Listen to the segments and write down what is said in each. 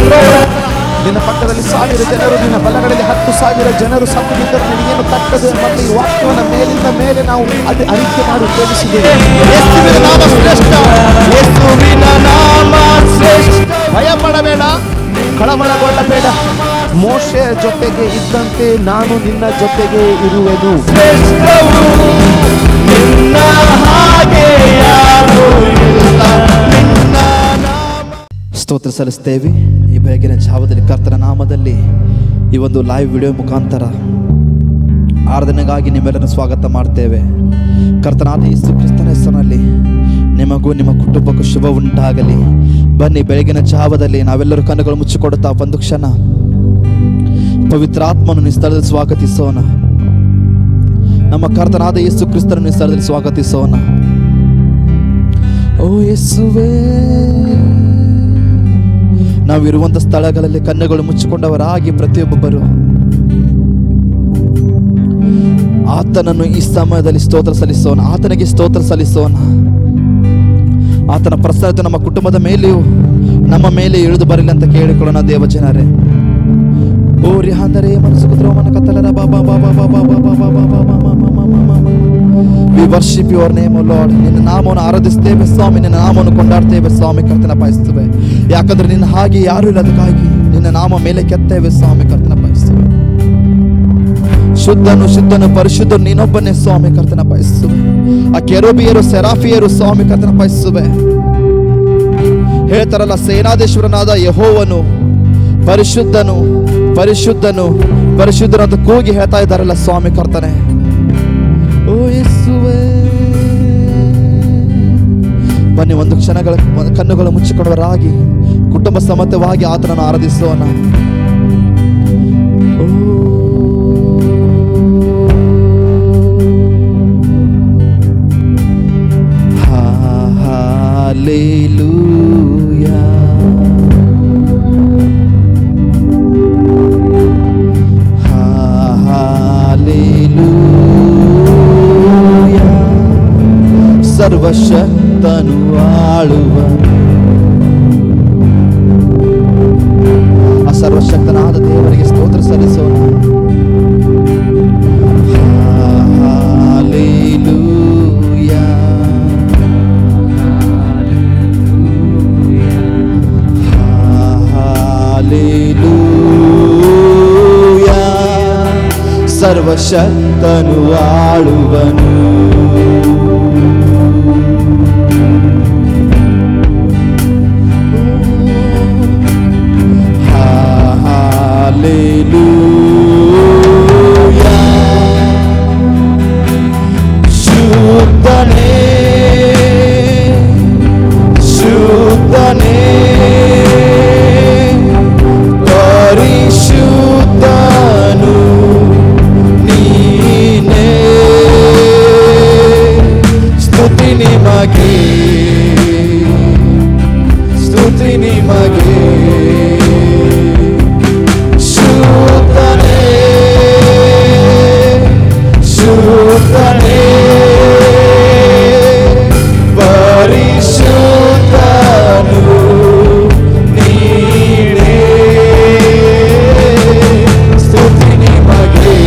ಸ್ತೋತ್ರ. ನಿನ್ನ ಪಕ್ಕದಲ್ಲಿ ಸಾವಿರ ಜನರು ನಿನ್ನ ಬಲಗಳಲ್ಲಿ ಹತ್ತು ಸಾವಿರ ಜನರು ಸತ್ತು ಬಿದ್ದರು ನಿನಗೇನು ತಕ್ಕದು ಮತ್ತು ಈ ವಾಕ್ಯವನ್ನು ಮೇಲಿಂದ ಮೇಲೆ ನಾವು ಅದು ಅರಿಕೆ ಮಾಡಿ ಉಪಯೋಗಿಸಿದ್ದೇವೆ ಯೇಸುವಿನ ನಾಮ ಶ್ರೇಷ್ಠ ಯೇಸುವಿನ ನಾಮ ಶ್ರೇಷ್ಠ ಭಯ ಪಡಬೇಡ ಕಳವಳಗೊಳ್ಳಬೇಡ ಮೋಶೆಯ ಜೊತೆಗೆ ಇದ್ದಂತೆ ನಾನು ನಿನ್ನ ಜೊತೆಗೆ ಇರುವೆನು ನಿನ್ನ ಹಾಗೆ ಯಾರೂ ಇಲ್ಲ ನಿನ್ನ ನಾಮ ಸ್ತೋತ್ರ ಸಲ್ಲಿಸ್ತೇವೆ ಈ ಬೆಳಗಿನ ಜಾವದಲ್ಲಿ ಕರ್ತನ ನಾಮದಲ್ಲಿ ಈ ಒಂದು ಲೈವ್ ವಿಡಿಯೋ ಮುಖಾಂತರ ಆರಾಧನೆಗಾಗಿ ನಿಮ್ಮೆಲ್ಲರನ್ನು ಸ್ವಾಗತ ಮಾಡ್ತೇವೆ ಕರ್ತನಾದ ಯೇಸು ಕ್ರಿಸ್ತನ ಹೆಸರಿನಲ್ಲಿ ನಿಮಗೂ ನಿಮ್ಮ ಕುಟುಂಬಕ್ಕೂ ಶುಭ ಉಂಟಾಗಲಿ ಬನ್ನಿ ಬೆಳಗಿನ ಜಾವದಲ್ಲಿ ನಾವೆಲ್ಲರೂ ಕಣ್ಣುಗಳು ಮುಚ್ಚಿಕೊಡುತ್ತಾ ಒಂದು ಕ್ಷಣ ಪವಿತ್ರಾತ್ಮನು ಈ ಸ್ಥಳದಲ್ಲಿ ಸ್ವಾಗತಿಸೋಣ ನಮ್ಮ ಕರ್ತನಾದ ಯೇಸು ಕ್ರಿಸ್ತನನ್ನು ಈ ಸ್ಥಳದಲ್ಲಿ ಸ್ವಾಗತಿಸೋಣ ಓ ಯೇಸುವೇ ನಾವಿರುವಂಥ ಸ್ಥಳಗಳಲ್ಲಿ ಕಣ್ಣುಗಳು ಮುಚ್ಚಿಕೊಂಡವರಾಗಿ ಪ್ರತಿಯೊಬ್ಬೊಬ್ಬರು ಆತನನ್ನು ಈ ಸಮಯದಲ್ಲಿ ಸ್ತೋತ್ರ ಸಲ್ಲಿಸೋಣ ಆತನಿಗೆ ಸ್ತೋತ್ರ ಸಲ್ಲಿಸೋಣ ಆತನ ಪ್ರಸನ್ನತೆ ನಮ್ಮ ಕುಟುಂಬದ ಮೇಲೆಯೂ ನಮ್ಮ ಮೇಲೆ ಇಳಿದು ಬರಲಿ ಅಂತ ಕೇಳಿಕೊಳ್ಳೋಣ ದೇವಜನರೇ ಓ ರಿಹಾಂದರೆ ಮನಸ್ಸು ಕುದ್ರೋಮನ ಕತ್ತಲರ ಬಾಬಾ ಬಾಬಾ ಬಾಬಾ ಬಾಬಾ ಬಾಬಾ ಬಾಬಾ ಬಾಬಾ we worship your name lord ನಿನ್ನ ನಾಮವನ್ನು ಆರಾಧಿಸ್ತೇವೆ ಸ್ವಾಮಿ ನಿನ್ನ ನಾಮವನ್ನು ಕೊಂಡಾಡ್ತೇವೆ ಸ್ವಾಮಿ ಕರ್ತನ ಪಾಯಿಸ್ತೇವೆ ಯಾಕಂದ್ರೆ ನಿನ್ನ ಹಾಗೆ ಯಾರು ಇಲ್ಲ ಅದಕ್ಕಾಗಿ ನಿನ್ನ ನಾಮ ಮೇಲೆ ಕೆತ್ತೇವೆ ಸ್ವಾಮಿ ಕರ್ತನ ಪಾಯಿಸ್ತೇವೆ ಶುದ್ಧನು ಶುದ್ಧನು ಪರಿಶುದ್ಧನು ನೀನೊಬ್ಬನೇ ಸ್ವಾಮಿ ಕರ್ತನ ಪಾಯಿಸುವೆ ಆ ಕೆರೋಬಿಯರು ಸೆರಾಫಿಯರು ಸ್ವಾಮಿ ಕರ್ತನ ಪಾಯಿಸುವೆ ಹೇಳ್ತಾರಲ್ಲ ಸೇನಾಧೀಶ್ವರನಾದ ಯಹೋವನು ಪರಿಶುದ್ಧನು ಪರಿಶುದ್ಧನು ಪರಿಶುದ್ಧನು ಅಂತ ಕೂಗಿ ಹೇಳ್ತಾ ಇದ್ದಾರಲ್ಲ ಸ್ವಾಮಿ ಕರ್ತನೆ ಓ ಯೇಸುವೇ ಬನ್ನಿ ಒಂದು ಕ್ಷಣಗಳ ಒಂದು ಕಣ್ಣುಗಳು ಮುಚ್ಚಿಕೊಂಡವರಾಗಿ ಕುಟುಂಬ ಸಮತವಾಗಿ ಆತನನ್ನು ಆರಾಧಿಸೋಣ ಓ. ಹಾ- hallelujah. ಹಾ- hallelujah. ಸರ್ವಶಕ್ತನು ಆಳುವ ಆ ಸರ್ವಶಕ್ತನಾದ ದೇವರಿಗೆ ಸ್ತೋತ್ರ ಸಲ್ಲಿಸೋಣ Hallelujah. Hallelujah. ಸರ್ವಶಕ್ತನು ಆಳುವನು Hallelujah. ಶುದ್ಧನೇ ಶುದ್ಧನೇ ಪರಿಶುದ್ಧನು ನೀನೇ ಸ್ತುತಿ ನಿಮಗೆ ಸ್ತುತಿ ನಿಮಗೆ ಶುದ್ಧನೇ ಶುದ್ಧನೇ ಪರಿಶುದ್ಧನು ನೀನೇ ಸ್ತುತಿ ನಿಮಗೆ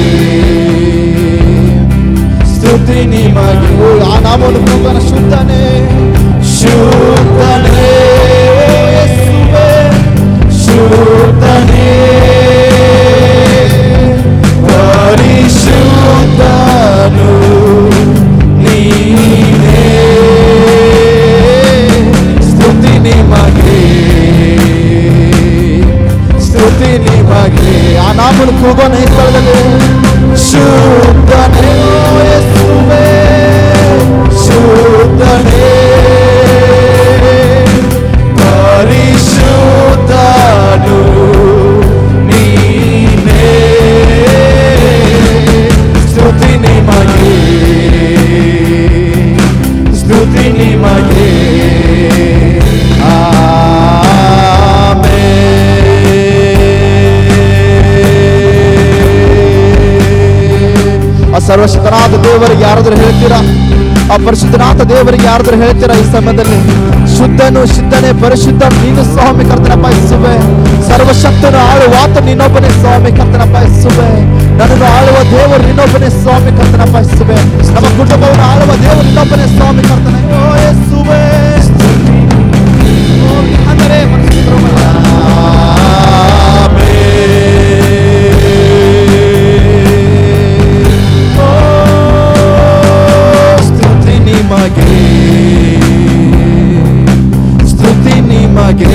ಸ್ತುತಿ ನಿಮಗೆ ಓ, ಆ ನಾಮವನ್ನು ಕೂಗನ ಶುದ್ಧನೇ ಶುದ್ಧನೇ ಯೇಸುವೇ, ಶುದ್ಧನೇ ಪರಿಶುದ್ಧನು ನೀನೇ ಸ್ತುತಿ ನಿಮಗೆ ಸ್ತುತಿ ನಿಮಗೆ ಆ ನಾಮನ್ನು ಕೂಗೋಣ ಈ ಸ್ಥಳದಲ್ಲಿ ಶುದ್ಧನೇ ಯೇಸುವೇ, ಶುದ್ಧನೇ ಪರಿಶುದ್ಧನು ನೀನೇ ಸ್ತುತಿ ನಿಮಗೆ ಸ್ತುತಿ ನಿಮಗೆ ಆಮೆನ್. ಆ ಸರ್ವಶಕ್ತನಾದ ದೇವರಿಗೆ ಯಾರಾದರೂ ಹೇಳ್ತೀರಾ ಆ ಪರಿಶುದ್ಧನಾಥ ದೇವರಿಗೆ ಯಾರಾದರೂ ಹೇಳ್ತೀರಾ ಈ ಸಮಯದಲ್ಲಿ ಶುದ್ಧನು ಶುದ್ಧನೇ ಪರಿಶುದ್ಧ ನೀನು ಸ್ವಾಮಿ ಕರ್ತನ ಪಾಯಿಸುವೆ ಸರ್ವಶಕ್ತನು ಆಳುವ ಆತ ನೀನೊಬ್ಬನೇ ಸ್ವಾಮಿ ಕರ್ತನ ಪಾಯಿಸುವೆ ನನ್ನನ್ನು ಆಳುವ ದೇವರು ನೀನೊಬ್ಬನೇ ಸ್ವಾಮಿ ಕರ್ತನ ಪಾಯಿಸುವೆ ನಮ್ಮ ಕುಟುಂಬವನ್ನು ಆಳುವ ದೇವರು ನೀನೊಬ್ಬನೇ ಸ್ವಾಮಿ ಕರ್ತನ ಓ ಯೇಸುವೆ ಓ, ಅಂದರೆ ಸ್ತುತಿ ನಿಮಗೆ ಸ್ತುತಿ ನಿಮಗೆ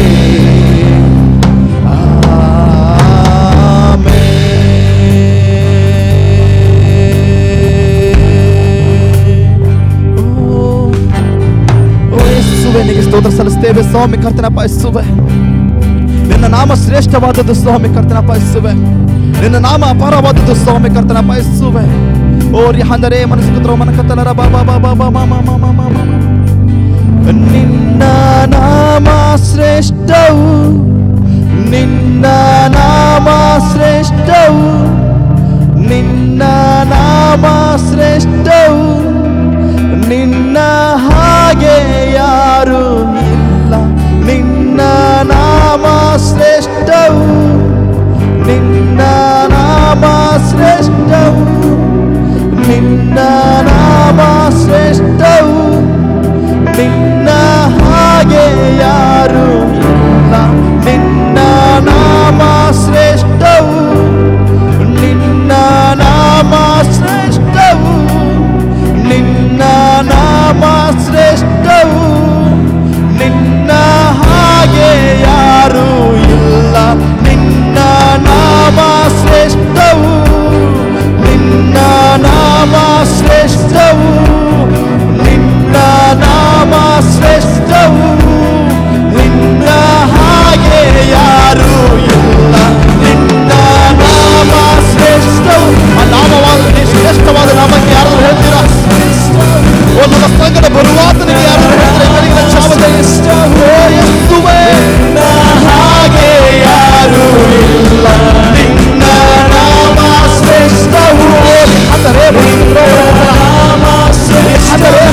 ಆಮೆನ್. ಓ, ಓ ಯೇಸುವೆ ನಿನಗೆ ಸ್ತೋತ್ರ ಸಲ್ಲಿಸ್ತೇವೆ ಸ್ವಾಮಿ ಕರ್ತನ ಪಾಯಿಸುವೆ ನಿನ್ನ ನಾಮ ಶ್ರೇಷ್ಠವಾದದ್ದು ಸ್ವಾಮಿ ಕರ್ತನ ಪಾಯಿಸುವೆ ನಿನ್ನ ನಾಮ ಅಪಾರವಾದದ್ದು ಸ್ವಾಮಿ ಕರ್ತನ ಪಾಯಿಸುವೆ ಓ ಅಂದರೆ ಮನಸ್ಸು ಕುತ್ರ ಮನ ಕತ್ತಲರ ಬಾ ಬಾ ಬಾ ಬಾ ಬಾ ಮಾ ಮಾ ಮಾ ಮಾ ಮಾ ಮಾ. ನಿನ್ನ ನಾಮ ಶ್ರೇಷ್ಠವು ನಿನ್ನ ನಾಮ ಶ್ರೇಷ್ಠವು ನಿನ್ನ ನಾಮ ಶ್ರೇಷ್ಠವು ನಿನ್ನ ಹಾಗೆ ಯಾರು ಇಲ್ಲ ನಿನ್ನ ನಾಮ ಶ್ರೇಷ್ಠವು ನಿನ್ನ ನಾಮ ಶ್ರೇಷ್ಠವು ನಿನ್ನ ನಾಮ ಶ್ರೇಷ್ಠವು ನಿನ್ನ ಹಾಗೆ ಯಾರು ಇಲ್ಲ ನಿನ್ನ ನಾಮ ಶ್ರೇಷ್ಠವು ನಿನ್ನ ನಾಮ ಶ್ರೇಷ್ಠವು ನಿನ್ನ ನಾಮ ಶ್ರೇಷ್ಠವು ನಿನ್ನ ಹಾಗೆ ಯಾರು ಇಲ್ಲ ನಿನ್ನ ನಾಮ ಶ್ರೇಷ್ಠವು ನಿನ್ನ ನಾಮ ಶ್ರೇಷ್ಠವು ನಿನ್ನ ನಾಮ ಶ್ರೇಷ್ಠವು ನಿನ್ನ ಹಾಗೆ ಯಾರು ಇಲ್ಲ ನಿನ್ನ ನಾಮ ಶ್ರೇಷ್ಠವು ಆ ನಾಮವಾದ ಈ ಶ್ರೇಷ್ಠವಾದ ನಾಮಕ್ಕೆ ಯಾರು ಹೇಳ್ತೀರಾ ಓ ನನ್ನ ಸಂಗಡ ಬರುವಾತನಿಗೆ ಯಾರು ಹೇಳ್ತಾರೆ ಬೆಳಗಿನ ಜಾವದಲ್ಲಿ ಓ ಯೇಸುವೇ ಹಾಗೆ ಯಾರು ಇಲ್ಲ ನಿನ್ನ ನಾಮ ಶ್ರೇಷ್ಠವು ಅಂದರೆ ನಾಮ ಅಂದರೆ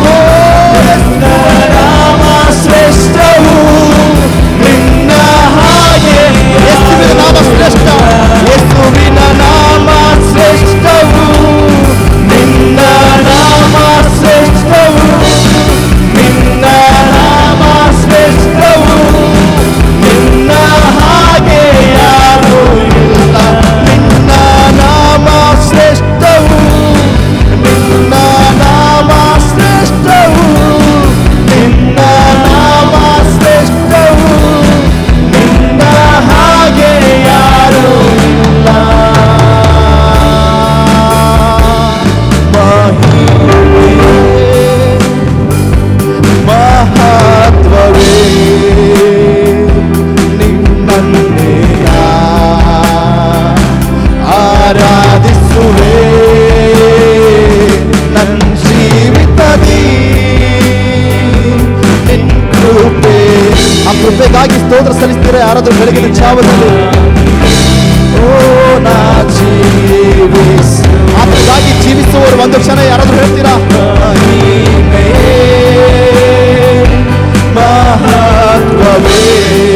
ನಾಮ ಶ್ರೇಷ್ಠವು ನಿನ್ನ ಹಾಗೆ ಯೇಸುವಿನ ನಾಮ ಶ್ರೇಷ್ಠ ಯೇಸುವಿನ ನಾಮ ಶ್ರೇಷ್ಠವು ನಿನ್ನ ನಾಮ ಶ್ರೇಷ್ಠವು ನಿನ್ನ ನಾಮ ಶ್ರೇಷ್ಠವು ನಿನ್ನ ಹಾಗೆ ಯಾರು ಇಲ್ಲ ನಿನ್ನ ನಾಮ ಶ್ರೇಷ್ಠವು ನಿನ್ನ ನಾಮ ಶ್ರೇಷ್ಠವು ನಿನ್ನ ನಾಮ ಶ್ರೇಷ್ಠವು ನಿನ್ನ ಹಾಗೆ ಯಾರು ಇಲ್ಲ ಮಹಿಮೆ ಮಹತ್ವವೇ ನಿನ್ನನ್ನೆಯ ಆರಾಧಿಸುವೆ ನನ್ನ ಜೀವಿತದಿ ನಿನ್ ಕೃಪೆ ಆ ಕೃಪೆಗಾಗಿ ಸ್ತೋತ್ರ ಸಲ್ಲಿಸ್ತೀರ ಯಾರಾದ್ರೂ ಬೆಳಗಿನ ಜಾವದಲ್ಲಿ ಓ ನಾ ಜೀವಿಸ್ ಆತನಿಗಾಗಿ ಜೀವಿಸುವವರು ಒಂದು ಕ್ಷಣ ಯಾರಾದ್ರೂ ಹೇಳ್ತೀರಾ ಮಹಿಮೆ, ಮಹತ್ವವೇ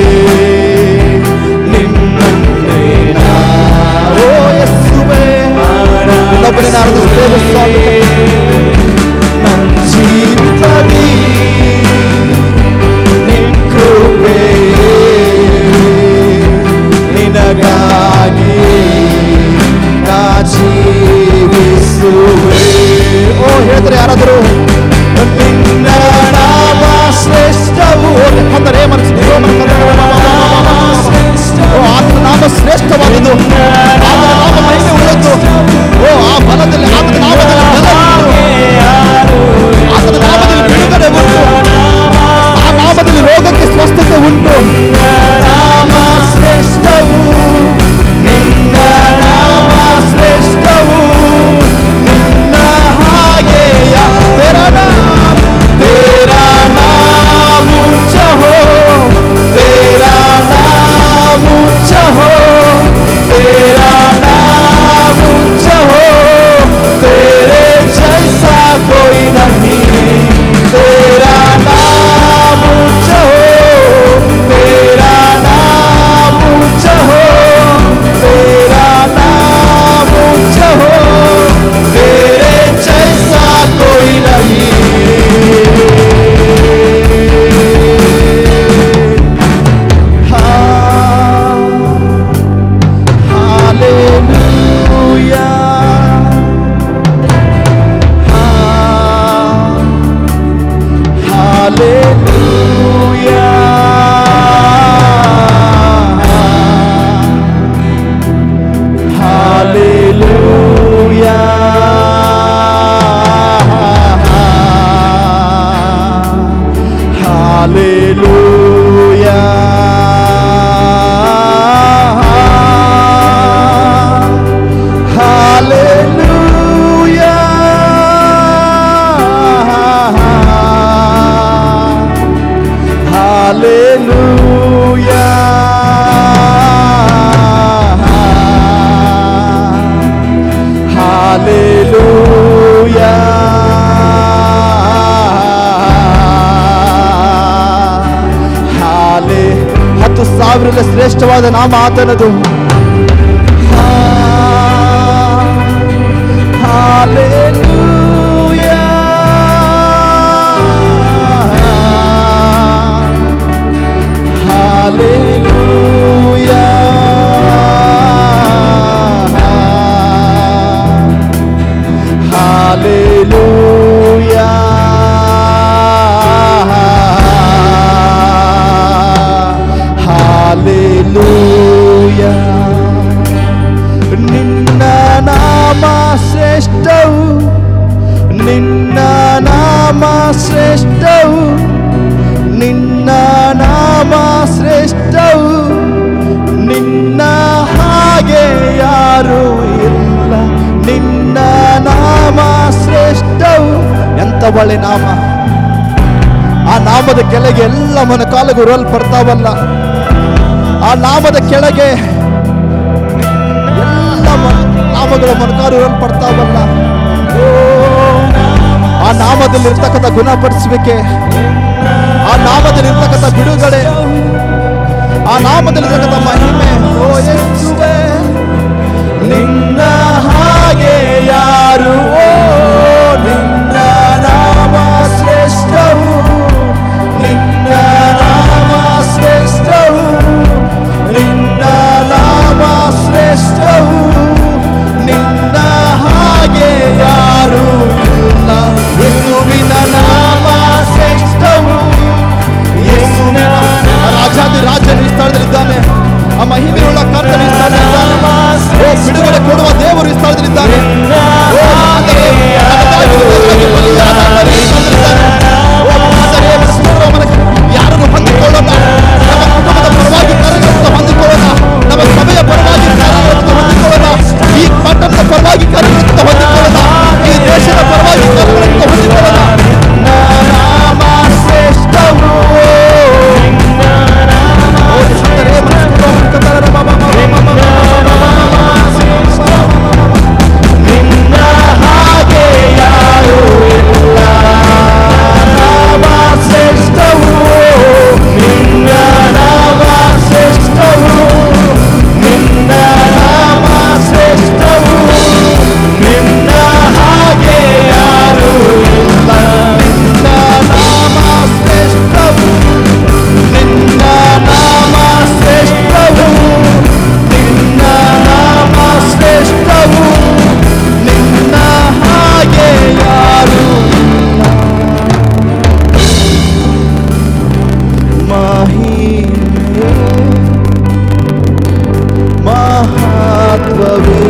ನಿನ್ನನ್ನೇ ನಾ- ಓ ಯೇಸುವೇ, ಇನ್ನೊಬ್ಬನೇ ಆರಾಧಿಸುತ್ತೇವೆ ಸ್ವಾಮಿ ನನ್ನ ಜೀವಿತದಲ್ಲಿ ನಿನ್ ಕೃಪೆ ನಿನಗಾಗಿ ನಾ ಜೀವಿಸುವೆ ಓ ಹೇಳಿದ್ರೆ ಯಾರಾದರೂ ನಿನ್ನ ನಾಮ ಶ್ರೇಷ್ಠವು ಅಂದರೆ ಮನಸ್ಸು ಓ ಆತನ ನಾಮ ಶ್ರೇಷ್ಠವಾದದ್ದು ಆತನ ನಾಮ ಮಹಿಮೆ ಉಳ್ಳದ್ದು ಓ ಆ ಬಲದಲ್ಲಿ ಆತನ ನಾಮದಲ್ಲಿ ಬಲ ಉಂಟು ಆತನ ನಾಮದಲ್ಲಿ ಬಿಡುಗಡೆ ಉಂಟು ಆ ನಾಮದಲ್ಲಿ ರೋಗಕ್ಕೆ ಸ್ವಸ್ಥತೆ ಉಂಟು ನಾಮ ಶ್ರೇಷ್ಠವು ನಿನ್ನ ನಾಮ ಶ್ರೇಷ್ಠವು ನಿನ್ನ ಹಾಗೆ ತೆರ ನಾಮ ತೆರ ನಾಮ ಊಂಚ ಹೋ ತೆರ ನಾಮ ಊಂಚ ಹೋ ತೆರ ಹಾಲೆ ಹತ್ತು ಸಾವಿರ ಶ್ರೇಷ್ಠವಾದ ನಾಮ ಆತನದು ನಿನ್ನ ನಾಮ ಶ್ರೇಷ್ಠವು ನಿನ್ನ ನಾಮ ಶ್ರೇಷ್ಠವು ನಿನ್ನ ನಾಮ ಶ್ರೇಷ್ಠವು ನಿನ್ನ ಹಾಗೆ ಯಾರು ಇಲ್ಲ ನಿನ್ನ ನಾಮ ಶ್ರೇಷ್ಠವು ಎಂತ ಒಳ್ಳೆ ನಾಮ ಆ ನಾಮದ ಕೆಳಗೆ ಎಲ್ಲ ಮೊನಕಾಲುಗಳು ಉರಲ್ಪಡ್ತಾವಲ್ಲ ಆ ನಾಮದ ಕೆಳಗೆ ಎಲ್ಲ ಮ- ನಾಮಗಳ ಮೊನಕಾಲು ಉರಲ್ಪಡ್ತಾವಲ್ಲ ಓ, ಆ ನಾಮದಲ್ಲಿ ಇರ್ತಕ್ಕಂಥ ಗುಣಪಡಿಸುವಿಕೆ ಆ ನಾಮದಲ್ಲಿ ಇರ್ತಕ್ಕಂಥ ಬಿಡುಗಡೆ ಆ ನಾಮದಲ್ಲಿ ಇರ್ತಕ್ಕಂಥ ಮಹಿಮೆ ಓ ಯೇಸುವೇ ನಿನ್ನ ಹಾಗೆ ಯಾರು ಓ ನಿನ್ನ ನಾಮ ಶ್ರೇಷ್ಠವು ನಿನ್ನ ನಾಮ ಶ್ರೇಷ್ಠವು ನಿನ್ನ ನಾಮ ಶ್ರೇಷ್ಠವು ನಿನ್ನ ಹಾಗೆ ಯಾರು ಇಲ್ಲ ಯೇಸುವಿನ ನಾಮ ಶ್ರೇಷ್ಠವು ಯೇಸುವಿನ ರಾಜಾದಿ ರಾಜನು ಈ ಸ್ಥಳದಲ್ಲಿದ್ದಾನೆ ಆ ಮಹಿಮೆಯುಳ್ಳ ಕರ್ತನು ಈ ಸ್ಥಳದಲ್ಲಿದ್ದಾನೆ ಓ ಬಿಡುಗಡೆ ಕೊಡುವ ದೇವರು ಈ ಸ್ಥಳದಲ್ಲಿದ್ದಾನೆ ಓ ಆದರೆ ನಮಗಾಗಿ ಬದಲಾಗಿ ಬಲಿಯಾದ ಈ ಸ್ಥಳದಲ್ಲಿದ್ದಾನೆ. ಓ ಆದರೆ ಯೇಸುವಿನ ಯಾರನ್ನು ಹೊಂದಿಕೊಳ್ಳೋಣ ನಮ್ಮ ಕುಟುಂಬದ ಪರವಾಗಿ ಕರೆಗಳನ್ನು ಹೊಂದಿಕೊಳ್ಳೋಣ ನಮ್ಮ ಸಭೆಯ ಪರವಾಗಿ ಕರೆಗಳನ್ನು ಹೊಂದಿಕೊಳ್ಳೋಣ ಈ ಪಟ್ಟಣದ ಪರವಾಗಿ ಕರೆಗಳನ್ನು ಹೊಂದಿಕೊಳ್ಳೋಣ ಈ ದೇಶದ ಪರವಾಗಿ ಕರೆಗಳನ್ನು ಹೊಂದಿಕೊಳ್ಳೋಣ ನಾಮ ಶ್ರೇಷ್ಠವು ನಿನ್ನ ಹಾಗೆ ಯಾರು ಇಲ್ಲ ನಾಮ ಶ್ರೇಷ್ಠವು ನಿನ್ನ ನಾಮ ಶ್ರೇಷ್ಠವು ನಿನ್ನ ನಾಮ ಶ್ರೇಷ್ಠವು ನಿನ್ನ ಹಾಗೆ ಯಾರು ಇಲ್ಲ ನಿನ್ನ ನಾಮ ಶ್ರೇಷ್ಠವು ನಿನ್ನ ನಾಮ ಶ್ರೇಷ್ಠವು ನಿನ್ನ ನಾಮ ಶ್ರೇಷ್ಠವು ನಿನ್ನ ಹಾಗೆ ಯಾರು ಮಹಿಮೆ ಮಹತ್ವವೇ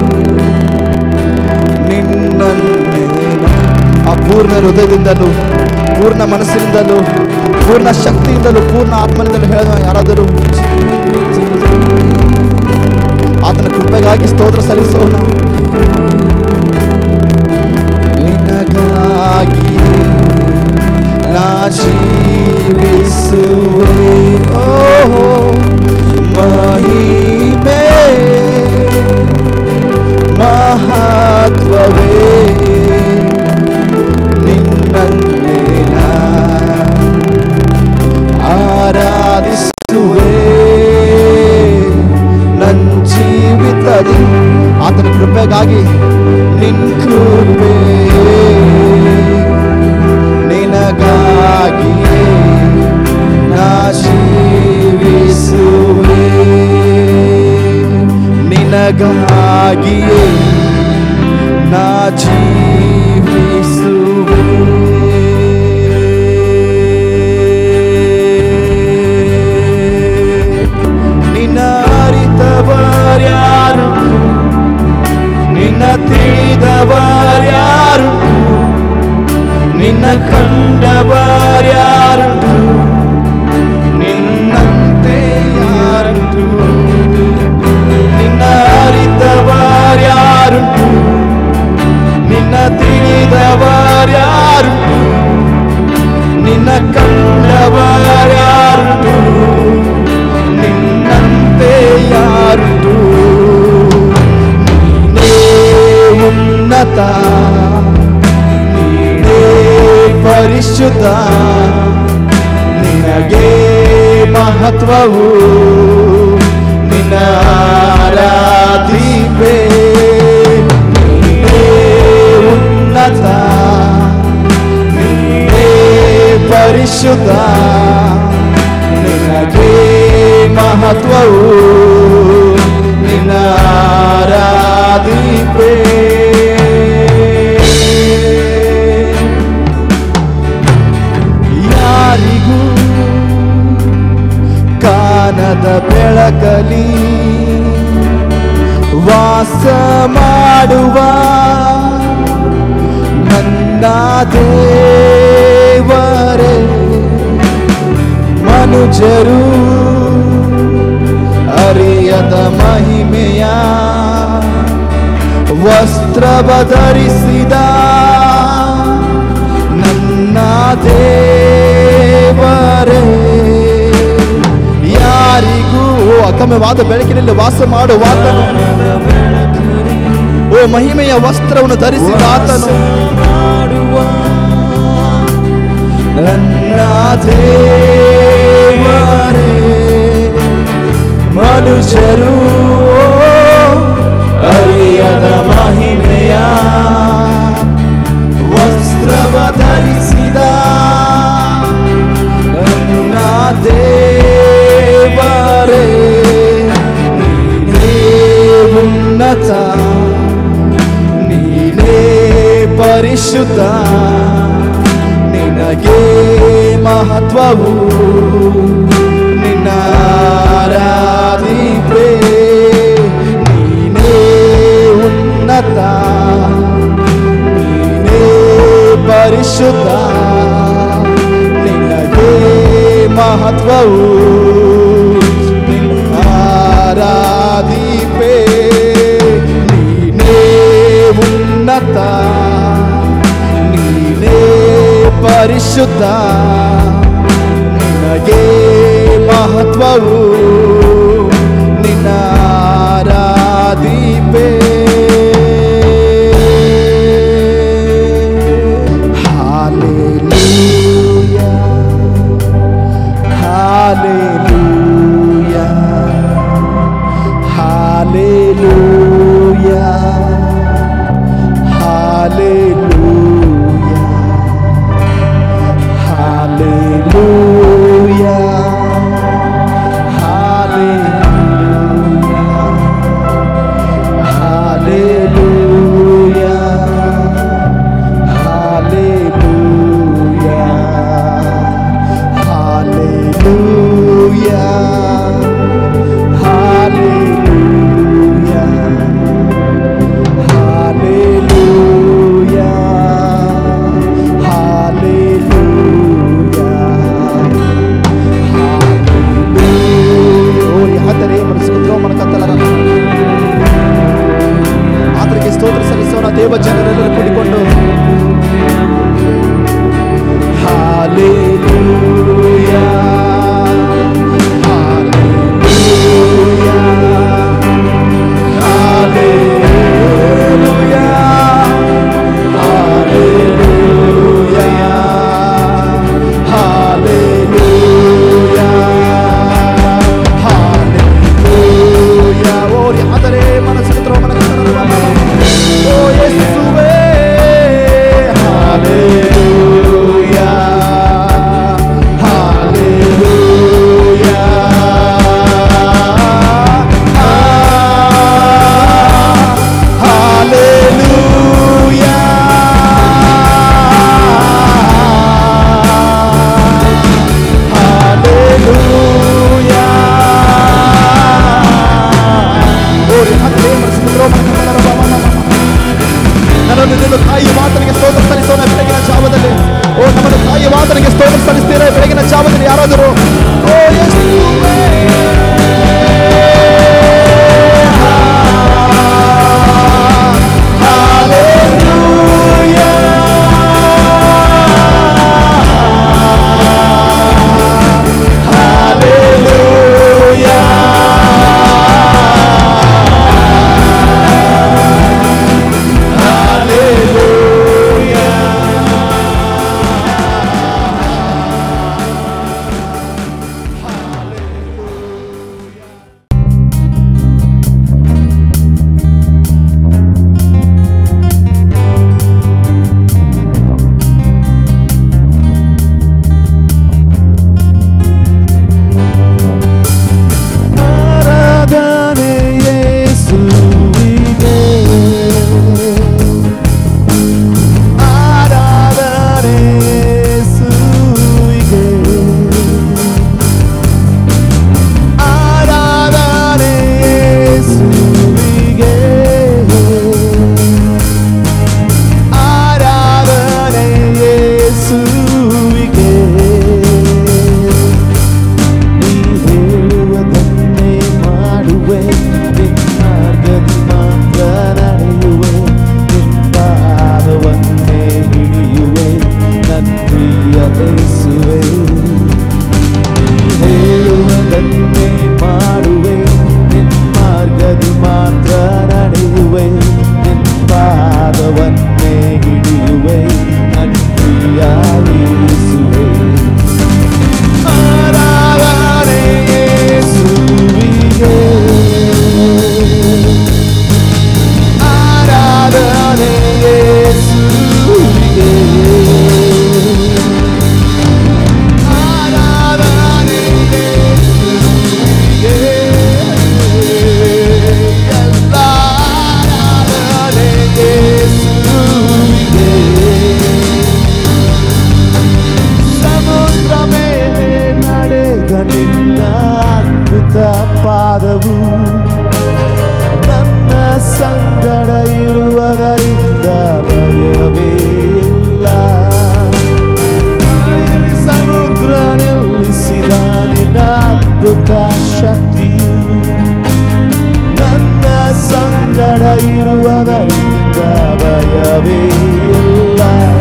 ನಿನ್ನನ್ನೇ ಆ ಪೂರ್ಣ ಹೃದಯದಿಂದಲೂ ಪೂರ್ಣ ಮನಸ್ಸಿನಿಂದಲೂ ಪೂರ್ಣ ಶಕ್ತಿಯಿಂದಲೂ ಪೂರ್ಣ ಆತ್ಮನಿಂದಲೂ ಹೇಳೋಣ ಯಾರಾದರೂ ಆತನ ಕೃಪೆಗಾಗಿ ಸ್ತೋತ್ರ ಸಲ್ಲಿಸೋಣ ನಿನಗಾಗಿ ನಾ ಜೀವಿಸುವೆ ಓಹೋ ಮಹಿಮೆ ಮಹತ್ವವೇ ನಿನ್ನನ್ನೇ ನಾ ಆರಾಧಿಸುವೆ ನನ್ನ ಜೀವಿತದಿ ಆತನ ಕೃಪೆಗಾಗಿ ನಿನ್ ಕೃಪೆ ನಿನಗಾಗಿಯೇ ನಾ ಜೀವಿಸುವೆ ನಿನಗಾಗಿಯೇ ನಾ ಜೀವಿಸುವೆ ನಿನ್ನ ಕಂಡವರ್ಯಾರುಂಟು ನಿನ್ನಂತೆ ಯಾರುಂಟು ನೀನೇ ಉನ್ನತ ನೀನೇ ಪರಿಶುದ್ಧ ನಿನಗೆ ಮಹತ್ವವು ನಿನ್ನ ಆರಾಧಿಪೆ ನೀನೇ ಉನ್ನತ ನೀನೇ ಪರಿಶುದ್ಧ ನಿನಗೆ ಮಹತ್ವವು ನಿನ್ನ ಆರಾಧಿಪೆ ಯಾರಿಗೂ ಕಾನದ ಬೆಳಕಲಿ ವಾಸ ಮಾಡುವ ನನ್ನ ದೇವರೇ ಮನುಜರು ಅರಿಯದ ಮಹಿಮೆಯ ವಸ್ತ್ರವ ಧರಿಸಿದ ನನ್ನ ದೇವರೇ ಯಾರಿಗೂ ಓ ಅಗಮ್ಯವಾದ ಬೆಳಕಿನಲ್ಲಿ ವಾಸ ಮಾಡುವ ಆತನು ಓ ಮಹಿಮೆಯ ವಸ್ತ್ರವನ್ನು ಧರಿಸಿದ ಆತನು ನನ್ನ ದೇವರೇ ಮನುಷ್ಯರು ಅರಿಯದ ಮಹಿಮೆಯ ವಸ್ತ್ರವ ಧರಿಸಿದ ನನ್ನ ದೇವರೇ ನೀನೇ ಉನ್ನತ ನೀನೇ ಪರಿಶುದ್ಧ ನಿನಗೆ ಮಹತ್ವವು ನಿನ್ನ ಆರಾಧಿಪೆ ನೀನೇ ಉನ್ನತ ನೀನೇ ಪರಿಶುದ್ಧ ನಿನಗೆ ಮಹತ್ವವು ನಿನ್ನ ಆರಾಧಿಪೆ ನೀನೇ ಉನ್ನತ ನೀನೇ ಪರಿಶುದ್ಧ ನಿನಗೆ ಮಹತ್ವವು ನಿನ್ನ ಆರಾಧಿಪೆ Hallelujah. Hallelujah. Hallelujah. Hallelujah. Hallelujah. Hallelujah. Hallelujah. Hallelujah. Hallelujah. Hallelujah. ಆದರೆ ಮನಸ್ಸು ಮನ ಕತ್ತಲರ ಆತನಿಗೆ ಸ್ತೋತ್ರ ಸಲ್ಲಿಸೋಣ ದೇವ ಜನರೆಲ್ಲರೂ ಕೂಡಿಕೊಂಡು Hallelujah. Hallelujah. Hallelujah. Hallelujah. Hallelujah. Hallelujah. ಓರಿ ಆದರೆ ಮನಸ್ಸಿನ ತ್ರೋ ಮನ ಓ ಯೇಸುವೇ Hallelujah. Hallelujah. ನನ್ನನ್ನು ನಿನ್ನ ತಾಯಿ ಮಾತನಿಗೆ ಸ್ತೋತ್ರ ಸಲ್ಲಿಸೋಣ ಬೆಳಗಿನ ಜಾವದಲ್ಲಿ ಓ ನಮ್ಮನ್ನು ತಾಯಿ ಮಾತನಿಗೆ ಸ್ತೋತ್ರ ಸಲ್ಲಿಸ್ತೀರಾ ಬೆಳಗಿನ ಜಾವದಲ್ಲಿ ಯಾರಾದರೂ ಓ ಯೇಸುವೇ. Hallelujah. ಅದ್ಭುತ ಶಕ್ತಿಯು ನನ್ನ ಸಂಗಡ ಇರುವವರಿಂದ ಭಯವೇ ಇಲ್ಲ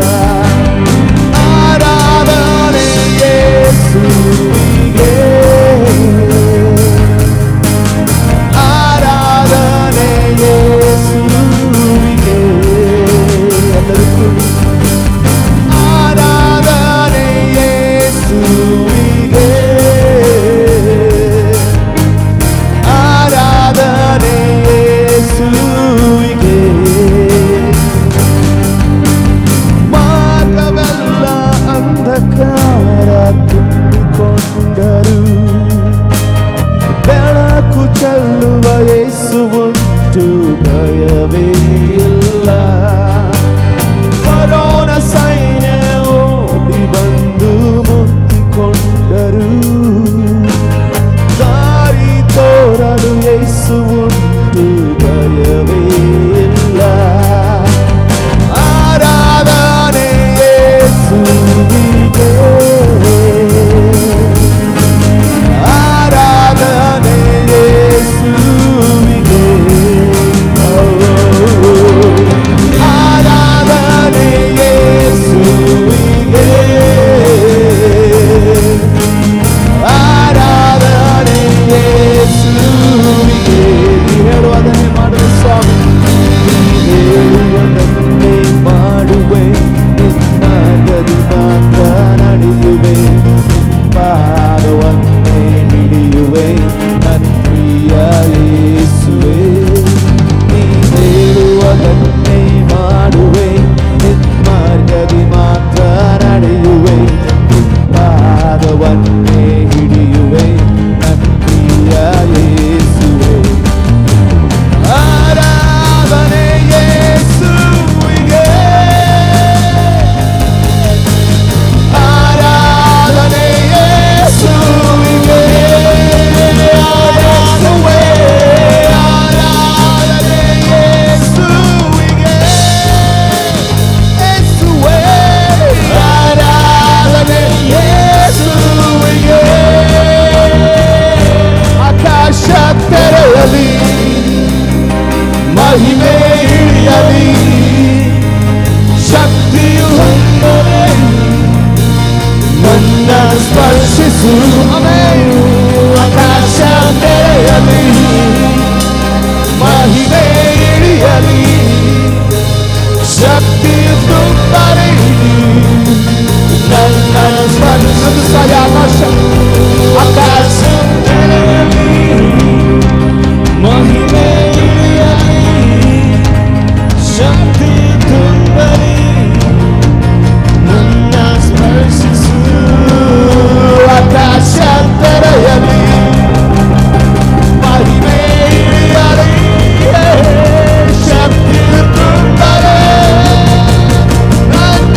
ಆರಾಧನೆ ಯೇಸುವಿಗೆ ಆರಾಧನೆ ಯೇಸುವಿಗೆ ಎಲ್ಲರೂ ಕೂಡಿ ಆರಾಧನೆ ಯೇಸುವಿಗೆ ಆರಾಧನೆ ಯೇಸುವಿಗೆ ಮಾರ್ಗವೆಲ್ಲ ಅಂಧಕಾರ ತುಂಬಿಕೊಂಡರು ಬೆಳಕು ಚೆಲ್ಲುವ ಯೇಸು ಉಂಟು ಭಯವೇ ಇಲ್ಲ ಕರೋನ ಸೈನ್ಯ ಓಡಿ ಬಂದು ಮುತ್ತಿಕೊಂಡರು ದಾರಿ ತೋರಲು ಯೇಸು ಉಂಟು ಭಯವೇ ಇಲ್ಲ ಆರಾಧನೆ ಯೇಸುವಿಗೆ ಆರಾಧನೆ ಯೇಸುವಿಗೆ ಆರಾಧನೆ ಯೇಸುವಿಗೆ ಆರಾಧನೆ ಯೇಸುವಿಗೆ ನೀ ಹೇಳುವುದನ್ನೇ ಮಾಡುವ ಸ್ವಾಮಿ ನೀ ಹೇಳುವುದನ್ನೇ ಮಾಡುವೆ ನಿನ್ನ ಗದಿ ಮಾತ್ರ ನಡೆಯುವೆ ಪಾದವನ್ನೇ ಹಿಡಿಯುವೆ ನನ್ನ ಪ್ರಿಯ ಯೇಸುವೆ ನೀ ಹೇಳುವುದನ್ನೇ ಮಾಡುವೆ ನಿನ್ನ ಮಾರ್ಗದಿ ಮಾತ್ರ ನಡೆಯುವೆ ನಿನ್ನ ಪಾದವನ್ನೇ ಹಿಡಿಯುವೆ ನನ್ನ ಪ್ರಿಯ ಯೇಸುವೆ ಆರಾಧನೆ ಯೇಸುವಿಗೆ ಆರಾಧನೆ ಯೇಸುವಿಗೆ ಯೇಸುವೇ ಆರಾಧನೆ ಯೇಸುವಿಗೆ ಯೇಸುವೇ ಆರಾಧನೆ ಯೇಸುವಿಗೆ ಆಕಾಶ ತೆರೆಯಲಿ ಮಹಿಮೆ ಇಳಿಯಲಿ ಶಕ್ತಿಯು ಹೊಂದರೆ ನನ್ನ ಸ್ಪರ್ಶಿಸು ಆಕಾಶ ತೆರೆಯಲಿ ಮಹಿಮೆ ಇಳಿಯಲಿ ಶಕ್ತಿಯು ತುಂಬಲಿ ನನ್ನ ಸ್ಪರ್ಶಿಸು ಸರಿ ಆಕಾಶ ಆಕಾಶ ತೆರೆಯಲಿ ಮಹಿಮೆ ಇಳಿಯಲಿ ಶಕ್ತಿ ತುಂಬಲಿ ನನ್ನ ಸ್ಪರ್ಶಿಸು ಆಕಾಶ ತೆರೆಯಲಿ ಮಹಿಮೆ ಇಳಿಯಲಿ ಶಕ್ತಿ ತುಂಬಲಿ ನನ್ನ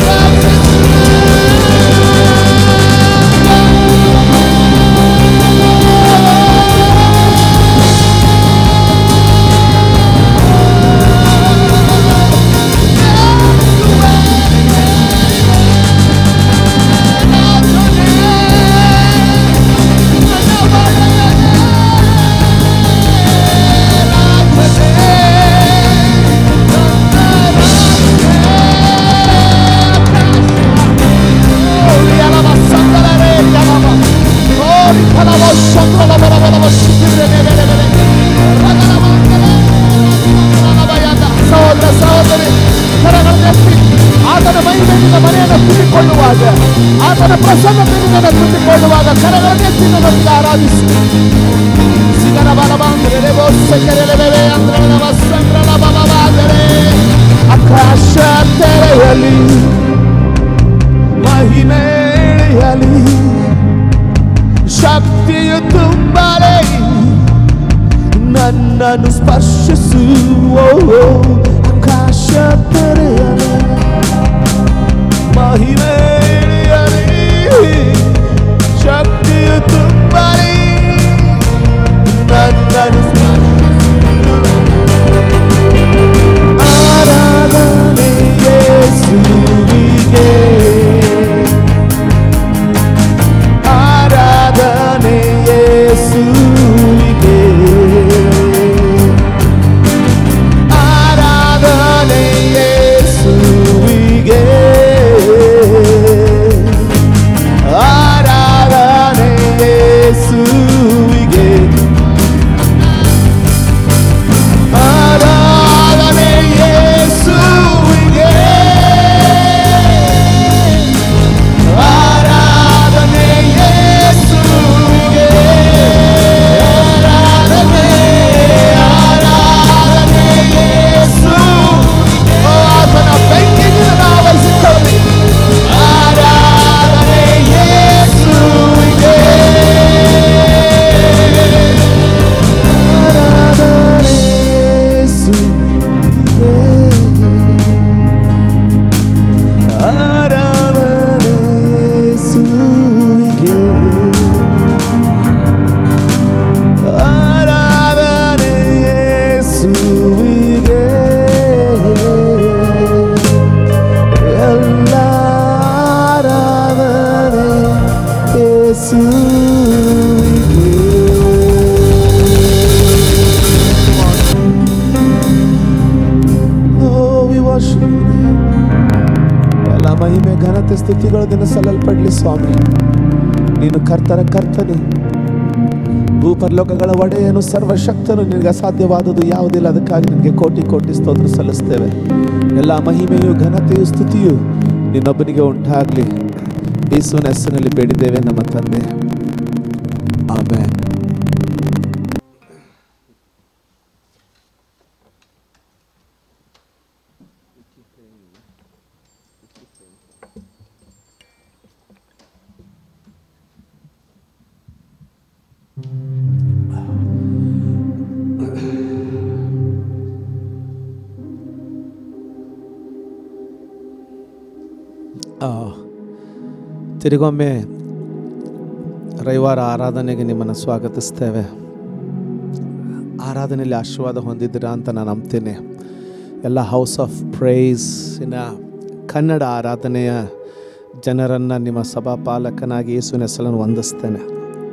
ಸಹೋದರ ಸಹೋದರಿ ಕರಗಳನ್ನೆತ್ತಿ ಆತನ ಮಹಿಮೆಯಿಂದ ಮನೆಯನ್ನು ತುಂಬಿಕೊಳ್ಳುವಾಗ ಆತನ ಪ್ರಸನ್ನತೆಯಿಂದ ತುಂಬಿಕೊಳ್ಳುವಾಗ ಕರಗಳನ್ನೆತ್ತಿ ನನ್ನೊಂದಿಗೆ ಆರಾಧಿಸಿ ಸಿಗರ ಬಲಬಂದ್ರೆ ಬೋಸೆಕೆರೆಲೆವೆ ಅಂದ್ರನ ವಸ್ಸಂದ್ರನ ಬಲವಾದರೆ ಆಕಾಶ ತೆರೆಯಲಿ ಮಹಿಮೆ ಇಳಿಯಲಿ ಶಕ್ತಿಯು ತುಂಬಲೇ ನನ್ನನ್ನು ಸ್ಪರ್ಶಿಸು ಓ, ಓ, ಆಕಾಶ ತೆರೆಯಲಿ ಮಹಿಮೆ ಇಳಿಯಲಿ ಶಕ್ತಿಯು ತುಂಬಲಿ ನನ್ನನ್ನು ಸ್ಪರ್ಶಿಸು. ಆರಾಧನೆ ಯೇಸುವಿಗೆ ಆರಾಧನೆ Oh, we worship you. ಎಲ್ಲ ಮಹಿಮೆ ಘನತೆ ಸ್ತುತಿಗಳು ದಿನ ಸಲ್ಲಲ್ಪಡ್ಲಿ ಸ್ವಾಮಿ ನೀನು ಕರ್ತರ ಕರ್ತನೆ ಭೂಪರಲೋಕಗಳ ಒಡೆಯನು ಸರ್ವಶಕ್ತನು ನಿನಗೆ ಅಸಾಧ್ಯವಾದುದು ಯಾವುದಿಲ್ಲ ಅದಕ್ಕಾಗಿ ನಿನಗೆ ಕೋಟಿ ಕೋಟಿ ಸ್ತೋತ್ರ ಸಲ್ಲಿಸ್ತೇವೆ ಎಲ್ಲ ಮಹಿಮೆಯು ಘನತೆಯು ಸ್ತುತಿಯು ನಿನ್ನೊಬ್ಬನಿಗೆ ಉಂಟಾಗಲಿ ಯೇಸುವಿನ ಹೆಸರಿನಲ್ಲಿ ಬೇಡಿದ್ದೇವೆ ನಮ್ಮ ತಂದೆ ಆಮೇನ್ ಆ, ತಿರುಗೊಮ್ಮೆ ರವಿವಾರ ಆರಾಧನೆಗೆ ನಿಮ್ಮನ್ನು ಸ್ವಾಗತಿಸ್ತೇವೆ ಆರಾಧನೆಯಲ್ಲಿ ಆಶೀರ್ವಾದ ಹೊಂದಿದ್ದೀರಾ ಅಂತ ನಾನು ನಂಬ್ತೇನೆ ಎಲ್ಲ ಹೌಸ್ ಆಫ್ ಪ್ರೈಸಿನ ಕನ್ನಡ ಆರಾಧನೆಯ ಜನರನ್ನು ನಿಮ್ಮ ಸಭಾಪಾಲಕನಾಗಿ ಯೇಸುವಿನ ಹೆಸರನ್ನು ವಂದಿಸ್ತೇನೆ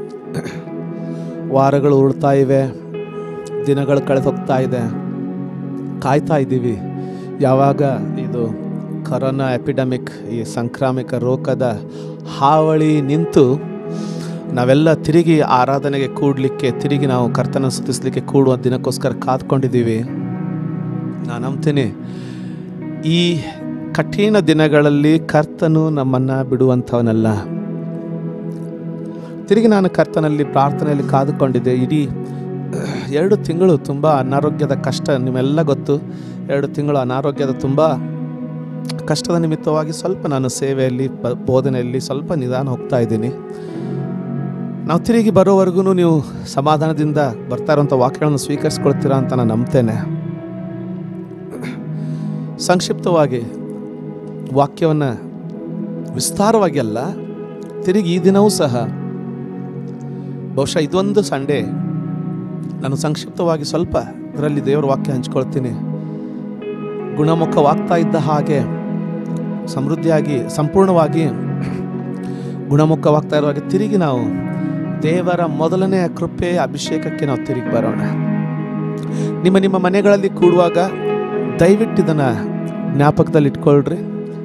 ವಾರಗಳು ಉರುಳ್ತಾ ಇವೆ ದಿನಗಳು ಕಳೆದು ಹೋಗ್ತಾ ಇದೆ ಕಾಯ್ತಾ ಇದ್ದೀವಿ ಯಾವಾಗ ಇದು ಕರೋನಾ ಎಪಿಡಮಿಕ್ ಈ ಸಾಂಕ್ರಾಮಿಕ ರೋಗದ ಹಾವಳಿ ನಿಂತು ನಾವೆಲ್ಲ ತಿರುಗಿ ಆರಾಧನೆಗೆ ಕೂಡಲಿಕ್ಕೆ ತಿರುಗಿ ನಾವು ಕರ್ತನ ಸ್ತುತಿಸ್ಲಿಕ್ಕೆ ಕೂಡುವ ದಿನಕ್ಕೋಸ್ಕರ ಕಾದ್ಕೊಂಡಿದ್ದೀವಿ ನಾನು ನಂಬ್ತೀನಿ ಈ ಕಠಿಣ ದಿನಗಳಲ್ಲಿ ಕರ್ತನು ನಮ್ಮನ್ನು ಬಿಡುವಂಥವನಲ್ಲ ತಿರುಗಿ ನಾನು ಕರ್ತನಲ್ಲಿ ಪ್ರಾರ್ಥನೆಯಲ್ಲಿ ಕಾದುಕೊಂಡಿದ್ದೆ ಇಡೀ ಎರಡು ತಿಂಗಳು ತುಂಬ ಅನಾರೋಗ್ಯದ ಕಷ್ಟ ನಿಮ್ಮೆಲ್ಲ ಗೊತ್ತು ಎರಡು ತಿಂಗಳು ಅನಾರೋಗ್ಯದ ತುಂಬ ಕಷ್ಟದ ನಿಮಿತ್ತವಾಗಿ ಸ್ವಲ್ಪ ನಾನು ಸೇವೆಯಲ್ಲಿ ಬ- ಬೋಧನೆಯಲ್ಲಿ ಸ್ವಲ್ಪ ನಿಧಾನ ಹೋಗ್ತಾ ಇದ್ದೀನಿ ನಾವು ತಿರುಗಿ ಬರೋವರೆಗೂ ನೀವು ಸಮಾಧಾನದಿಂದ ಬರ್ತಾ ಇರೋಂಥ ವಾಕ್ಯಗಳನ್ನು ಸ್ವೀಕರಿಸ್ಕೊಳ್ತೀರಾ ಅಂತ ನಾನು ನಂಬ್ತೇನೆ ಸಂಕ್ಷಿಪ್ತವಾಗಿ ವಾಕ್ಯವನ್ನು ವಿಸ್ತಾರವಾಗಿ ಅಲ್ಲ ತಿರುಗಿ ಈ ದಿನವೂ ಸಹ ಬಹುಶಃ ಇದೊಂದು ಸಂಡೇ ನಾನು ಸಂಕ್ಷಿಪ್ತವಾಗಿ ಸ್ವಲ್ಪ ಇದರಲ್ಲಿ ದೇವರ ವಾಕ್ಯ ಹಂಚ್ಕೊಳ್ತೀನಿ ಗುಣಮುಖವಾಗ್ತಾ ಇದ್ದ ಹಾಗೆ ಸಮೃದ್ಧಿಯಾಗಿ ಸಂಪೂರ್ಣವಾಗಿ ಗುಣಮುಖವಾಗ್ತಾ ಇರೋ ಹಾಗೆ ತಿರುಗಿ ನಾವು ದೇವರ ಮೊದಲನೆಯ ಕೃಪೆಯ ಅಭಿಷೇಕಕ್ಕೆ ನಾವು ತಿರುಗಿ ಬರೋಣ ನಿಮ್ಮ ನಿಮ್ಮ ಮನೆಗಳಲ್ಲಿ ಕೂಡುವಾಗ ದಯವಿಟ್ಟು ಇದನ್ನು ಜ್ಞಾಪಕದಲ್ಲಿ ಇಟ್ಕೊಳ್ರಿ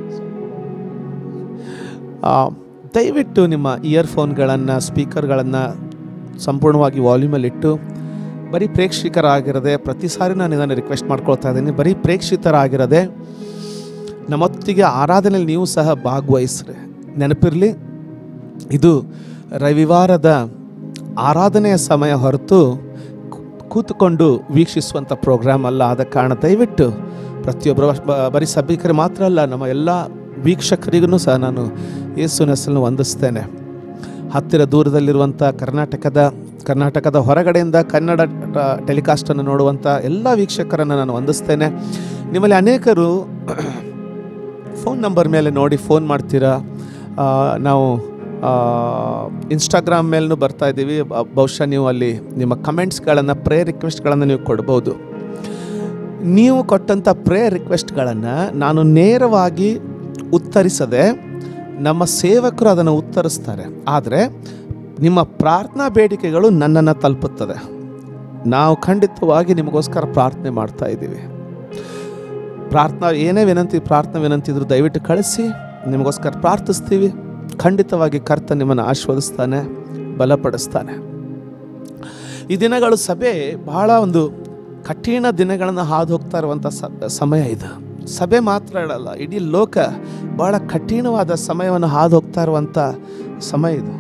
ಆ, ದಯವಿಟ್ಟು ನಿಮ್ಮ ಇಯರ್ಫೋನ್ಗಳನ್ನು ಸ್ಪೀಕರ್ಗಳನ್ನು ಸಂಪೂರ್ಣವಾಗಿ ವಾಲ್ಯೂಮಲ್ಲಿಟ್ಟು ಬರೀ ಪ್ರೇಕ್ಷಕರಾಗಿರದೆ ಪ್ರತಿ ಸಾರಿ ನಾನು ಇದನ್ನು ರಿಕ್ವೆಸ್ಟ್ ಮಾಡ್ಕೊಳ್ತಾ ಇದ್ದೀನಿ ಬರೀ ಪ್ರೇಕ್ಷಿತರಾಗಿರದೆ ನಮ್ಮೊತ್ತಿಗೆ ಆರಾಧನೆಯಲ್ಲಿ ನೀವು ಸಹ ಭಾಗವಹಿಸ್ರಿ ನೆನಪಿರಲಿ ಇದು ರವಿವಾರದ ಆರಾಧನೆಯ ಸಮಯ ಹೊರತು ಕೂ- ಕೂತುಕೊಂಡು ವೀಕ್ಷಿಸುವಂಥ ಪ್ರೋಗ್ರಾಮ್ ಅಲ್ಲ ಆದ ಕಾರಣ ದಯವಿಟ್ಟು ಪ್ರತಿಯೊಬ್ಬರು ಬ- ಬರೀ ಸಭಿಕರು ಮಾತ್ರ ಅಲ್ಲ ನಮ್ಮ ಎಲ್ಲ ವೀಕ್ಷಕರಿಗೂ ಸಹ ನಾನು ಯೇಸುವಿನ ಹೆಸರನ್ನು ವಂದಿಸ್ತೇನೆ ಹತ್ತಿರ ದೂರದಲ್ಲಿರುವಂಥ ಕರ್ನಾಟಕದ ಕರ್ನಾಟಕದ ಹೊರಗಡೆಯಿಂದ ಕನ್ನಡ ಟ- ಟೆಲಿಕಾಸ್ಟನ್ನು ನೋಡುವಂಥ ಎಲ್ಲ ವೀಕ್ಷಕರನ್ನು ನಾನು ವಂದಿಸ್ತೇನೆ ನಿಮ್ಮಲ್ಲಿ ಅನೇಕರು ಫೋನ್ ನಂಬರ್ ಮೇಲೆ ನೋಡಿ ಫೋನ್ ಮಾಡ್ತೀರಾ ಆ, ನಾವು ಇನ್ಸ್ಟಾಗ್ರಾಮ್ ಮೇಲೂ ಬರ್ತಾ ಇದ್ದೀವಿ ಬ- ಬಹುಶಃ ನೀವು ಅಲ್ಲಿ ನಿಮ್ಮ ಕಮೆಂಟ್ಸ್ಗಳನ್ನು ಪ್ರೇ ರಿಕ್ವೆಸ್ಟ್ಗಳನ್ನು ನೀವು ಕೊಡ್ಬೋದು ನೀವು ಕೊಟ್ಟಂಥ ಪ್ರೇ ರಿಕ್ವೆಸ್ಟ್ಗಳನ್ನು ನಾನು ನೇರವಾಗಿ ಉತ್ತರಿಸದೆ ನಮ್ಮ ಸೇವಕರು ಅದನ್ನು ಉತ್ತರಿಸ್ತಾರೆ ಆದರೆ ನಿಮ್ಮ ಪ್ರಾರ್ಥನಾ ಬೇಡಿಕೆಗಳು ನನ್ನನ್ನು ತಲುಪುತ್ತದೆ ನಾವು ಖಂಡಿತವಾಗಿ ನಿಮಗೋಸ್ಕರ ಪ್ರಾರ್ಥನೆ ಮಾಡ್ತಾ ಇದ್ದೀವಿ ಪ್ರಾರ್ಥನಾ ಏನೇ ವಿನಂತಿ ಪ್ರಾರ್ಥನಾ ವಿನಂತಿ ಇದ್ರೂ ದಯವಿಟ್ಟು ಕಳಿಸಿ ನಿಮಗೋಸ್ಕರ ಪ್ರಾರ್ಥಿಸ್ತೀವಿ ಖಂಡಿತವಾಗಿ ಕರ್ತ ನಿಮ್ಮನ್ನು ಆಶೀರ್ವದಿಸ್ತಾನೆ ಬಲಪಡಿಸ್ತಾನೆ ಈ ದಿನಗಳು ಸಭೆ ಬಹಳ ಒಂದು ಕಠಿಣ ದಿನಗಳನ್ನು ಹಾದು ಹೋಗ್ತಾ ಇರುವಂಥ ಸ- ಸಮಯ ಇದು ಸಭೆ ಮಾತ್ರ ಹೇಳಲ್ಲ ಇಡೀ ಲೋಕ ಬಹಳ ಕಠಿಣವಾದ ಸಮಯವನ್ನು ಹಾದು ಹೋಗ್ತಾ ಇರುವಂಥ ಸಮಯ ಇದು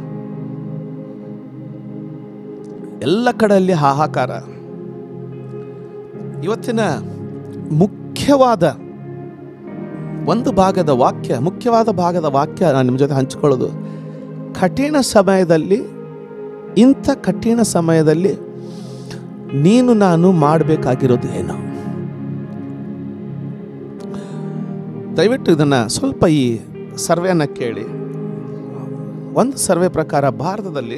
ಎಲ್ಲ ಕಡೆಯಲ್ಲಿ ಹಾಹಾಕಾರ ಇವತ್ತಿನ ಮುಖ್ಯವಾದ ಒಂದು ಭಾಗದ ವಾಕ್ಯ ಮುಖ್ಯವಾದ ಭಾಗದ ವಾಕ್ಯ ನಾನು ನಿಮ್ಮ ಜೊತೆ ಹಂಚಿಕೊಳ್ಳೋದು ಕಠಿಣ ಸಮಯದಲ್ಲಿ ಇಂಥ ಕಠಿಣ ಸಮಯದಲ್ಲಿ ನೀನು ನಾನು ಮಾಡಬೇಕಾಗಿರೋದು ಏನು ದಯವಿಟ್ಟು ಇದನ್ನು ಸ್ವಲ್ಪ ಈ ಸರ್ವೆಯನ್ನು ಕೇಳಿ ಒಂದು ಸರ್ವೆ ಪ್ರಕಾರ ಭಾರತದಲ್ಲಿ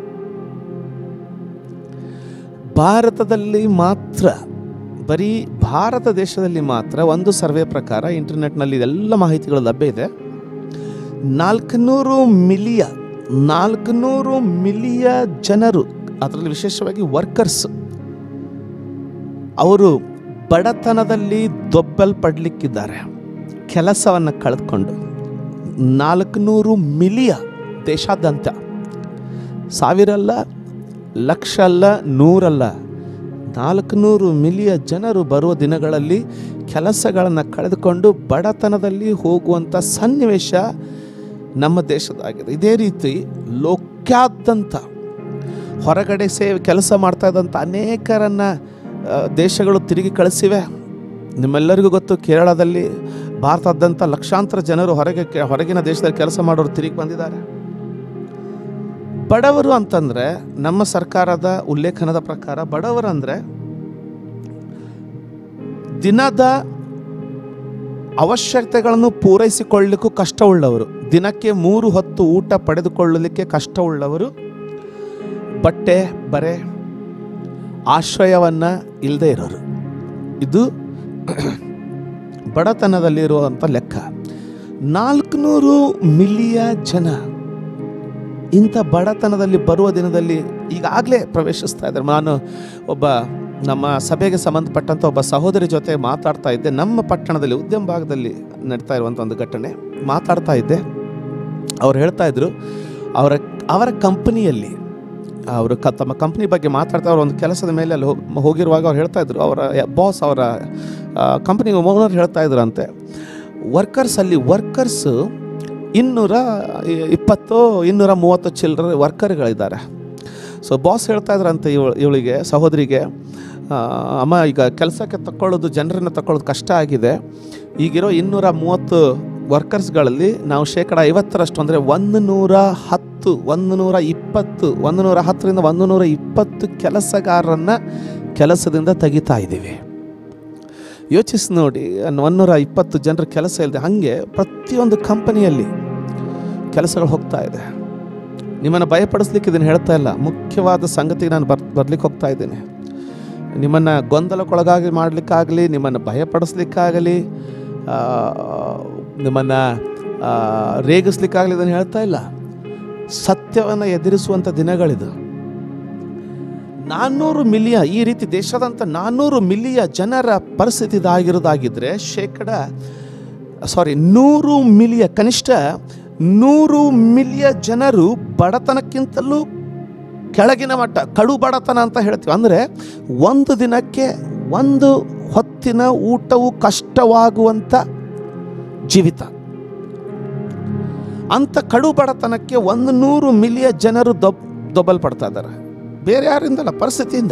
ಭಾರತದಲ್ಲಿ ಮಾತ್ರ ಬರೀ ಭಾರತ ದೇಶದಲ್ಲಿ ಮಾತ್ರ ಒಂದು ಸರ್ವೆ ಪ್ರಕಾರ ಇಂಟರ್ನೆಟ್ನಲ್ಲಿ ಎಲ್ಲ ಮಾಹಿತಿಗಳು ಲಭ್ಯ ಇದೆ ನಾಲ್ಕುನೂರು ಮಿಲಿಯ ನಾಲ್ಕುನೂರು ಮಿಲಿಯ ಜನರು ಅದರಲ್ಲಿ ವಿಶೇಷವಾಗಿ ವರ್ಕರ್ಸ್ ಅವರು ಬಡತನದಲ್ಲಿ ದೊಬ್ಬಲ್ಪಡ್ಲಿಕ್ಕಿದ್ದಾರೆ ಕೆಲಸವನ್ನು ಕಳೆದುಕೊಂಡು ನಾಲ್ಕುನೂರು ಮಿಲಿಯ ದೇಶಾದ್ಯಂತ ಸಾವಿರ ಅಲ್ಲ ಲಕ್ಷ ಅಲ್ಲ ನೂರಲ್ಲ ನಾಲ್ಕುನೂರು ಮಿಲಿಯ ಜನರು ಬರುವ ದಿನಗಳಲ್ಲಿ ಕೆಲಸಗಳನ್ನು ಕಳೆದುಕೊಂಡು ಬಡತನದಲ್ಲಿ ಹೋಗುವಂಥ ಸನ್ನಿವೇಶ ನಮ್ಮ ದೇಶದಾಗಿದೆ ಇದೇ ರೀತಿ ಲೋಕ್ಯಾದ್ಯಂತ ಹೊರಗಡೆ ಸೇವೆ ಕೆಲಸ ಮಾಡ್ತಾ ಇದ್ದಂಥ ಅನೇಕರನ್ನ ಆ, ದೇಶಗಳು ತಿರುಗಿ ಕಳಿಸಿವೆ ನಿಮ್ಮೆಲ್ಲರಿಗೂ ಗೊತ್ತು ಕೇರಳದಲ್ಲಿ ಭಾರತಾದ್ಯಂತ ಲಕ್ಷಾಂತರ ಜನರು ಹೊರಗೆ ಕೆ- ಹೊರಗಿನ ದೇಶದಲ್ಲಿ ಕೆಲಸ ಮಾಡೋರು ತಿರುಗಿ ಬಂದಿದ್ದಾರೆ ಬಡವರು ಅಂತಂದರೆ ನಮ್ಮ ಸರ್ಕಾರದ ಉಲ್ಲೇಖನದ ಪ್ರಕಾರ ಬಡವರು ಅಂದರೆ ದಿನದ ಅವಶ್ಯಕತೆಗಳನ್ನು ಪೂರೈಸಿಕೊಳ್ಳಲಿಕ್ಕೂ ಕಷ್ಟವುಳ್ಳವರು ದಿನಕ್ಕೆ ಮೂರು ಹೊತ್ತು ಊಟ ಪಡೆದುಕೊಳ್ಳಲಿಕ್ಕೆ ಕಷ್ಟವುಳ್ಳವರು ಬಟ್ಟೆ ಬರೆ ಆಶ್ರಯವನ್ನು ಇಲ್ಲದೆ ಇರೋರು ಇದು ಬಡತನದಲ್ಲಿರುವಂಥ ಲೆಕ್ಕ ನಾಲ್ಕುನೂರು ಮಿಲಿಯ ಜನ ಇಂಥ ಬಡತನದಲ್ಲಿ ಬರುವ ದಿನದಲ್ಲಿ ಈಗಾಗಲೇ ಪ್ರವೇಶಿಸ್ತಾ ಇದ್ದಾರೆ ನಾನು ಒಬ್ಬ ನಮ್ಮ ಸಭೆಗೆ ಸಂಬಂಧಪಟ್ಟಂಥ ಒಬ್ಬ ಸಹೋದರಿ ಜೊತೆ ಮಾತಾಡ್ತಾ ಇದ್ದೆ ನಮ್ಮ ಪಟ್ಟಣದಲ್ಲಿ ಉದ್ಯಮ ಭಾಗದಲ್ಲಿ ನಡೀತಾ ಇರುವಂಥ ಒಂದು ಘಟನೆ ಮಾತಾಡ್ತಾ ಇದ್ದೆ ಅವ್ರು ಹೇಳ್ತಾ ಇದ್ರು ಅವರ ಅವರ ಕಂಪನಿಯಲ್ಲಿ ಅವರು ಕ ತಮ್ಮ ಕಂಪ್ನಿ ಬಗ್ಗೆ ಮಾತಾಡ್ತಾ ಅವ್ರು ಒಂದು ಕೆಲಸದ ಮೇಲೆ ಅಲ್ಲಿ ಹೋಗ್- ಹೋಗಿರುವಾಗ ಅವ್ರು ಹೇಳ್ತಾ ಇದ್ರು ಅವರ ಬಾಸ್ ಅವರ ಕಂಪ್ನಿ ಓನರ್ ಹೇಳ್ತಾ ಇದ್ರಂತೆ ವರ್ಕರ್ಸ್ ಅಲ್ಲಿ ವರ್ಕರ್ಸ್ ಇನ್ನೂರ ಇ- ಇಪ್ಪತ್ತು ಇನ್ನೂರ ಮೂವತ್ತು ಚಿಲ್ಲರೆ ವರ್ಕರ್ಗಳಿದ್ದಾರೆ ಸೊ ಬಾಸ್ ಹೇಳ್ತಾ ಇದ್ರಂತೆ ಇವಳು ಇವಳಿಗೆ ಸಹೋದರಿಗೆ ಆ, ಅಮ್ಮ ಈಗ ಕೆಲಸಕ್ಕೆ ತಗೊಳ್ಳೋದು ಜನರನ್ನು ತಗೊಳ್ಳೋದು ಕಷ್ಟ ಆಗಿದೆ ಈಗಿರೋ ಇನ್ನೂರ ಮೂವತ್ತು ವರ್ಕರ್ಸ್ಗಳಲ್ಲಿ ನಾವು ಶೇಕಡ ಐವತ್ತರಷ್ಟು ಅಂದರೆ ಒಂದು ನೂರ ಹತ್ತು ಒಂದು ನೂರ ಇಪ್ಪತ್ತು ಒಂದು ನೂರ ಹತ್ತರಿಂದ ಒಂದು ನೂರ ಇಪ್ಪತ್ತು ಕೆಲಸಗಾರರನ್ನು ಕೆಲಸದಿಂದ ತೆಗಿತಾ ಇದ್ದೀವಿ ಯೋಚಿಸಿ ನೋಡಿ ಒಂದೂರ ಇಪ್ಪತ್ತು ಜನರ ಕೆಲಸ ಇಲ್ಲದೆ ಹಾಗೆ ಪ್ರತಿಯೊಂದು ಕಂಪನಿಯಲ್ಲಿ ಕೆಲಸಗಳು ಹೋಗ್ತಾ ಇದೆ ನಿಮ್ಮನ್ನು ಭಯಪಡಿಸ್ಲಿಕ್ಕೆ ಇದನ್ನು ಹೇಳ್ತಾ ಇಲ್ಲ ಮುಖ್ಯವಾದ ಸಂಗತಿಗೆ ನಾನು ಬರ್ ಬರ್ಲಿಕ್ಕೆ ಹೋಗ್ತಾ ಇದ್ದೀನಿ ನಿಮ್ಮನ್ನು ಗೊಂದಲಕ್ಕೊಳಗಾಗಿ ಮಾಡಲಿಕ್ಕಾಗಲಿ ನಿಮ್ಮನ್ನು ಭಯಪಡಿಸ್ಲಿಕ್ಕಾಗಲಿ ಆ, ನಿಮ್ಮನ್ನು ಆ, ರೇಗಿಸ್ಲಿಕ್ಕಾಗಲಿ ಇದನ್ನು ಹೇಳ್ತಾ ಇಲ್ಲ ಸತ್ಯವನ್ನು ಎದುರಿಸುವಂಥ ದಿನಗಳಿದು ನಾನ್ನೂರು ಮಿಲಿಯ ಈ ರೀತಿ ದೇಶದಂಥ ನಾನ್ನೂರು ಮಿಲಿಯ ಜನರ ಪರಿಸ್ಥಿತಿ ಇದಾಗಿರೋದಾಗಿದ್ದರೆ ಶೇಕಡ ಸಾರಿ ನೂರು ಮಿಲಿಯ ಕನಿಷ್ಠ ನೂರು ಮಿಲಿಯ ಜನರು ಬಡತನಕ್ಕಿಂತಲೂ ಕೆಳಗಿನ ಮಟ್ಟ ಕಡು ಬಡತನ ಅಂತ ಹೇಳ್ತೀವಿ ಅಂದರೆ ಒಂದು ದಿನಕ್ಕೆ ಒಂದು ಹೊತ್ತಿನ ಊಟವು ಕಷ್ಟವಾಗುವಂಥ ಜೀವಿತ ಅಂಥ ಕಡು ಬಡತನಕ್ಕೆ ಒಂದು ನೂರು ಮಿಲಿಯ ಜನರು ದೊಬ್ ದೊಬ್ಬಲ್ಪಡ್ತಾ ಇದ್ದಾರೆ ಬೇರೆ ಯಾರಿಂದಲ್ಲ ಪರಿಸ್ಥಿತಿಯಿಂದ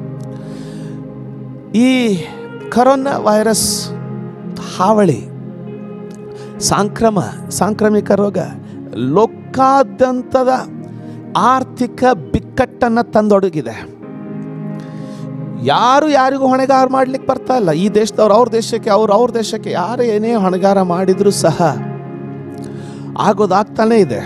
ಈ ಕರೋನಾ ವೈರಸ್ ಹಾವಳಿ ಸಾಂಕ್ರಮ ಸಾಂಕ್ರಾಮಿಕ ರೋಗ ಲೋಕಾದ್ಯಂತದ ಆರ್ಥಿಕ ಬಿಕ್ಕಟ್ಟನ್ನು ತಂದೊಡಗಿದೆ ಯಾರು ಯಾರಿಗೂ ಹೊಣೆಗಾರ ಮಾಡ್ಲಿಕ್ಕೆ ಬರ್ತಾ ಇಲ್ಲ ಈ ದೇಶದವ್ರು ಅವ್ರ ದೇಶಕ್ಕೆ ಅವ್ರು ಅವ್ರ ದೇಶಕ್ಕೆ ಯಾರು ಏನೇ ಹೊಣೆಗಾರ ಮಾಡಿದರೂ ಸಹ ಆಗೋದಾಗ್ತಾನೇ ಇದೆ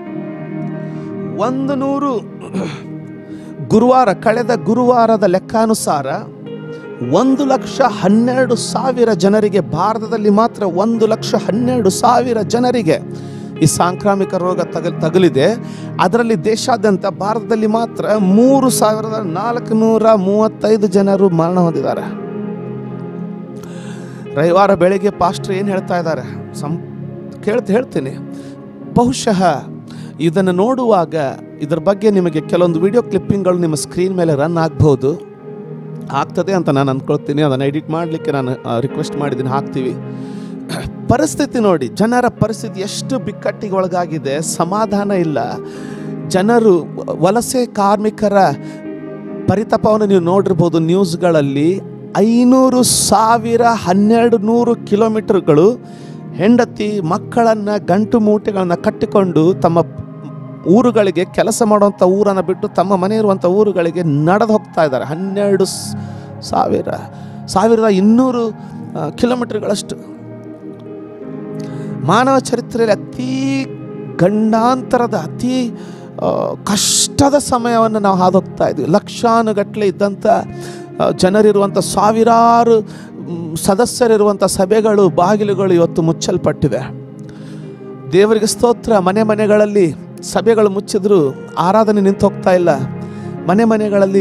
ಒಂದು ನೂರು ಗುರುವಾರ ಕಳೆದ ಗುರುವಾರದ ಲೆಕ್ಕಾನುಸಾರ ಒಂದು ಲಕ್ಷ ಹನ್ನೆರಡು ಸಾವಿರ ಜನರಿಗೆ ಭಾರತದಲ್ಲಿ ಮಾತ್ರ ಒಂದು ಲಕ್ಷ ಹನ್ನೆರಡು ಸಾವಿರ ಜನರಿಗೆ ಈ ಸಾಂಕ್ರಾಮಿಕ ರೋಗ ತಗಲ್ ತಗುಲಿದೆ ಅದರಲ್ಲಿ ದೇಶಾದ್ಯಂತ ಭಾರತದಲ್ಲಿ ಮಾತ್ರ ಮೂರು ಸಾವಿರದ ನಾಲ್ಕುನೂರ ಮೂವತ್ತೈದು ಜನರು ಮರಣ ಹೊಂದಿದ್ದಾರೆ ರವಿವಾರ ಬೆಳಿಗ್ಗೆ ಪಾಸ್ಟರ್ ಏನು ಹೇಳ್ತಾ ಇದ್ದಾರೆ ಸಂ ಕೇಳ್ತ ಹೇಳ್ತೀನಿ ಬಹುಶಃ ಇದನ್ನು ನೋಡುವಾಗ ಇದರ ಬಗ್ಗೆ ನಿಮಗೆ ಕೆಲವೊಂದು ವಿಡಿಯೋ ಕ್ಲಿಪ್ಪಿಂಗ್ಗಳು ನಿಮ್ಮ ಸ್ಕ್ರೀನ್ ಮೇಲೆ ರನ್ ಆಗ್ಬೋದು ಆಗ್ತದೆ ಅಂತ ನಾನು ಅಂದ್ಕೊಳ್ತೀನಿ ಅದನ್ನು ಎಡಿಟ್ ಮಾಡಲಿಕ್ಕೆ ನಾನು ರಿಕ್ವೆಸ್ಟ್ ಮಾಡಿದ್ದೀನಿ ಹಾಕ್ತೀವಿ ಪರಿಸ್ಥಿತಿ ನೋಡಿ ಜನರ ಪರಿಸ್ಥಿತಿ ಎಷ್ಟು ಬಿಕ್ಕಟ್ಟಿಗೆ ಒಳಗಾಗಿದೆ ಸಮಾಧಾನ ಇಲ್ಲ ಜನರು ವ- ವಲಸೆ ಕಾರ್ಮಿಕರ ಪರಿತಾಪವನ್ನು ನೀವು ನೋಡಿರ್ಬೋದು ನ್ಯೂಸ್ಗಳಲ್ಲಿ ಐನೂರು ಸಾವಿರ ಹನ್ನೆರಡು ನೂರು ಕಿಲೋಮೀಟರ್ಗಳು ಹೆಂಡತಿ ಮಕ್ಕಳನ್ನು ಗಂಟು ಮೂಟೆಗಳನ್ನು ಕಟ್ಟಿಕೊಂಡು ತಮ್ಮ ಊರುಗಳಿಗೆ ಕೆಲಸ ಮಾಡುವಂಥ ಊರನ್ನು ಬಿಟ್ಟು ತಮ್ಮ ಮನೆ ಇರುವಂಥ ಊರುಗಳಿಗೆ ನಡೆದು ಹೋಗ್ತಾ ಇದ್ದಾರೆ ಹನ್ನೆರಡು ಸ್- ಸಾವಿರ ಸಾವಿರದ ಇನ್ನೂರು ಆ, ಕಿಲೋಮೀಟರ್ಗಳಷ್ಟು ಮಾನವ ಚರಿತ್ರೆಯಲ್ಲಿ ಅತಿ ಗಂಡಾಂತರದ ಅತಿ ಆ, ಕಷ್ಟದ ಸಮಯವನ್ನು ನಾವು ಹಾದೋಗ್ತಾ ಇದ್ವಿ ಲಕ್ಷಾನುಗಟ್ಟಲೆ ಇದ್ದಂಥ ಆ, ಜನರಿರುವಂಥ ಸಾವಿರಾರು ಮ್, ಸದಸ್ಯರಿರುವಂಥ ಸಭೆಗಳು ಬಾಗಿಲುಗಳು ಇವತ್ತು ಮುಚ್ಚಲ್ಪಟ್ಟಿವೆ ದೇವರಿಗೆ ಸ್ತೋತ್ರ ಮನೆ ಮನೆಗಳಲ್ಲಿ ಸಭೆಗಳು ಮುಚ್ಚಿದ್ರು ಆರಾಧನೆ ನಿಂತು ಹೋಗ್ತಾ ಇಲ್ಲ ಮನೆ ಮನೆಗಳಲ್ಲಿ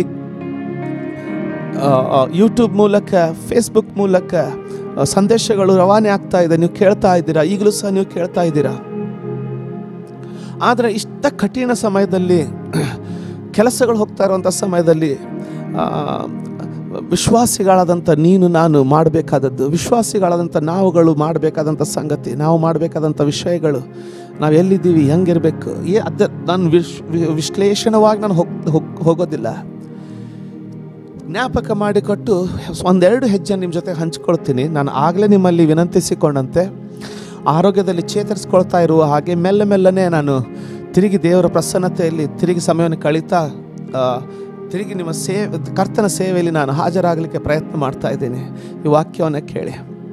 ಯೂಟ್ಯೂಬ್ ಮೂಲಕ ಫೇಸ್ಬುಕ್ ಮೂಲಕ ಆ, ಸಂದೇಶಗಳು ರವಾನೆ ಆಗ್ತಾ ಇದೆ ನೀವು ಕೇಳ್ತಾ ಇದ್ದೀರಾ ಈಗಲೂ ಸಹ ನೀವು ಕೇಳ್ತಾ ಇದ್ದೀರಾ ಆದರೆ ಇಷ್ಟ ಕಠಿಣ ಸಮಯದಲ್ಲಿ ಕೆಲಸಗಳು ಹೋಗ್ತಾ ಇರುವಂಥ ಸಮಯದಲ್ಲಿ ಆ, ವಿಶ್ವಾಸಿಗಳಾದಂಥ ನೀನು ನಾನು ಮಾಡಬೇಕಾದದ್ದು ವಿಶ್ವಾಸಿಗಳಾದಂಥ ನಾವುಗಳು ಮಾಡಬೇಕಾದಂಥ ಸಂಗತಿ ನಾವು ಮಾಡಬೇಕಾದಂಥ ವಿಷಯಗಳು ನಾವು ಎಲ್ಲಿದ್ದೀವಿ ಹೆಂಗಿರಬೇಕು ಏ ಅದ ನಾನು ವಿಶ್ ವಿ- ವಿಶ್ಲೇಷಣವಾಗಿ ನಾನು ಹೋಗ್ ಹೋಗ್- ಹೋಗೋದಿಲ್ಲ ಜ್ಞಾಪಕ ಮಾಡಿಕೊಟ್ಟು ಒಂದೆರಡು ಹೆಜ್ಜೆ ನಿಮ್ಮ ಜೊತೆ ಹಂಚ್ಕೊಳ್ತೀನಿ ನಾನು ಆಗಲೇ ನಿಮ್ಮಲ್ಲಿ ವಿನಂತಿಸಿಕೊಂಡಂತೆ ಆರೋಗ್ಯದಲ್ಲಿ ಚೇತರಿಸ್ಕೊಳ್ತಾ ಇರುವ ಹಾಗೆ ಮೆಲ್ಲ ಮೆಲ್ಲನೆ ನಾನು ತಿರುಗಿ ದೇವರ ಪ್ರಸನ್ನತೆಯಲ್ಲಿ ತಿರುಗಿ ಸಮಯವನ್ನು ಕಳೀತಾ ಆ, ತಿರುಗಿ ನಿಮ್ಮ ಸೇವೆ ಕರ್ತನ ಸೇವೆಯಲ್ಲಿ ನಾನು ಹಾಜರಾಗಲಿಕ್ಕೆ ಪ್ರಯತ್ನ ಮಾಡ್ತಾ ಇದ್ದೀನಿ ಈ ವಾಕ್ಯವನ್ನು ಕೇಳಿ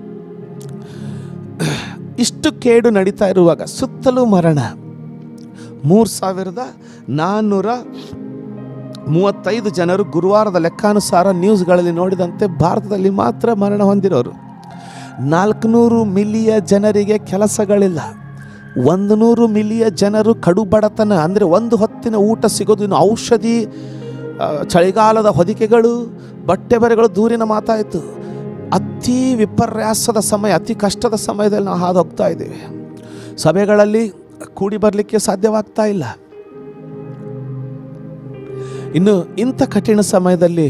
ಇಷ್ಟು ಕೇಡು ನಡೀತಾ ಇರುವಾಗ ಸುತ್ತಲೂ ಮರಣ ಮೂರು ಸಾವಿರದ ನಾನ್ನೂರ ಮೂವತ್ತೈದು ಜನರು ಗುರುವಾರದ ಲೆಕ್ಕಾನುಸಾರ ನ್ಯೂಸ್ಗಳಲ್ಲಿ ನೋಡಿದಂತೆ ಭಾರತದಲ್ಲಿ ಮಾತ್ರ ಮರಣ ಹೊಂದಿರೋರು ನಾಲ್ಕುನೂರು ಮಿಲಿಯ ಜನರಿಗೆ ಕೆಲಸಗಳಿಲ್ಲ ಒಂದು ನೂರು ಮಿಲಿಯ ಜನರು ಕಡು ಬಡತನ ಅಂದರೆ ಒಂದು ಹೊತ್ತಿನ ಊಟ ಸಿಗೋದು ಇನ್ನು ಔಷಧಿ ಆ, ಚಳಿಗಾಲದ ಹೊದಿಕೆಗಳು ಬಟ್ಟೆ ಬರೆಗಳು ದೂರಿನ ಮಾತಾಯಿತು ಅತಿ ವಿಪರ್ಯಾಸದ ಸಮಯ ಅತಿ ಕಷ್ಟದ ಸಮಯದಲ್ಲಿ ನಾವು ಹಾದು ಹೋಗ್ತಾ ಇದ್ದೀವಿ ಸಭೆಗಳಲ್ಲಿ ಕೂಡಿ ಬರಲಿಕ್ಕೆ ಸಾಧ್ಯವಾಗ್ತಾ ಇಲ್ಲ ಇನ್ನು ಇಂಥ ಕಠಿಣ ಸಮಯದಲ್ಲಿ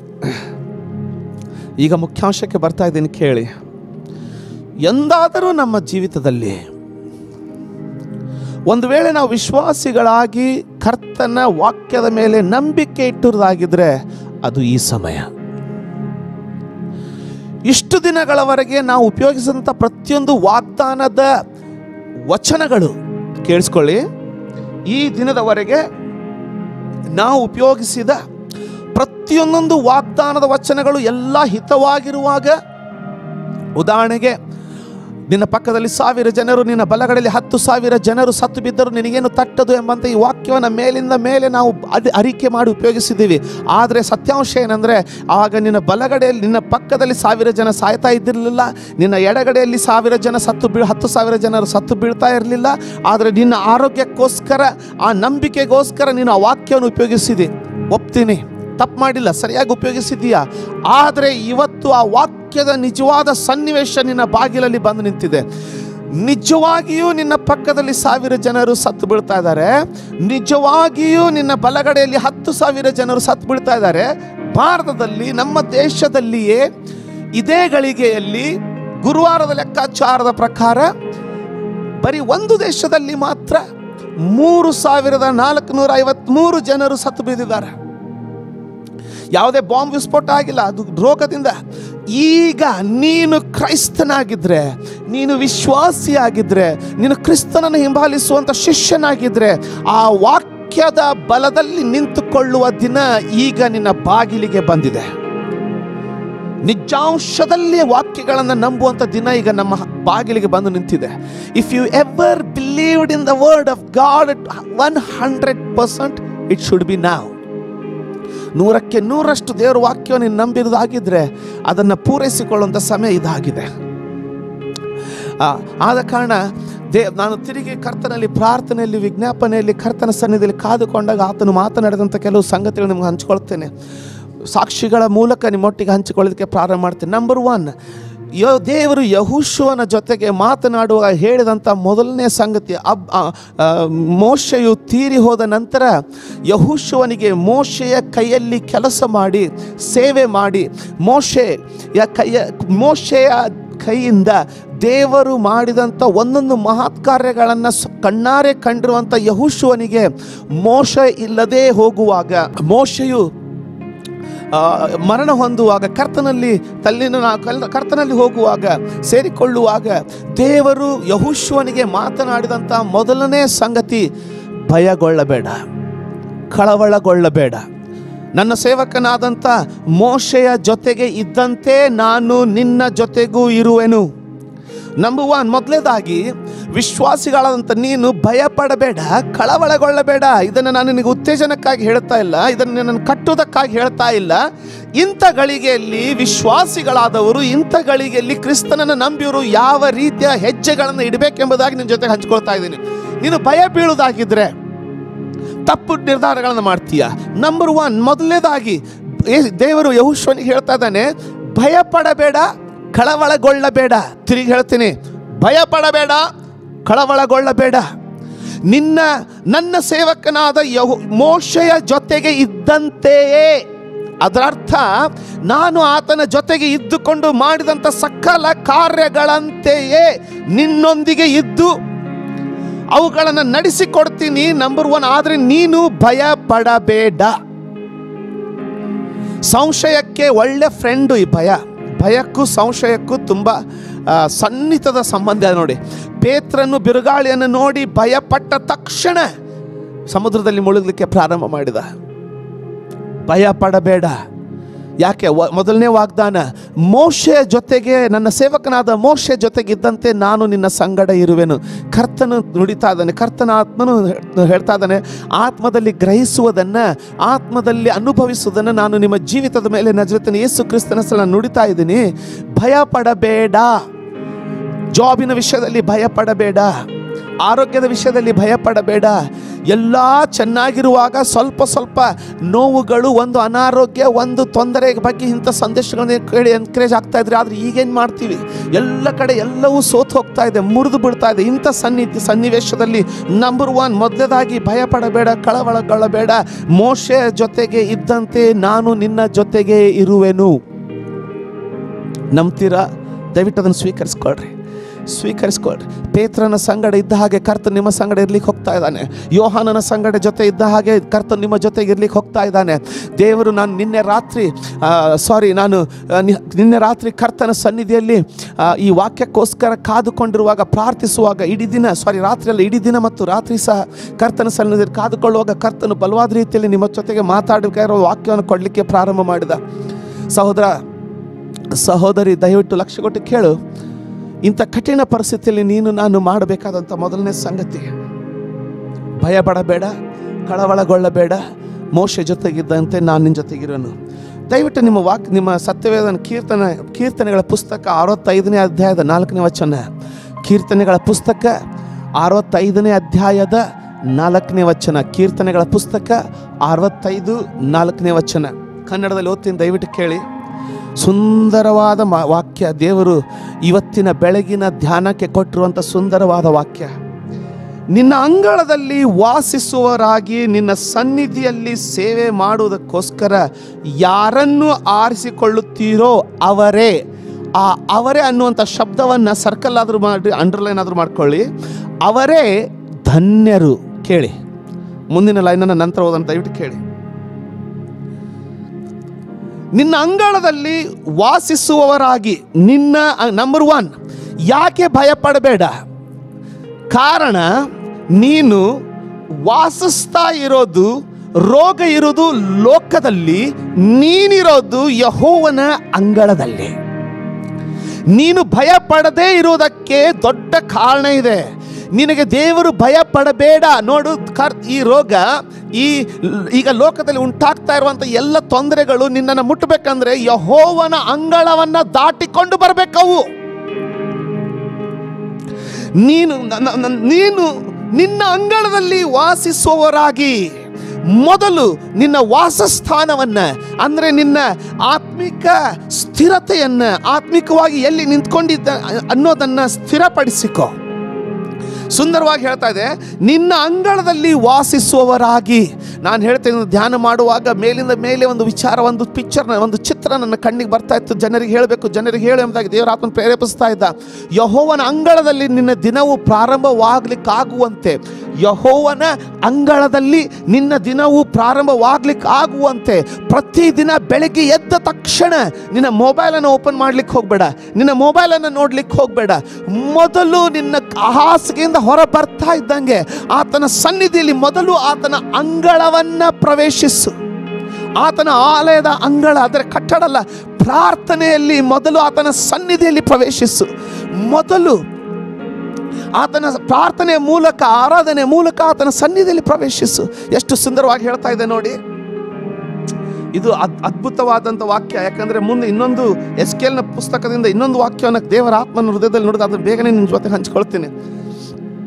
ಈಗ ಮುಖ್ಯಾಂಶಕ್ಕೆ ಬರ್ತಾ ಇದ್ದೀನಿ ಕೇಳಿ ಎಂದಾದರೂ ನಮ್ಮ ಜೀವಿತದಲ್ಲಿ ಒಂದು ವೇಳೆ ನಾವು ವಿಶ್ವಾಸಿಗಳಾಗಿ ಕರ್ತನ ವಾಕ್ಯದ ಮೇಲೆ ನಂಬಿಕೆ ಇಟ್ಟಿರೋದಾಗಿದ್ರೆ ಅದು ಈ ಸಮಯ ಇಷ್ಟು ದಿನಗಳವರೆಗೆ ನಾವು ಉಪಯೋಗಿಸಿದಂಥ ಪ್ರತಿಯೊಂದು ವಾಗ್ದಾನದ ವಚನಗಳು ಕೇಳಿಸ್ಕೊಳ್ಳಿ ಈ ದಿನದವರೆಗೆ ನಾವು ಉಪಯೋಗಿಸಿದ ಪ್ರತಿಯೊಂದೊಂದು ವಾಗ್ದಾನದ ವಚನಗಳು ಎಲ್ಲ ಹಿತವಾಗಿರುವಾಗ ಉದಾಹರಣೆಗೆ ನಿನ್ನ ಪಕ್ಕದಲ್ಲಿ ಸಾವಿರ ಜನರು ನಿನ್ನ ಬಲಗಡೆಯಲ್ಲಿ ಹತ್ತು ಸಾವಿರ ಜನರು ಸತ್ತು ಬಿದ್ದರು ನಿನಗೇನು ತಟ್ಟದು ಎಂಬಂತೆ ಈ ವಾಕ್ಯವನ್ನು ಮೇಲಿಂದ ಮೇಲೆ ನಾವು ಅದು ಅರಿಕೆ ಮಾಡಿ ಉಪಯೋಗಿಸಿದ್ದೀವಿ ಆದರೆ ಸತ್ಯಾಂಶ ಏನಂದರೆ ಆಗ ನಿನ್ನ ಬಲಗಡೆಯಲ್ಲಿ ನಿನ್ನ ಪಕ್ಕದಲ್ಲಿ ಸಾವಿರ ಜನ ಸಾಯ್ತಾ ಇದ್ದಿರಲಿಲ್ಲ ನಿನ್ನ ಎಡಗಡೆಯಲ್ಲಿ ಸಾವಿರ ಜನ ಸತ್ತು ಬೀಳ್ ಹತ್ತು ಸಾವಿರ ಜನರು ಸತ್ತು ಬೀಳ್ತಾ ಇರಲಿಲ್ಲ ಆದರೆ ನಿನ್ನ ಆರೋಗ್ಯಕ್ಕೋಸ್ಕರ ಆ ನಂಬಿಕೆಗೋಸ್ಕರ ನೀನು ಆ ವಾಕ್ಯವನ್ನು ಉಪಯೋಗಿಸಿದೆ ಒಪ್ತೀನಿ ತಪ್ಪು ಮಾಡಿಲ್ಲ ಸರಿಯಾಗಿ ಉಪಯೋಗಿಸಿದ್ದೀಯಾ ಆದರೆ ಇವತ್ತು ಆ ವಾಕ್ಯದ ನಿಜವಾದ ಸನ್ನಿವೇಶ ನಿನ್ನ ಬಾಗಿಲಲ್ಲಿ ಬಂದು ನಿಂತಿದೆ ನಿಜವಾಗಿಯೂ ನಿನ್ನ ಪಕ್ಕದಲ್ಲಿ ಸಾವಿರ ಜನರು ಸತ್ತು ಬೀಳ್ತಾ ಇದ್ದಾರೆ ನಿಜವಾಗಿಯೂ ನಿನ್ನ ಬಲಗಡೆಯಲ್ಲಿ ಹತ್ತು ಸಾವಿರ ಜನರು ಸತ್ತು ಬೀಳ್ತಾ ಇದ್ದಾರೆ ಭಾರತದಲ್ಲಿ ನಮ್ಮ ದೇಶದಲ್ಲಿಯೇ ಇದೇ ಗಳಿಗೆಯಲ್ಲಿ ಗುರುವಾರದ ಲೆಕ್ಕಾಚಾರದ ಪ್ರಕಾರ ಬರೀ ಒಂದು ದೇಶದಲ್ಲಿ ಮಾತ್ರ ಮೂರು ಸಾವಿರದ ನಾಲ್ಕುನೂರ ಐವತ್ಮೂರು ಜನರು ಸತ್ತು ಬಿದ್ದಿದ್ದಾರೆ ಯಾವುದೇ ಬಾಂಬ್ ವಿಸ್ಫೋಟ ಆಗಿಲ್ಲ ಅದು ರೋಗದಿಂದ ಈಗ ನೀನು ಕ್ರೈಸ್ತನಾಗಿದ್ರೆ ನೀನು ವಿಶ್ವಾಸಿಯಾಗಿದ್ರೆ ನೀನು ಕ್ರಿಸ್ತನನ್ನು ಹಿಂಬಾಲಿಸುವಂಥ ಶಿಷ್ಯನಾಗಿದ್ರೆ ಆ ವಾಕ್ಯದ ಬಲದಲ್ಲಿ ನಿಂತುಕೊಳ್ಳುವ ದಿನ ಈಗ ನಿನ್ನ ಬಾಗಿಲಿಗೆ ಬಂದಿದೆ ನಿಜಾಂಶದಲ್ಲಿ ವಾಕ್ಯಗಳನ್ನು ನಂಬುವಂಥ ದಿನ ಈಗ ನಮ್ಮ ಬಾಗಿಲಿಗೆ ಬಂದು ನಿಂತಿದೆ if you ever believed in the word of God one hundred percent it should be ನಾವ್ ನೂರಕ್ಕೆ ನೂರಷ್ಟು ದೇವರ ವಾಕ್ಯವನ್ನು ನೀನು ನಂಬಿರೋದಾಗಿದ್ದರೆ ಅದನ್ನು ಪೂರೈಸಿಕೊಳ್ಳುವಂಥ ಸಮಯ ಇದಾಗಿದೆ ಆ, ಆದ ಕಾರಣ ದೇ ನಾನು ತಿರುಗಿ ಕರ್ತನಲ್ಲಿ ಪ್ರಾರ್ಥನೆಯಲ್ಲಿ ವಿಜ್ಞಾಪನೆಯಲ್ಲಿ ಕರ್ತನ ಸನ್ನಿಧಿಯಲ್ಲಿ ಕಾದುಕೊಂಡಾಗ ಆತನು ಮಾತನಾಡಿದಂಥ ಕೆಲವು ಸಂಗತಿಗಳು ನಿಮ್ಗೆ ಹಂಚ್ಕೊಳ್ತೇನೆ ಸಾಕ್ಷಿಗಳ ಮೂಲಕ ನಿಮ್ಮೊಟ್ಟಿಗೆ ಹಂಚಿಕೊಳ್ಳೋದಕ್ಕೆ ಪ್ರಾರಂಭ ಮಾಡ್ತೇನೆ ನಂಬರ್ ಒನ್ ಯೋ ದೇವರು ಯಹುಶುವನ ಜೊತೆಗೆ ಮಾತನಾಡುವಾಗ ಹೇಳಿದಂಥ ಮೊದಲನೇ ಸಂಗತಿ ಅಬ್ ಆ, ಆ, ಮೋಶೆಯು ತೀರಿ ಹೋದ ನಂತರ ಯಹುಶುವನಿಗೆ ಮೋಶೆಯ ಕೈಯಲ್ಲಿ ಕೆಲಸ ಮಾಡಿ ಸೇವೆ ಮಾಡಿ ಮೋಶೆಯ ಕೈಯ ಮೋಶೆಯ ಕೈಯಿಂದ ದೇವರು ಮಾಡಿದಂಥ ಒಂದೊಂದು ಮಹತ್ ಕಾರ್ಯಗಳನ್ನು ಕಣ್ಣಾರೆ ಕಂಡಿರುವಂಥ ಯಹುಶುವನಿಗೆ ಮೋಶ ಇಲ್ಲದೆ ಹೋಗುವಾಗ ಮೋಶೆಯು ಆ, ಮರಣ ಹೊಂದುವಾಗ ಕರ್ತನಲ್ಲಿ ತಲ್ಲಿನ ಕಲ್- ಕರ್ತನಲ್ಲಿ ಹೋಗುವಾಗ ಸೇರಿಕೊಳ್ಳುವಾಗ ದೇವರು ಯಹುಶ್ವನಿಗೆ ಮಾತನಾಡಿದಂಥ ಮೊದಲನೇ ಸಂಗತಿ ಭಯಗೊಳ್ಳಬೇಡ ಕಳವಳಗೊಳ್ಳಬೇಡ ನನ್ನ ಸೇವಕನಾದಂಥ ಮೋಶೆಯ ಜೊತೆಗೆ ಇದ್ದಂತೆ ನಾನು ನಿನ್ನ ಜೊತೆಗೂ ಇರುವೆನು ನಂಬರ್ ಒನ್ ಮೊದಲೇದಾಗಿ ವಿಶ್ವಾಸಿಗಳಾದಂಥ ನೀನು ಭಯಪಡಬೇಡ ಕಳವಳಗೊಳ್ಳಬೇಡ ಇದನ್ನು ನಾನು ನಿನಗೆ ಉತ್ತೇಜನಕ್ಕಾಗಿ ಹೇಳ್ತಾ ಇಲ್ಲ ಇದನ್ನು ನಾನು ಕಟ್ಟುವುದಕ್ಕಾಗಿ ಹೇಳ್ತಾ ಇಲ್ಲ ಇಂಥ ಗಳಿಗೆಯಲ್ಲಿ ವಿಶ್ವಾಸಿಗಳಾದವರು ಇಂಥ ಗಳಿಗೆಯಲ್ಲಿ ಕ್ರಿಸ್ತನನ್ನು ನಂಬಿಯವರು ಯಾವ ರೀತಿಯ ಹೆಜ್ಜೆಗಳನ್ನು ಇಡಬೇಕೆಂಬುದಾಗಿ ನಿನ್ನ ಜೊತೆ ಹಂಚ್ಕೊಳ್ತಾ ಇದ್ದೀನಿ ನೀನು ಭಯ ಬೀಳುವುದಾಗಿದ್ದರೆ ತಪ್ಪು ನಿರ್ಧಾರಗಳನ್ನು ಮಾಡ್ತೀಯ ನಂಬರ್ ಒನ್ ಮೊದಲನೇದಾಗಿ ಏ- ದೇವರು ಯಹುಶ್ವನಿಗೆ ಹೇಳ್ತಾ ಇದ್ದಾನೆ ಭಯ ಪಡಬೇಡ ಕಳವಳಗೊಳ್ಳಬೇಡ ತಿರುಗಿ ಹೇಳ್ತೀನಿ ಭಯ ಪಡಬೇಡ ಕಳವಳಗೊಳ್ಳಬೇಡ ನಿನ್ನ ನನ್ನ ಸೇವಕನಾದ ಯಹೋ ಮೋಶೆಯ ಜೊತೆಗೆ ಇದ್ದಂತೆಯೇ ಅದರ ಅರ್ಥ ನಾನು ಆತನ ಜೊತೆಗೆ ಇದ್ದುಕೊಂಡು ಮಾಡಿದಂಥ ಸಕಲ ಕಾರ್ಯಗಳಂತೆಯೇ ನಿನ್ನೊಂದಿಗೆ ಇದ್ದು ಅವುಗಳನ್ನು ನಡೆಸಿಕೊಡ್ತೀನಿ ನಂಬರ್ ಒನ್ ಆದರೆ ನೀನು ಭಯ ಪಡಬೇಡ ಸಂಶಯಕ್ಕೆ ಒಳ್ಳೆ ಫ್ರೆಂಡು ಈ ಭಯ ಭಯಕ್ಕೂ ಸಂಶಯಕ್ಕೂ ತುಂಬ ಆ, ಸನ್ನಿಹಿತದ ಸಂಬಂಧ ನೋಡಿ ಪೇತ್ರನು ಬಿರುಗಾಳಿಯನ್ನು ನೋಡಿ ಭಯಪಟ್ಟ ತಕ್ಷಣ ಸಮುದ್ರದಲ್ಲಿ ಮುಳುಗಲಿಕ್ಕೆ ಪ್ರಾರಂಭ ಮಾಡಿದ ಭಯ ಪಡಬೇಡ ಯಾಕೆ ವ- ಮೊದಲನೇ ವಾಗ್ದಾನ ಮೋಶೆ ಜೊತೆಗೆ ನನ್ನ ಸೇವಕನಾದ ಮೋಶೆ ಜೊತೆಗಿದ್ದಂತೆ ನಾನು ನಿನ್ನ ಸಂಗಡ ಇರುವೆನು ಕರ್ತನು ನುಡಿತಾ ಇದ್ದಾನೆ ಕರ್ತನ ಆತ್ಮನು ಹೇ- ಹೇಳ್ತಾ ಇದ್ದಾನೆ ಆತ್ಮದಲ್ಲಿ ಗ್ರಹಿಸುವುದನ್ನು ಆತ್ಮದಲ್ಲಿ ಅನುಭವಿಸುವುದನ್ನು ನಾನು ನಿಮ್ಮ ಜೀವಿತದ ಮೇಲೆ ನಜರತನ ಯೇಸು ಕ್ರಿಸ್ತನ ಸಲ ನುಡಿತಾ ಇದ್ದೀನಿ ಭಯ ಪಡಬೇಡ ಜಾಬಿನ ವಿಷಯದಲ್ಲಿ ಭಯ ಪಡಬೇಡ ಆರೋಗ್ಯದ ವಿಷಯದಲ್ಲಿ ಭಯ ಪಡಬೇಡ ಎಲ್ಲ ಚೆನ್ನಾಗಿರುವಾಗ ಸ್ವಲ್ಪ ಸ್ವಲ್ಪ ನೋವುಗಳು ಒಂದು ಅನಾರೋಗ್ಯ ಒಂದು ತೊಂದರೆ ಬಗ್ಗೆ ಇಂಥ ಸಂದೇಶಗಳನ್ನ ಕೇಳಿ ಎನ್ಕರೇಜ್ ಆಗ್ತಾ ಇದ್ರೆ ಆದರೆ ಈಗೇನು ಮಾಡ್ತೀವಿ ಎಲ್ಲ ಕಡೆ ಎಲ್ಲವೂ ಸೋತು ಹೋಗ್ತಾ ಇದೆ ಮುರಿದು ಬಿಡ್ತಾ ಇದೆ ಇಂಥ ಸನ್ನಿ ಸನ್ನಿವೇಶದಲ್ಲಿ ನಂಬರ್ ಒನ್ ಮೊದಲೇದಾಗಿ ಭಯ ಪಡಬೇಡ ಕಳವಳಗೊಳ್ಳಬೇಡ ಮೋಶೆ ಜೊತೆಗೆ ಇದ್ದಂತೆ ನಾನು ನಿನ್ನ ಜೊತೆಗೆ ಇರುವೆನು ನಂಬ್ತೀರಾ ದಯವಿಟ್ಟು ಅದನ್ನು ಸ್ವೀಕರಿಸ್ಕೊಳ್ರಿ ಸ್ವೀಕರಿಸ್ಕೊಳ್ರಿ ಪೇತ್ರನ ಸಂಗಡ ಇದ್ದ ಹಾಗೆ ಕರ್ತ ನಿಮ್ಮ ಸಂಗಡ ಇರ್ಲಿಕ್ಕೆ ಹೋಗ್ತಾ ಇದ್ದಾನೆ ಯೋಹಾನನ ಸಂಗಡ ಜೊತೆ ಇದ್ದ ಹಾಗೆ ಕರ್ತ ನಿಮ್ಮ ಜೊತೆಗೆ ಇರ್ಲಿಕ್ಕೆ ಹೋಗ್ತಾ ಇದ್ದಾನೆ ದೇವರು ನಾನು ನಿನ್ನೆ ರಾತ್ರಿ ಸಾರಿ ನಾನು ಆ, ನಿ- ನಿನ್ನೆ ರಾತ್ರಿ ಕರ್ತನ ಸನ್ನಿಧಿಯಲ್ಲಿ ಆ, ಈ ವಾಕ್ಯಕ್ಕೋಸ್ಕರ ಕಾದುಕೊಂಡಿರುವಾಗ ಪ್ರಾರ್ಥಿಸುವಾಗ ಇಡೀ ದಿನ ಸಾರಿ ರಾತ್ರಿಯಲ್ಲಿ ಇಡೀ ದಿನ ಮತ್ತು ರಾತ್ರಿ ಸಹ ಕರ್ತನ ಸನ್ನಿಧಿಯಲ್ಲಿ ಕಾದುಕೊಳ್ಳುವಾಗ ಕರ್ತನು ಬಲವಾದ ರೀತಿಯಲ್ಲಿ ನಿಮ್ಮ ಜೊತೆಗೆ ಮಾತಾಡಬೇಕಾಗಿರೋ ವಾಕ್ಯವನ್ನು ಕೊಡಲಿಕ್ಕೆ ಪ್ರಾರಂಭ ಮಾಡಿದ ಸಹೋದರ ಸಹೋದರಿ ದಯವಿಟ್ಟು ಲಕ್ಷ್ಯ ಕೊಟ್ಟು ಕೇಳು ಇಂಥ ಕಠಿಣ ಪರಿಸ್ಥಿತಿಯಲ್ಲಿ ನೀನು ನಾನು ಮಾಡಬೇಕಾದಂಥ ಮೊದಲನೇ ಸಂಗತಿ ಭಯ ಪಡಬೇಡ ಕಳವಳಗೊಳ್ಳಬೇಡ ಮೋಶ ಜೊತೆಗಿದ್ದಂತೆ ನಾನು ನಿನ್ನ ಜೊತೆಗಿರೋನು ದಯವಿಟ್ಟು ನಿಮ್ಮ ವಾಕ್ ನಿಮ್ಮ ಸತ್ಯವೇದನ ಕೀರ್ತನೆ ಕೀರ್ತನೆಗಳ ಪುಸ್ತಕ ಅರವತ್ತೈದನೇ ಅಧ್ಯಾಯದ ನಾಲ್ಕನೇ ವಚನ ಕೀರ್ತನೆಗಳ ಪುಸ್ತಕ ಅರವತ್ತೈದನೇ ಅಧ್ಯಾಯದ ನಾಲ್ಕನೇ ವಚನ ಕೀರ್ತನೆಗಳ ಪುಸ್ತಕ ಅರವತ್ತೈದು ನಾಲ್ಕನೇ ವಚನ ಕನ್ನಡದಲ್ಲಿ ಓದ್ತೀನಿ ದಯವಿಟ್ಟು ಕೇಳಿ ಸುಂದರವಾದ ಮಾ ವಾಕ್ಯ ದೇವರು ಇವತ್ತಿನ ಬೆಳಗಿನ ಧ್ಯಾನಕ್ಕೆ ಕೊಟ್ಟಿರುವಂಥ ಸುಂದರವಾದ ವಾಕ್ಯ ನಿನ್ನ ಅಂಗಳದಲ್ಲಿ ವಾಸಿಸುವವರಾಗಿ ನಿನ್ನ ಸನ್ನಿಧಿಯಲ್ಲಿ ಸೇವೆ ಮಾಡುವುದಕ್ಕೋಸ್ಕರ ಯಾರನ್ನು ಆರಿಸಿಕೊಳ್ಳುತ್ತೀರೋ ಅವರೇ ಆ ಅವರೇ ಅನ್ನುವಂಥ ಶಬ್ದವನ್ನು ಸರ್ಕಲ್ ಆದರೂ ಮಾಡಿ ಅಂಡರ್ಲೈನ್ ಆದರೂ ಮಾಡ್ಕೊಳ್ಳಿ ಅವರೇ ಧನ್ಯರು ಕೇಳಿ ಮುಂದಿನ ಲೈನನ್ನು ನಂತರ ಓದೋಣ ದಯವಿಟ್ಟು ಕೇಳಿ ನಿನ್ನ ಅಂಗಳದಲ್ಲಿ ವಾಸಿಸುವವರಾಗಿ ನಿನ್ನ ನಂಬರ್ ಒನ್ ಯಾಕೆ ಭಯ ಪಡಬೇಡ ಕಾರಣ ನೀನು ವಾಸಿಸ್ತಾ ಇರೋದು ರೋಗ ಇರೋದು ಲೋಕದಲ್ಲಿ ನೀನಿರೋದು ಯಹೋವನ ಅಂಗಳದಲ್ಲಿ ನೀನು ಭಯ ಪಡದೇ ಇರುವುದಕ್ಕೆ ದೊಡ್ಡ ಕಾರಣ ಇದೆ ನಿನಗೆ ದೇವರು ಭಯ ಪಡಬೇಡ ನೋಡು ಕರ್ ಈ ರೋಗ ಈ ಈಗ ಲೋಕದಲ್ಲಿ ಉಂಟಾಗ್ತಾ ಇರುವಂಥ ಎಲ್ಲ ತೊಂದರೆಗಳು ನಿನ್ನನ್ನು ಮುಟ್ಟಬೇಕಂದ್ರೆ ಯಹೋವನ ಅಂಗಳವನ್ನ ದಾಟಿಕೊಂಡು ಬರಬೇಕವು ನೀನು ನನ್ನ- ನನ್ನ- ನೀನು ನಿನ್ನ ಅಂಗಳದಲ್ಲಿ ವಾಸಿಸುವವರಾಗಿ ಮೊದಲು ನಿನ್ನ ವಾಸಸ್ಥಾನವನ್ನ ಅಂದ್ರೆ ನಿನ್ನ ಆತ್ಮಿಕ ಸ್ಥಿರತೆಯನ್ನ ಆತ್ಮಿಕವಾಗಿ ಎಲ್ಲಿ ನಿಂತ್ಕೊಂಡಿದ್ದ ಅನ್ನೋದನ್ನ ಸ್ಥಿರಪಡಿಸಿಕೊ ಸುಂದರವಾಗಿ ಹೇಳ್ತಾ ಇದೆ ನಿನ್ನ ಅಂಗಳದಲ್ಲಿ ವಾಸಿಸುವವರಾಗಿ ನಾನು ಹೇಳ್ತೇನೆ ಧ್ಯಾನ ಮಾಡುವಾಗ ಮೇಲಿಂದ ಮೇಲೆ ಒಂದು ವಿಚಾರ ಒಂದು ಪಿಕ್ಚರ್ ಒಂದು ಚಿತ್ರ ನನ್ನ ಕಣ್ಣಿಗೆ ಬರ್ತಾ ಇತ್ತು ಜನರಿಗೆ ಹೇಳಬೇಕು ಜನರಿಗೆ ಹೇಳು ಎಂಬುದಾಗಿ ದೇವರ ಆತ್ಮನ ಪ್ರೇರೇಪಿಸ್ತಾ ಇದ್ದ ಯಹೋವನ ಅಂಗಳದಲ್ಲಿ ನಿನ್ನ ದಿನವು ಪ್ರಾರಂಭವಾಗ್ಲಿಕ್ಕಾಗುವಂತೆ ಯಹೋವನ ಅಂಗಳದಲ್ಲಿ ನಿನ್ನ ದಿನವು ಪ್ರಾರಂಭವಾಗ್ಲಿಕ್ಕೆ ಆಗುವಂತೆ ಪ್ರತಿದಿನ ಬೆಳಗ್ಗೆ ಎದ್ದ ತಕ್ಷಣ ನಿನ್ನ ಮೊಬೈಲನ್ನು ಓಪನ್ ಮಾಡ್ಲಿಕ್ಕೆ ಹೋಗಬೇಡ ನಿನ್ನ ಮೊಬೈಲನ್ನು ನೋಡ್ಲಿಕ್ಕೆ ಹೋಗಬೇಡ ಮೊದಲು ನಿನ್ನ ಹಾಸಿಗೆಯಿಂದ ಹೊರ ಬರ್ತಾ ಇದ್ದಂಗೆ ಆತನ ಸನ್ನಿಧಿಯಲ್ಲಿ ಮೊದಲು ಆತನ ಅಂಗಳವನ್ನ ಪ್ರವೇಶಿಸು ಆತನ ಆಲಯದ ಅಂಗಳ ಅದರ ಕಟ್ಟಡ ಅಲ್ಲ ಪ್ರಾರ್ಥನೆಯಲ್ಲಿ ಮೊದಲು ಆತನ ಸನ್ನಿಧಿಯಲ್ಲಿ ಪ್ರವೇಶಿಸು ಮೊದಲು ಆತನ ಪ್ರಾರ್ಥನೆಯ ಮೂಲಕ ಆರಾಧನೆ ಮೂಲಕ ಆತನ ಸನ್ನಿಧಿಯಲ್ಲಿ ಪ್ರವೇಶಿಸು ಎಷ್ಟು ಸುಂದರವಾಗಿ ಹೇಳ್ತಾ ಇದೆ ನೋಡಿ ಇದು ಅದ್ ಅದ್ಭುತವಾದಂಥ ವಾಕ್ಯ ಯಾಕಂದ್ರೆ ಮುಂದೆ ಇನ್ನೊಂದು ಎಸ್ ನ ಪುಸ್ತಕದಿಂದ ಇನ್ನೊಂದು ವಾಕ್ಯವನ್ನು ದೇವರ ಆತ್ಮನ ಹೃದಯದಲ್ಲಿ ನೋಡಿದ ಅದನ್ನು ಬೇಗನೆ ನಿನ್ನ ಜೊತೆ ಹಂಚ್ಕೊಳ್ತೀನಿ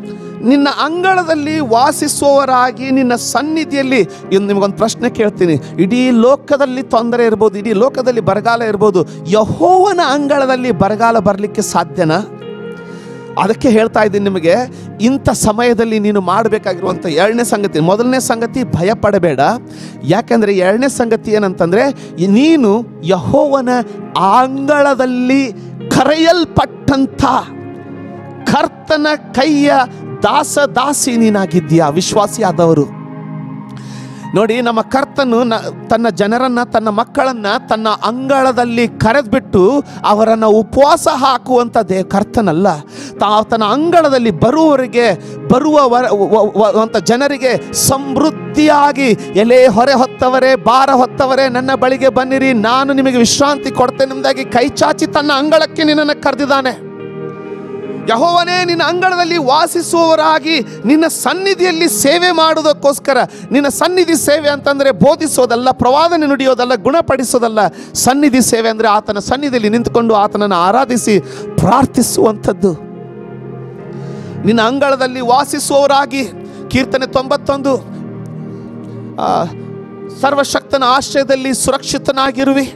ನಿನ್ನ ಅಂಗಳದಲ್ಲಿ ವಾಸಿಸುವವರಾಗಿ ನಿನ್ನ ಸನ್ನಿಧಿಯಲ್ಲಿ ಇನ್ನು ನಿಮಗೊಂದು ಪ್ರಶ್ನೆ ಕೇಳ್ತೀನಿ ಇಡೀ ಲೋಕದಲ್ಲಿ ತೊಂದರೆ ಇರ್ಬೋದು ಇಡೀ ಲೋಕದಲ್ಲಿ ಬರಗಾಲ ಇರ್ಬೋದು ಯಹೋವನ ಅಂಗಳದಲ್ಲಿ ಬರಗಾಲ ಬರಲಿಕ್ಕೆ ಸಾಧ್ಯನಾ ಅದಕ್ಕೆ ಹೇಳ್ತಾ ಇದ್ದೀನಿ ನಿಮಗೆ ಇಂಥ ಸಮಯದಲ್ಲಿ ನೀನು ಮಾಡಬೇಕಾಗಿರುವಂಥ ಎರಡನೇ ಸಂಗತಿ ಮೊದಲನೇ ಸಂಗತಿ ಭಯ ಪಡಬೇಡ ಯಾಕಂದರೆ ಎರಡನೇ ಸಂಗತಿ ಏನಂತಂದರೆ ಈ ನೀನು ಯಹೋವನ ಅಂಗಳದಲ್ಲಿ ಕರೆಯಲ್ಪಟ್ಟಂಥ ಕರ್ತನ ಕೈಯ ದಾಸ ದಾಸಿ ನೀನಾಗಿದ್ದೀಯಾ ವಿಶ್ವಾಸಿಯಾದವರು ನೋಡಿ ನಮ್ಮ ಕರ್ತನು ನ ತನ್ನ ಜನರನ್ನ ತನ್ನ ಮಕ್ಕಳನ್ನ ತನ್ನ ಅಂಗಳದಲ್ಲಿ ಕರೆದ್ಬಿಟ್ಟು ಅವರನ್ನು ಉಪವಾಸ ಹಾಕುವಂಥ ದೇ ಕರ್ತನಲ್ಲ ತಾ ತನ್ನ ಅಂಗಳದಲ್ಲಿ ಬರುವವರಿಗೆ ಬರುವ ವರ- ವ- ವ- ಅಂತ ಜನರಿಗೆ ಸಮೃದ್ಧಿಯಾಗಿ ಎಲೆ ಹೊರೆ ಹೊತ್ತವರೇ ಭಾರ ಹೊತ್ತವರೇ ನನ್ನ ಬಳಿಗೆ ಬನ್ನಿರಿ ನಾನು ನಿಮಗೆ ವಿಶ್ರಾಂತಿ ಕೊಡ್ತೇನೆ ಎಂಬುದಾಗಿ ಕೈ ಚಾಚಿ ತನ್ನ ಅಂಗಳಕ್ಕೆ ನಿನ್ನನ್ನು ಕರೆದಿದ್ದಾನೆ ಯಹೋವನೇ ನಿನ್ನ ಅಂಗಳದಲ್ಲಿ ವಾಸಿಸುವವರಾಗಿ ನಿನ್ನ ಸನ್ನಿಧಿಯಲ್ಲಿ ಸೇವೆ ಮಾಡುವುದಕ್ಕೋಸ್ಕರ ನಿನ್ನ ಸನ್ನಿಧಿ ಸೇವೆ ಅಂತಂದರೆ ಬೋಧಿಸೋದಲ್ಲ ಪ್ರವಾದನೆ ನುಡಿಯೋದಲ್ಲ ಗುಣಪಡಿಸೋದಲ್ಲ ಸನ್ನಿಧಿ ಸೇವೆ ಅಂದರೆ ಆತನ ಸನ್ನಿಧಿಯಲ್ಲಿ ನಿಂತುಕೊಂಡು ಆತನನ್ನು ಆರಾಧಿಸಿ ಪ್ರಾರ್ಥಿಸುವಂಥದ್ದು ನಿನ್ನ ಅಂಗಳದಲ್ಲಿ ವಾಸಿಸುವವರಾಗಿ ಕೀರ್ತನೆ ತೊಂಬತ್ತೊಂದು ಆ, ಸರ್ವಶಕ್ತನ ಆಶ್ರಯದಲ್ಲಿ ಸುರಕ್ಷಿತನಾಗಿರುವಿ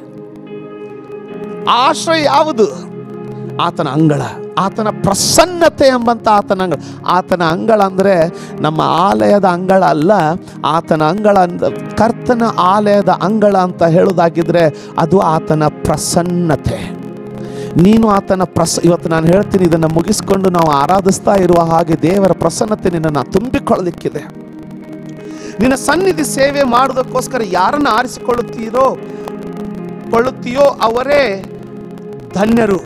ಆ ಆಶ್ರಯ ಯಾವುದು ಆತನ ಅಂಗಳ ಆತನ ಪ್ರಸನ್ನತೆ ಎಂಬಂತ ಆತನ ಅಂಗಳ ಆತನ ಅಂಗಳ ಅಂದರೆ ನಮ್ಮ ಆಲಯದ ಅಂಗಳ ಅಲ್ಲ ಆತನ ಅಂಗಳ ಅಂದ ಕರ್ತನ ಆಲಯದ ಅಂಗಳ ಅಂತ ಹೇಳೋದಾಗಿದ್ರೆ ಅದು ಆತನ ಪ್ರಸನ್ನತೆ ನೀನು ಆತನ ಪ್ರಸ ಇವತ್ತು ನಾನು ಹೇಳ್ತೀನಿ ಇದನ್ನು ಮುಗಿಸ್ಕೊಂಡು ನಾವು ಆರಾಧಿಸ್ತಾ ಇರುವ ಹಾಗೆ ದೇವರ ಪ್ರಸನ್ನತೆ ನಿನ್ನನ್ನು ತುಂಬಿಕೊಳ್ಳಲಿಕ್ಕಿದೆ ನಿನ್ನ ಸನ್ನಿಧಿ ಸೇವೆ ಮಾಡೋದಕ್ಕೋಸ್ಕರ ಯಾರನ್ನು ಆರಿಸಿಕೊಳ್ಳುತ್ತೀರೋ ಕೊಳ್ಳುತ್ತೀಯೋ ಅವರೇ ಧನ್ಯರು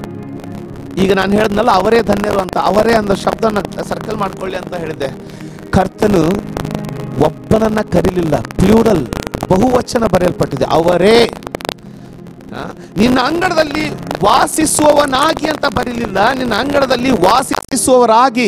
ಈಗ ನಾನು ಹೇಳಿದ್ನಲ್ಲ ಅವರೇ ಧನ್ಯರು ಅಂತ ಅವರೇ ಅನ್ನೋ ಶಬ್ದನ ಸರ್ಕಲ್ ಮಾಡ್ಕೊಳ್ಳಿ ಅಂತ ಹೇಳಿದೆ ಕರ್ತನು ಒಬ್ಬನನ್ನ ಕರೀಲಿಲ್ಲ ಪ್ಲೂರಲ್ ಬಹುವಚನ ಬರೆಯಲ್ಪಟ್ಟಿದೆ ಅವರೇ ಆ, ನಿನ್ನ ಅಂಗಳದಲ್ಲಿ ವಾಸಿಸುವವನಾಗಿ ಅಂತ ಬರೀಲಿಲ್ಲ ನಿನ್ನ ಅಂಗಳದಲ್ಲಿ ವಾಸಿಸುವವರಾಗಿ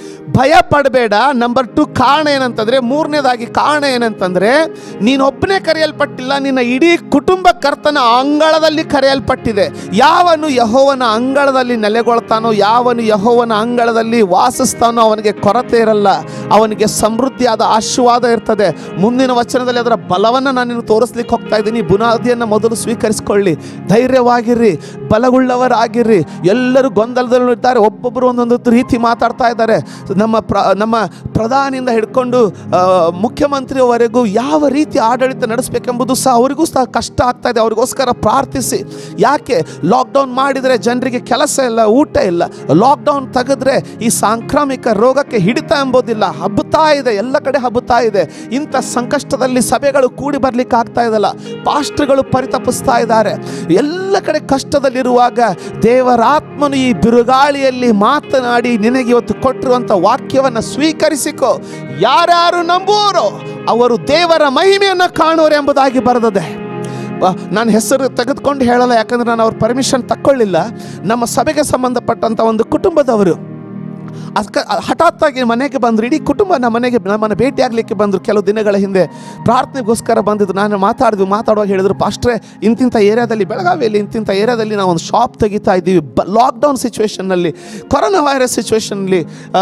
ಭಯ ಪಡಬೇಡ ನಂಬರ್ ಟು ಕಾರಣ ಏನಂತಂದ್ರೆ ಮೂರನೇದಾಗಿ ಕಾರಣ ಏನಂತಂದ್ರೆ ನೀನೊಬ್ಬನೇ ಕರೆಯಲ್ಪಟ್ಟಿಲ್ಲ ನಿನ್ನ ಇಡೀ ಕುಟುಂಬ ಕರ್ತನ ಅಂಗಳದಲ್ಲಿ ಕರೆಯಲ್ಪಟ್ಟಿದೆ ಯಾವನು ಯಹೋವನ ಅಂಗಳದಲ್ಲಿ ನೆಲೆಗೊಳ್ತಾನೋ ಯಾವನು ಯಹೋವನ ಅಂಗಳದಲ್ಲಿ ವಾಸಿಸ್ತಾನೋ ಅವನಿಗೆ ಕೊರತೆ ಇರಲ್ಲ ಅವನಿಗೆ ಸಮೃದ್ಧಿಯಾದ ಆಶೀರ್ವಾದ ಇರ್ತದೆ ಮುಂದಿನ ವಚನದಲ್ಲಿ ಅದರ ಬಲವನ್ನು ನಾನು ನಿನಗೆ ತೋರಿಸ್ಲಿಕ್ಕೆ ಹೋಗ್ತಾ ಇದ್ದೀನಿ ಬುನಾದಿಯನ್ನು ಮೊದಲು ಸ್ವೀಕರಿಸಿಕೊಳ್ಳಿ ಧೈರ್ಯವಾಗಿರ್ರಿ ಬಲಗುಳ್ಳವರಾಗಿರ್ರಿ ಎಲ್ಲರೂ ಗೊಂದಲದಲ್ಲೂ ಇದ್ದಾರೆ ಒಬ್ಬೊಬ್ಬರು ಒಂದೊಂದು ರೀತಿ ಮಾತಾಡ್ತಾ ಇದ್ದಾರೆ ನಮ್ಮ ಪ್ರ ನಮ್ಮ ಪ್ರಧಾನಿಯಿಂದ ಹಿಡ್ಕೊಂಡು ಆ, ಮುಖ್ಯಮಂತ್ರಿಯವರೆಗೂ ಯಾವ ರೀತಿ ಆಡಳಿತ ನಡೆಸಬೇಕೆಂಬುದು ಸಹ ಅವರಿಗೂ ಸಹ ಕಷ್ಟ ಆಗ್ತಾ ಇದೆ ಅವ್ರಿಗೋಸ್ಕರ ಪ್ರಾರ್ಥಿಸಿ ಯಾಕೆ ಲಾಕ್ಡೌನ್ ಮಾಡಿದರೆ ಜನರಿಗೆ ಕೆಲಸ ಇಲ್ಲ ಊಟ ಇಲ್ಲ ಲಾಕ್ಡೌನ್ ತೆಗೆದ್ರೆ ಈ ಸಾಂಕ್ರಾಮಿಕ ರೋಗಕ್ಕೆ ಹಿಡಿತ ಎಂಬುದಿಲ್ಲ ಹಬ್ಬುತ್ತಾ ಇದೆ ಎಲ್ಲ ಕಡೆ ಹಬ್ಬುತ್ತಾ ಇದೆ ಇಂಥ ಸಂಕಷ್ಟದಲ್ಲಿ ಸಭೆಗಳು ಕೂಡಿ ಬರ್ಲಿಕ್ಕೆ ಆಗ್ತಾ ಇದಲ್ಲ ಪಾಸ್ಟ್ರುಗಳು ಪರಿತಪಿಸ್ತಾ ಇದ್ದಾರೆ ಎಲ್ಲ ಕಡೆ ಕಷ್ಟದಲ್ಲಿರುವಾಗ ದೇವರಾತ್ಮನು ಈ ಬಿರುಗಾಳಿಯಲ್ಲಿ ಮಾತನಾಡಿ ನಿನಗೆ ಇವತ್ತು ಕೊಟ್ಟಿರುವಂಥ ವಾಕ್ಯವನ್ನು ಸ್ವೀಕರಿಸಿಕೋ ಯಾರ್ಯಾರು ನಂಬುವರೋ ಅವರು ದೇವರ ಮಹಿಮೆಯನ್ನು ಕಾಣುವರು ಎಂಬುದಾಗಿ ಬರೆದಿದೆ ಬ- ನಾನು ಹೆಸರು ತೆಗೆದುಕೊಂಡು ಹೇಳಲ್ಲ ಯಾಕಂದ್ರೆ ನಾನು ಅವ್ರ ಪರ್ಮಿಷನ್ ತಕ್ಕೊಳ್ಳಿಲ್ಲ ನಮ್ಮ ಸಭೆಗೆ ಸಂಬಂಧಪಟ್ಟಂಥ ಒಂದು ಕುಟುಂಬದವರು ಅದಕ್ಕೆ ಹಠಾತ್ತಾಗಿ ಮನೆಗೆ ಬಂದರು ಇಡೀ ಕುಟುಂಬ ನಮ್ಮ ಮನೆಗೆ ನಮ್ಮನ್ನು ಭೇಟಿ ಆಗಲಿಕ್ಕೆ ಬಂದರು ಕೆಲವು ದಿನಗಳ ಹಿಂದೆ ಪ್ರಾರ್ಥನೆಗೋಸ್ಕರ ಬಂದಿದ್ದು ನಾನು ಮಾತಾಡಿದ್ವಿ ಮಾತಾಡುವಾಗ ಹೇಳಿದ್ರು ಪಾಸ್ಟ್ರೆ ಇಂತಿಂಥ ಏರಿಯಾದಲ್ಲಿ ಬೆಳಗಾವಿಯಲ್ಲಿ ಇಂತಿಂಥ ಏರಿಯಾದಲ್ಲಿ ನಾವು ಒಂದು ಶಾಪ್ ತೆಗಿತಾ ಇದ್ದೀವಿ ಬ ಲಾಕ್ಡೌನ್ ಸಿಚುವೇಷನ್ನಲ್ಲಿ ಕೊರೋನಾ ವೈರಸ್ ಸಿಚುವೇಷನ್ನಲ್ಲಿ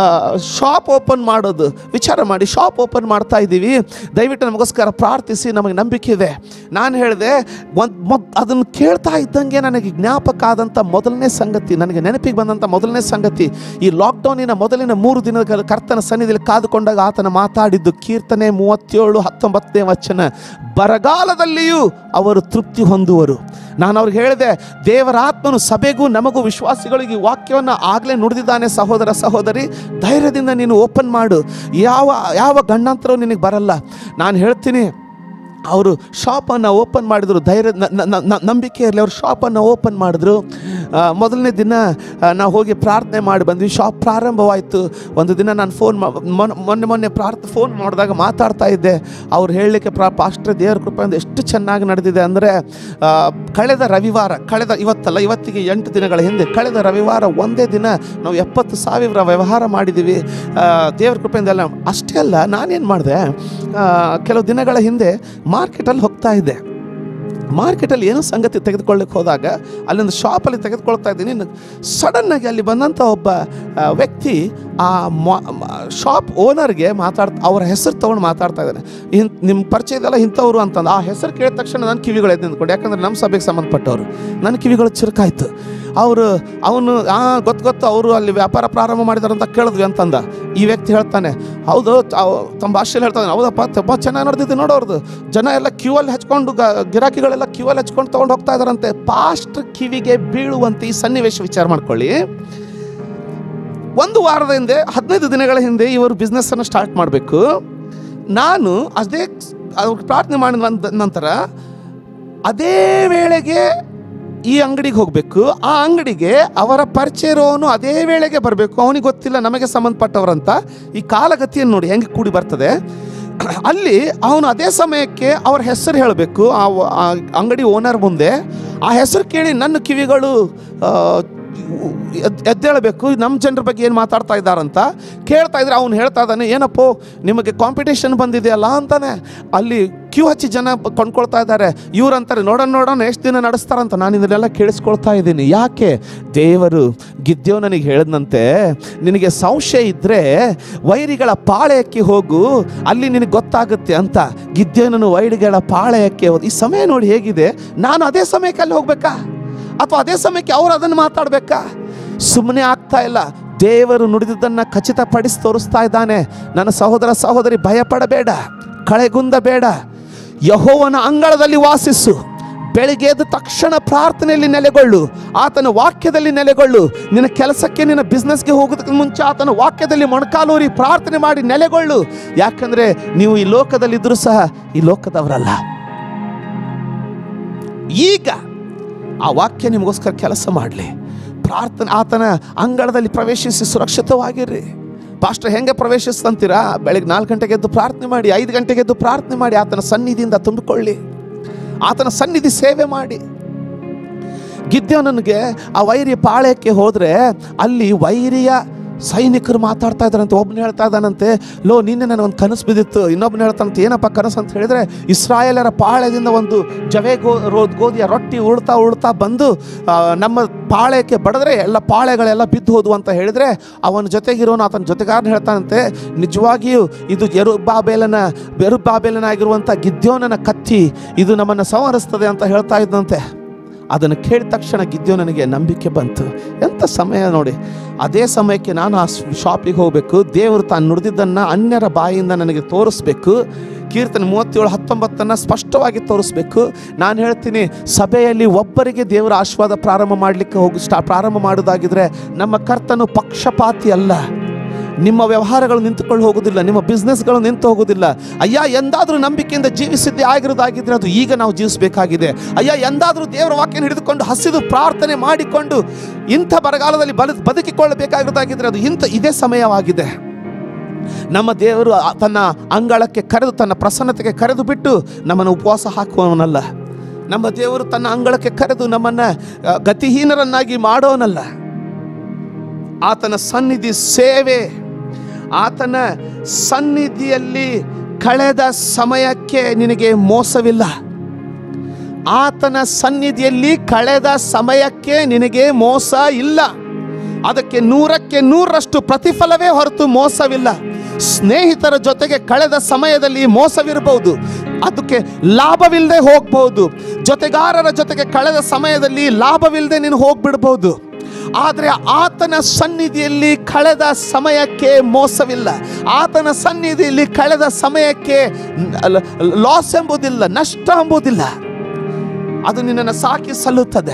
ಶಾಪ್ ಓಪನ್ ಮಾಡೋದು ವಿಚಾರ ಮಾಡಿ ಶಾಪ್ ಓಪನ್ ಮಾಡ್ತಾ ಇದ್ದೀವಿ ದಯವಿಟ್ಟು ನಮಗೋಸ್ಕರ ಪ್ರಾರ್ಥಿಸಿ ನಮಗೆ ನಂಬಿಕೆ ಇದೆ ನಾನು ಹೇಳಿದೆ ಒಂದು ಮೊದ್ ಅದನ್ನು ಕೇಳ್ತಾ ಇದ್ದಂಗೆ ನನಗೆ ಜ್ಞಾಪಕ ಆದಂಥ ಮೊದಲನೇ ಸಂಗತಿ ನನಗೆ ನೆನಪಿಗೆ ಬಂದಂಥ ಮೊದಲನೇ ಸಂಗತಿ ಈ ಲಾಕ್ಡೌನಿನ ಮೊದಲಿನ ಮೂರು ದಿನಗಳ ಕರ್ತನ ಸನ್ನಿಧಿಯಲ್ಲಿ ಕಾದುಕೊಂಡಾಗ ಆತನ ಮಾತಾಡಿದ್ದು ಕೀರ್ತನೆ ಮೂವತ್ತೇಳು ಹತ್ತೊಂಬತ್ತನೇ ವಚನ ಬರಗಾಲದಲ್ಲಿಯೂ ಅವರು ತೃಪ್ತಿ ಹೊಂದುವರು ನಾನು ಅವ್ರಿಗೆ ಹೇಳಿದೆ ದೇವರ ಆತ್ಮನು ಸಭೆಗೂ ನಮಗೂ ವಿಶ್ವಾಸಿಗಳಿಗೆ ಈ ವಾಕ್ಯವನ್ನು ಆಗಲೇ ನುಡಿದಿದ್ದಾನೆ ಸಹೋದರ ಸಹೋದರಿ ಧೈರ್ಯದಿಂದ ನೀನು ಓಪನ್ ಮಾಡು ಯಾವ ಯಾವ ಗಂಡಾಂತರವೂ ನಿನಗೆ ಬರಲ್ಲ ನಾನು ಹೇಳ್ತೀನಿ ಅವರು ಶಾಪನ್ನು ಓಪನ್ ಮಾಡಿದ್ರು ಧೈರ್ಯ ನ- ನ- ನ- ನಂಬಿಕೆ ಇರಲಿ ಅವರು ಶಾಪನ್ನು ಓಪನ್ ಮಾಡಿದ್ರು ಆ, ಮೊದಲನೇ ದಿನ ಆ, ನಾವು ಹೋಗಿ ಪ್ರಾರ್ಥನೆ ಮಾಡಿ ಬಂದ್ವಿ ಶಾಪ್ ಪ್ರಾರಂಭವಾಯಿತು ಒಂದು ದಿನ ನಾನು ಫೋನ್ ಮೊನ್ನೆ ಮೊನ್ನೆ ಪ್ರಾರ್ಥ ಫೋನ್ ಮಾಡಿದಾಗ ಮಾತಾಡ್ತಾ ಇದ್ದೆ ಅವ್ರು ಹೇಳಲಿಕ್ಕೆ ಪ್ರಾ ಪಾಸ್ಟ್ರೆ ದೇವ್ರ ಕೃಪೆಯಿಂದ ಎಷ್ಟು ಚೆನ್ನಾಗಿ ನಡೆದಿದೆ ಅಂದರೆ ಕಳೆದ ರವಿವಾರ ಕಳೆದ ಇವತ್ತಲ್ಲ ಇವತ್ತಿಗೆ ಎಂಟು ದಿನಗಳ ಹಿಂದೆ ಕಳೆದ ರವಿವಾರ ಒಂದೇ ದಿನ ನಾವು ಎಪ್ಪತ್ತು ಸಾವಿರ ವ್ಯವಹಾರ ಮಾಡಿದ್ದೀವಿ ಆ, ದೇವ್ರ ಕೃಪೆಯಿಂದ ಎಲ್ಲ ಅಷ್ಟೇ ಅಲ್ಲ ನಾನೇನು ಮಾಡಿದೆ ಕೆಲವು ದಿನಗಳ ಹಿಂದೆ ಮಾರ್ಕೆಟಲ್ಲಿ ಹೋಗ್ತಾ ಇದ್ದೆ ಮಾರ್ಕೆಟಲ್ಲಿ ಏನೋ ಸಂಗತಿ ತೆಗೆದುಕೊಳ್ಳಿಕ್ಕೆ ಹೋದಾಗ ಅಲ್ಲೊಂದು ಶಾಪಲ್ಲಿ ತೆಗೆದುಕೊಳ್ತಾ ಇದ್ದೀನಿ ಸಡನ್ನಾಗಿ ಅಲ್ಲಿ ಬಂದಂಥ ಒಬ್ಬ ಆ, ವ್ಯಕ್ತಿ ಆ ಶಾಪ್ ಓನರ್ಗೆ ಮಾತಾಡ್ತಾ ಅವ್ರ ಹೆಸರು ತೊಗೊಂಡು ಮಾತಾಡ್ತಾ ಇದ್ದಾನೆ ಇನ್ ನಿಮ್ಮ ಪರಿಚಯ ಇದೆಲ್ಲ ಇಂಥವ್ರು ಅಂತಂದು ಆ ಹೆಸರು ಕೇಳಿದ ತಕ್ಷಣ ನನ್ನ ಕಿವಿಗಳು ಎದ್ದು ನಿಂತ್ಕೊಂಡು ಯಾಕಂದ್ರೆ ನಮ್ಮ ಸಭೆಗೆ ಸಂಬಂಧಪಟ್ಟವರು ನನ್ನ ಕಿವಿಗಳು ಚಿರುಕಾಯ್ತು ಅವರು ಅವನು ಆ ಗೊತ್ತು ಗೊತ್ತು ಅವರು ಅಲ್ಲಿ ವ್ಯಾಪಾರ ಪ್ರಾರಂಭ ಮಾಡಿದಾರೆ ಅಂತ ಕೇಳಿದ್ವಿ ಅಂತಂದ ಈ ವ್ಯಕ್ತಿ ಹೇಳ್ತಾನೆ ಹೌದು ಅವ್- ತಮ್ಮ ಭಾಷೆಯಲ್ಲಿ ಹೇಳ್ತಾನೆ ಹೌದಪ್ಪ ತುಂಬ ಚೆನ್ನಾಗಿ ನಡೆದಿದ್ದು ನೋಡೋರ್ದು ಜನ ಎಲ್ಲ ಕ್ಯೂ ಅಲ್ಲಿ ಹಚ್ಕೊಂಡು ಗ- ಗಿರಾಕಿಗಳೆಲ್ಲ ಕ್ಯೂ ಅಲ್ಲಿ ಹಚ್ಕೊಂಡು ತೊಗೊಂಡು ಹೋಗ್ತಾ ಇದಾರಂತೆ ಪಾಸ್ಟ್ ಕಿವಿಗೆ ಬೀಳುವಂತೆ ಈ ಸನ್ನಿವೇಶ ವಿಚಾರ ಮಾಡ್ಕೊಳ್ಳಿ ಒಂದು ವಾರದ ಹಿಂದೆ ಹದಿನೈದು ದಿನಗಳ ಹಿಂದೆ ಇವರು ಬಿಸ್ನೆಸ್ಸನ್ನು ಸ್ಟಾರ್ಟ್ ಮಾಡಬೇಕು ನಾನು ಅದೇ ಅವ್ರಿಗೆ ಪ್ರಾರ್ಥನೆ ಮಾಡಿದ ನಂತ- ನಂತರ ಅದೇ ವೇಳೆಗೆ ಈ ಅಂಗಡಿಗೆ ಹೋಗಬೇಕು ಆ ಅಂಗಡಿಗೆ ಅವರ ಪರಿಚಯ ಇರೋನು ಅದೇ ವೇಳೆಗೆ ಬರಬೇಕು ಅವನಿಗೆ ಗೊತ್ತಿಲ್ಲ ನಮಗೆ ಸಂಬಂಧಪಟ್ಟವರಂತ ಈ ಕಾಲಗತಿಯನ್ನು ನೋಡಿ ಹೆಂಗೆ ಕೂಡಿ ಬರ್ತದೆ ಅಲ್ಲಿ ಅವನು ಅದೇ ಸಮಯಕ್ಕೆ ಅವ್ರ ಹೆಸರು ಹೇಳಬೇಕು ಆ ವ- ಆ ಅಂಗಡಿ ಓನರ್ ಮುಂದೆ ಆ ಹೆಸರು ಕೇಳಿ ನನ್ನ ಕಿವಿಗಳು ಆ, ಎದ್- ಎದ್ದೇಳಬೇಕು ನಮ್ಮ ಜನರ ಬಗ್ಗೆ ಏನು ಮಾತಾಡ್ತಾ ಇದ್ದಾರಂತ ಕೇಳ್ತಾ ಇದ್ರೆ ಅವ್ನು ಹೇಳ್ತಾ ಇದ್ದಾನೆ ಏನಪ್ಪೋ ನಿಮಗೆ ಕಾಂಪಿಟೇಷನ್ ಬಂದಿದೆಯಲ್ಲ ಅಂತಾನೆ ಅಲ್ಲಿ ಕ್ಯೂ ಹಚ್ಚಿ ಜನ ಬ- ಕೊಂಡ್ಕೊಳ್ತಾ ಇದ್ದಾರೆ ಇವ್ರು ಅಂತಾರೆ ನೋಡೋಣ ನೋಡೋಣ ಎಷ್ಟು ದಿನ ನಡೆಸ್ತಾರಂತ ನಾನು ಇದನ್ನೆಲ್ಲ ಕೇಳಿಸ್ಕೊಳ್ತಾ ಇದ್ದೀನಿ ಯಾಕೆ ದೇವರು ಗಿದ್ಯೋ ನನಗೆ ಹೇಳಿದಂತೆ ನಿನಗೆ ಸಂಶಯ ಇದ್ದರೆ ವೈರಿಗಳ ಪಾಳೆಯಕ್ಕೆ ಹೋಗು ಅಲ್ಲಿ ನಿನಗೆ ಗೊತ್ತಾಗುತ್ತೆ ಅಂತ ಗಿದ್ಯೋನನು ವೈರಿಗಳ ಪಾಳೆಯಕ್ಕೆ ಹೋದ್ ಈ ಸಮಯ ನೋಡಿ ಹೇಗಿದೆ ನಾನು ಅದೇ ಸಮಯಕ್ಕೆ ಅಲ್ಲಿ ಹೋಗ್ಬೇಕಾ ಅಥವಾ ಅದೇ ಸಮಯಕ್ಕೆ ಅವ್ರು ಅದನ್ನು ಮಾತಾಡಬೇಕಾ ಸುಮ್ಮನೆ ಆಗ್ತಾ ಇಲ್ಲ ದೇವರು ನುಡಿದಿದ್ದನ್ನು ಖಚಿತಪಡಿಸಿ ತೋರಿಸ್ತಾ ಇದ್ದಾನೆ ನನ್ನ ಸಹೋದರ ಸಹೋದರಿ ಭಯಪಡಬೇಡ ಕಳೆಗುಂದಬೇಡ ಯಹೋವನ ಅಂಗಳದಲ್ಲಿ ವಾಸಿಸು ಬೆಳಿಗ್ಗೆ ಎದ್ದ ತಕ್ಷಣ ಪ್ರಾರ್ಥನೆಯಲ್ಲಿ ನೆಲೆಗೊಳ್ಳು ಆತನ ವಾಕ್ಯದಲ್ಲಿ ನೆಲೆಗೊಳ್ಳು ನಿನ್ನ ಕೆಲಸಕ್ಕೆ ನಿನ್ನ ಬಿಸ್ನೆಸ್ಗೆ ಹೋಗೋದಕ್ಕೆ ಮುಂಚೆ ಆತನ ವಾಕ್ಯದಲ್ಲಿ ಮೊಣಕಾಲೂರಿ ಪ್ರಾರ್ಥನೆ ಮಾಡಿ ನೆಲೆಗೊಳ್ಳು ಯಾಕಂದ್ರೆ ನೀವು ಈ ಲೋಕದಲ್ಲಿದ್ದರೂ ಸಹ ಈ ಲೋಕದವರಲ್ಲ ಈಗ ಆ ವಾಕ್ಯ ನಿಮಗೋಸ್ಕರ ಕೆಲಸ ಮಾಡಲಿ ಪ್ರಾರ್ಥನೆ ಆತನ ಅಂಗಳದಲ್ಲಿ ಪ್ರವೇಶಿಸಿ ಸುರಕ್ಷಿತವಾಗಿರ್ರಿ ಪಾಸ್ಟರ್ ಹೆಂಗೆ ಪ್ರವೇಶಿಸ್ತಂತೀರಾ ಬೆಳಗ್ಗೆ ನಾಲ್ಕು ಗಂಟೆಗೆ ಎದ್ದು ಪ್ರಾರ್ಥನೆ ಮಾಡಿ ಐದು ಗಂಟೆಗೆ ಎದ್ದು ಪ್ರಾರ್ಥನೆ ಮಾಡಿ ಆತನ ಸನ್ನಿಧಿಯಿಂದ ತುಂಬಿಕೊಳ್ಳಿ ಆತನ ಸನ್ನಿಧಿ ಸೇವೆ ಮಾಡಿ ಗಿದ್ಯೋನನಿಗೆ ಆ ವೈರಿಯ ಪಾಳ್ಯಕ್ಕೆ ಹೋದರೆ ಅಲ್ಲಿ ವೈರಿಯ ಸೈನಿಕರು ಮಾತಾಡ್ತಾ ಇದ್ದಾರಂತೆ ಒಬ್ಬನು ಹೇಳ್ತಾ ಇದ್ದಾನಂತೆ ಲೋ ನಿನ್ನೆ ನನಗೊಂದು ಕನಸು ಬಿದ್ದಿತ್ತು ಇನ್ನೊಬ್ಬನು ಹೇಳ್ತಾನಂತೆ ಏನಪ್ಪ ಕನಸು ಅಂತ ಹೇಳಿದ್ರೆ ಇಸ್ರಾಯೇಲರ ಪಾಳ್ಯದಿಂದ ಒಂದು ಜವೆ ಗೋ ರೋ ಗೋಧಿಯ ರೊಟ್ಟಿ ಉಳ್ತಾ ಉಳ್ತಾ ಬಂದು ಆ, ನಮ್ಮ ಪಾಳ್ಯಕ್ಕೆ ಬಡಿದ್ರೆ ಎಲ್ಲ ಪಾಳೆಗಳೆಲ್ಲ ಬಿದ್ದು ಹೋದ್ವು ಅಂತ ಹೇಳಿದ್ರೆ ಅವನ ಜೊತೆಗಿರೋನು ಆತನ ಜೊತೆಗಾರನ ಹೇಳ್ತಾನಂತೆ ನಿಜವಾಗಿಯೂ ಇದು ಎರುಬಾಬೇಲನ ಬೆರುಬಾಬೇಲನಾಗಿರುವಂಥ ಗಿದ್ಯೋನನ ಕತ್ತಿ ಇದು ನಮ್ಮನ್ನು ಸಂಹರಿಸ್ತದೆ ಅಂತ ಹೇಳ್ತಾ ಇದ್ದಂತೆ ಅದನ್ನು ಕೇಳಿದ ತಕ್ಷಣ ಗಿದ್ಯೋ ನನಗೆ ನಂಬಿಕೆ ಬಂತು ಎಂಥ ಸಮಯ ನೋಡಿ ಅದೇ ಸಮಯಕ್ಕೆ ನಾನು ಆ ಶಾಪಿಗೆ ಹೋಗಬೇಕು ದೇವರು ತಾನು ನುಡಿದಿದ್ದನ್ನು ಅನ್ಯರ ಬಾಯಿಯಿಂದ ನನಗೆ ತೋರಿಸ್ಬೇಕು ಕೀರ್ತನೆ ಮೂವತ್ತೇಳು ಹತ್ತೊಂಬತ್ತನ್ನು ಸ್ಪಷ್ಟವಾಗಿ ತೋರಿಸ್ಬೇಕು ನಾನು ಹೇಳ್ತೀನಿ ಸಭೆಯಲ್ಲಿ ಒಬ್ಬರಿಗೆ ದೇವರ ಆಶೀರ್ವಾದ ಪ್ರಾರಂಭ ಮಾಡಲಿಕ್ಕೆ ಹೋಗಿ ಸ್ಟಾ ಪ್ರಾರಂಭ ಮಾಡೋದಾಗಿದ್ರೆ ನಮ್ಮ ಕರ್ತನು ಪಕ್ಷಪಾತಿ ಅಲ್ಲ ನಿಮ್ಮ ವ್ಯವಹಾರಗಳು ನಿಂತುಕೊಂಡು ಹೋಗೋದಿಲ್ಲ ನಿಮ್ಮ ಬಿಸ್ನೆಸ್ಗಳು ನಿಂತು ಹೋಗೋದಿಲ್ಲ ಅಯ್ಯ ಎಂದಾದರೂ ನಂಬಿಕೆಯಿಂದ ಜೀವಿಸಿದ್ದೇ ಆಗಿರೋದಾಗಿದ್ರೆ ಅದು ಈಗ ನಾವು ಜೀವಿಸಬೇಕಾಗಿದೆ ಅಯ್ಯ ಎಂದಾದರೂ ದೇವರ ವಾಕ್ಯನ ಹಿಡಿದುಕೊಂಡು ಹಸಿದು ಪ್ರಾರ್ಥನೆ ಮಾಡಿಕೊಂಡು ಇಂಥ ಬರಗಾಲದಲ್ಲಿ ಬಲ ಬದುಕಿಕೊಳ್ಳಬೇಕಾಗಿರೋದಾಗಿದ್ರೆ ಅದು ಇಂಥ ಇದೇ ಸಮಯವಾಗಿದೆ ನಮ್ಮ ದೇವರು ಆ- ತನ್ನ ಅಂಗಳಕ್ಕೆ ಕರೆದು ತನ್ನ ಪ್ರಸನ್ನತೆಗೆ ಕರೆದು ಬಿಟ್ಟು ನಮ್ಮನ್ನು ಉಪವಾಸ ಹಾಕುವವನಲ್ಲ ನಮ್ಮ ದೇವರು ತನ್ನ ಅಂಗಳಕ್ಕೆ ಕರೆದು ನಮ್ಮನ್ನು ಆ, ಗತಿಹೀನರನ್ನಾಗಿ ಮಾಡೋನಲ್ಲ ಆತನ ಸನ್ನಿಧಿ ಸೇವೆ ಆತನ ಸನ್ನಿಧಿಯಲ್ಲಿ ಕಳೆದ ಸಮಯಕ್ಕೆ ನಿನಗೆ ಮೋಸವಿಲ್ಲ ಆತನ ಸನ್ನಿಧಿಯಲ್ಲಿ ಕಳೆದ ಸಮಯಕ್ಕೆ ನಿನಗೆ ಮೋಸ ಇಲ್ಲ ಅದಕ್ಕೆ ನೂರಕ್ಕೆ ನೂರರಷ್ಟು ಪ್ರತಿಫಲವೇ ಹೊರತು ಮೋಸವಿಲ್ಲ ಸ್ನೇಹಿತರ ಜೊತೆಗೆ ಕಳೆದ ಸಮಯದಲ್ಲಿ ಮೋಸವಿರಬಹುದು ಅದಕ್ಕೆ ಲಾಭವಿಲ್ಲದೆ ಹೋಗ್ಬಹುದು ಜೊತೆಗಾರರ ಜೊತೆಗೆ ಕಳೆದ ಸಮಯದಲ್ಲಿ ಲಾಭವಿಲ್ಲದೆ ನೀನು ಹೋಗ್ಬಿಡ್ಬಹುದು ಆದರೆ ಆತನ ಸನ್ನಿಧಿಯಲ್ಲಿ ಕಳೆದ ಸಮಯಕ್ಕೆ ಮೋಸವಿಲ್ಲ ಆತನ ಸನ್ನಿಧಿಯಲ್ಲಿ ಕಳೆದ ಸಮಯಕ್ಕೆ ಲಾಸ್ ಎಂಬುದಿಲ್ಲ ನಷ್ಟ ಎಂಬುದಿಲ್ಲ ಅದು ನಿನ್ನನ್ನು ಸಾಕಿ ಸಲ್ಲುತ್ತದೆ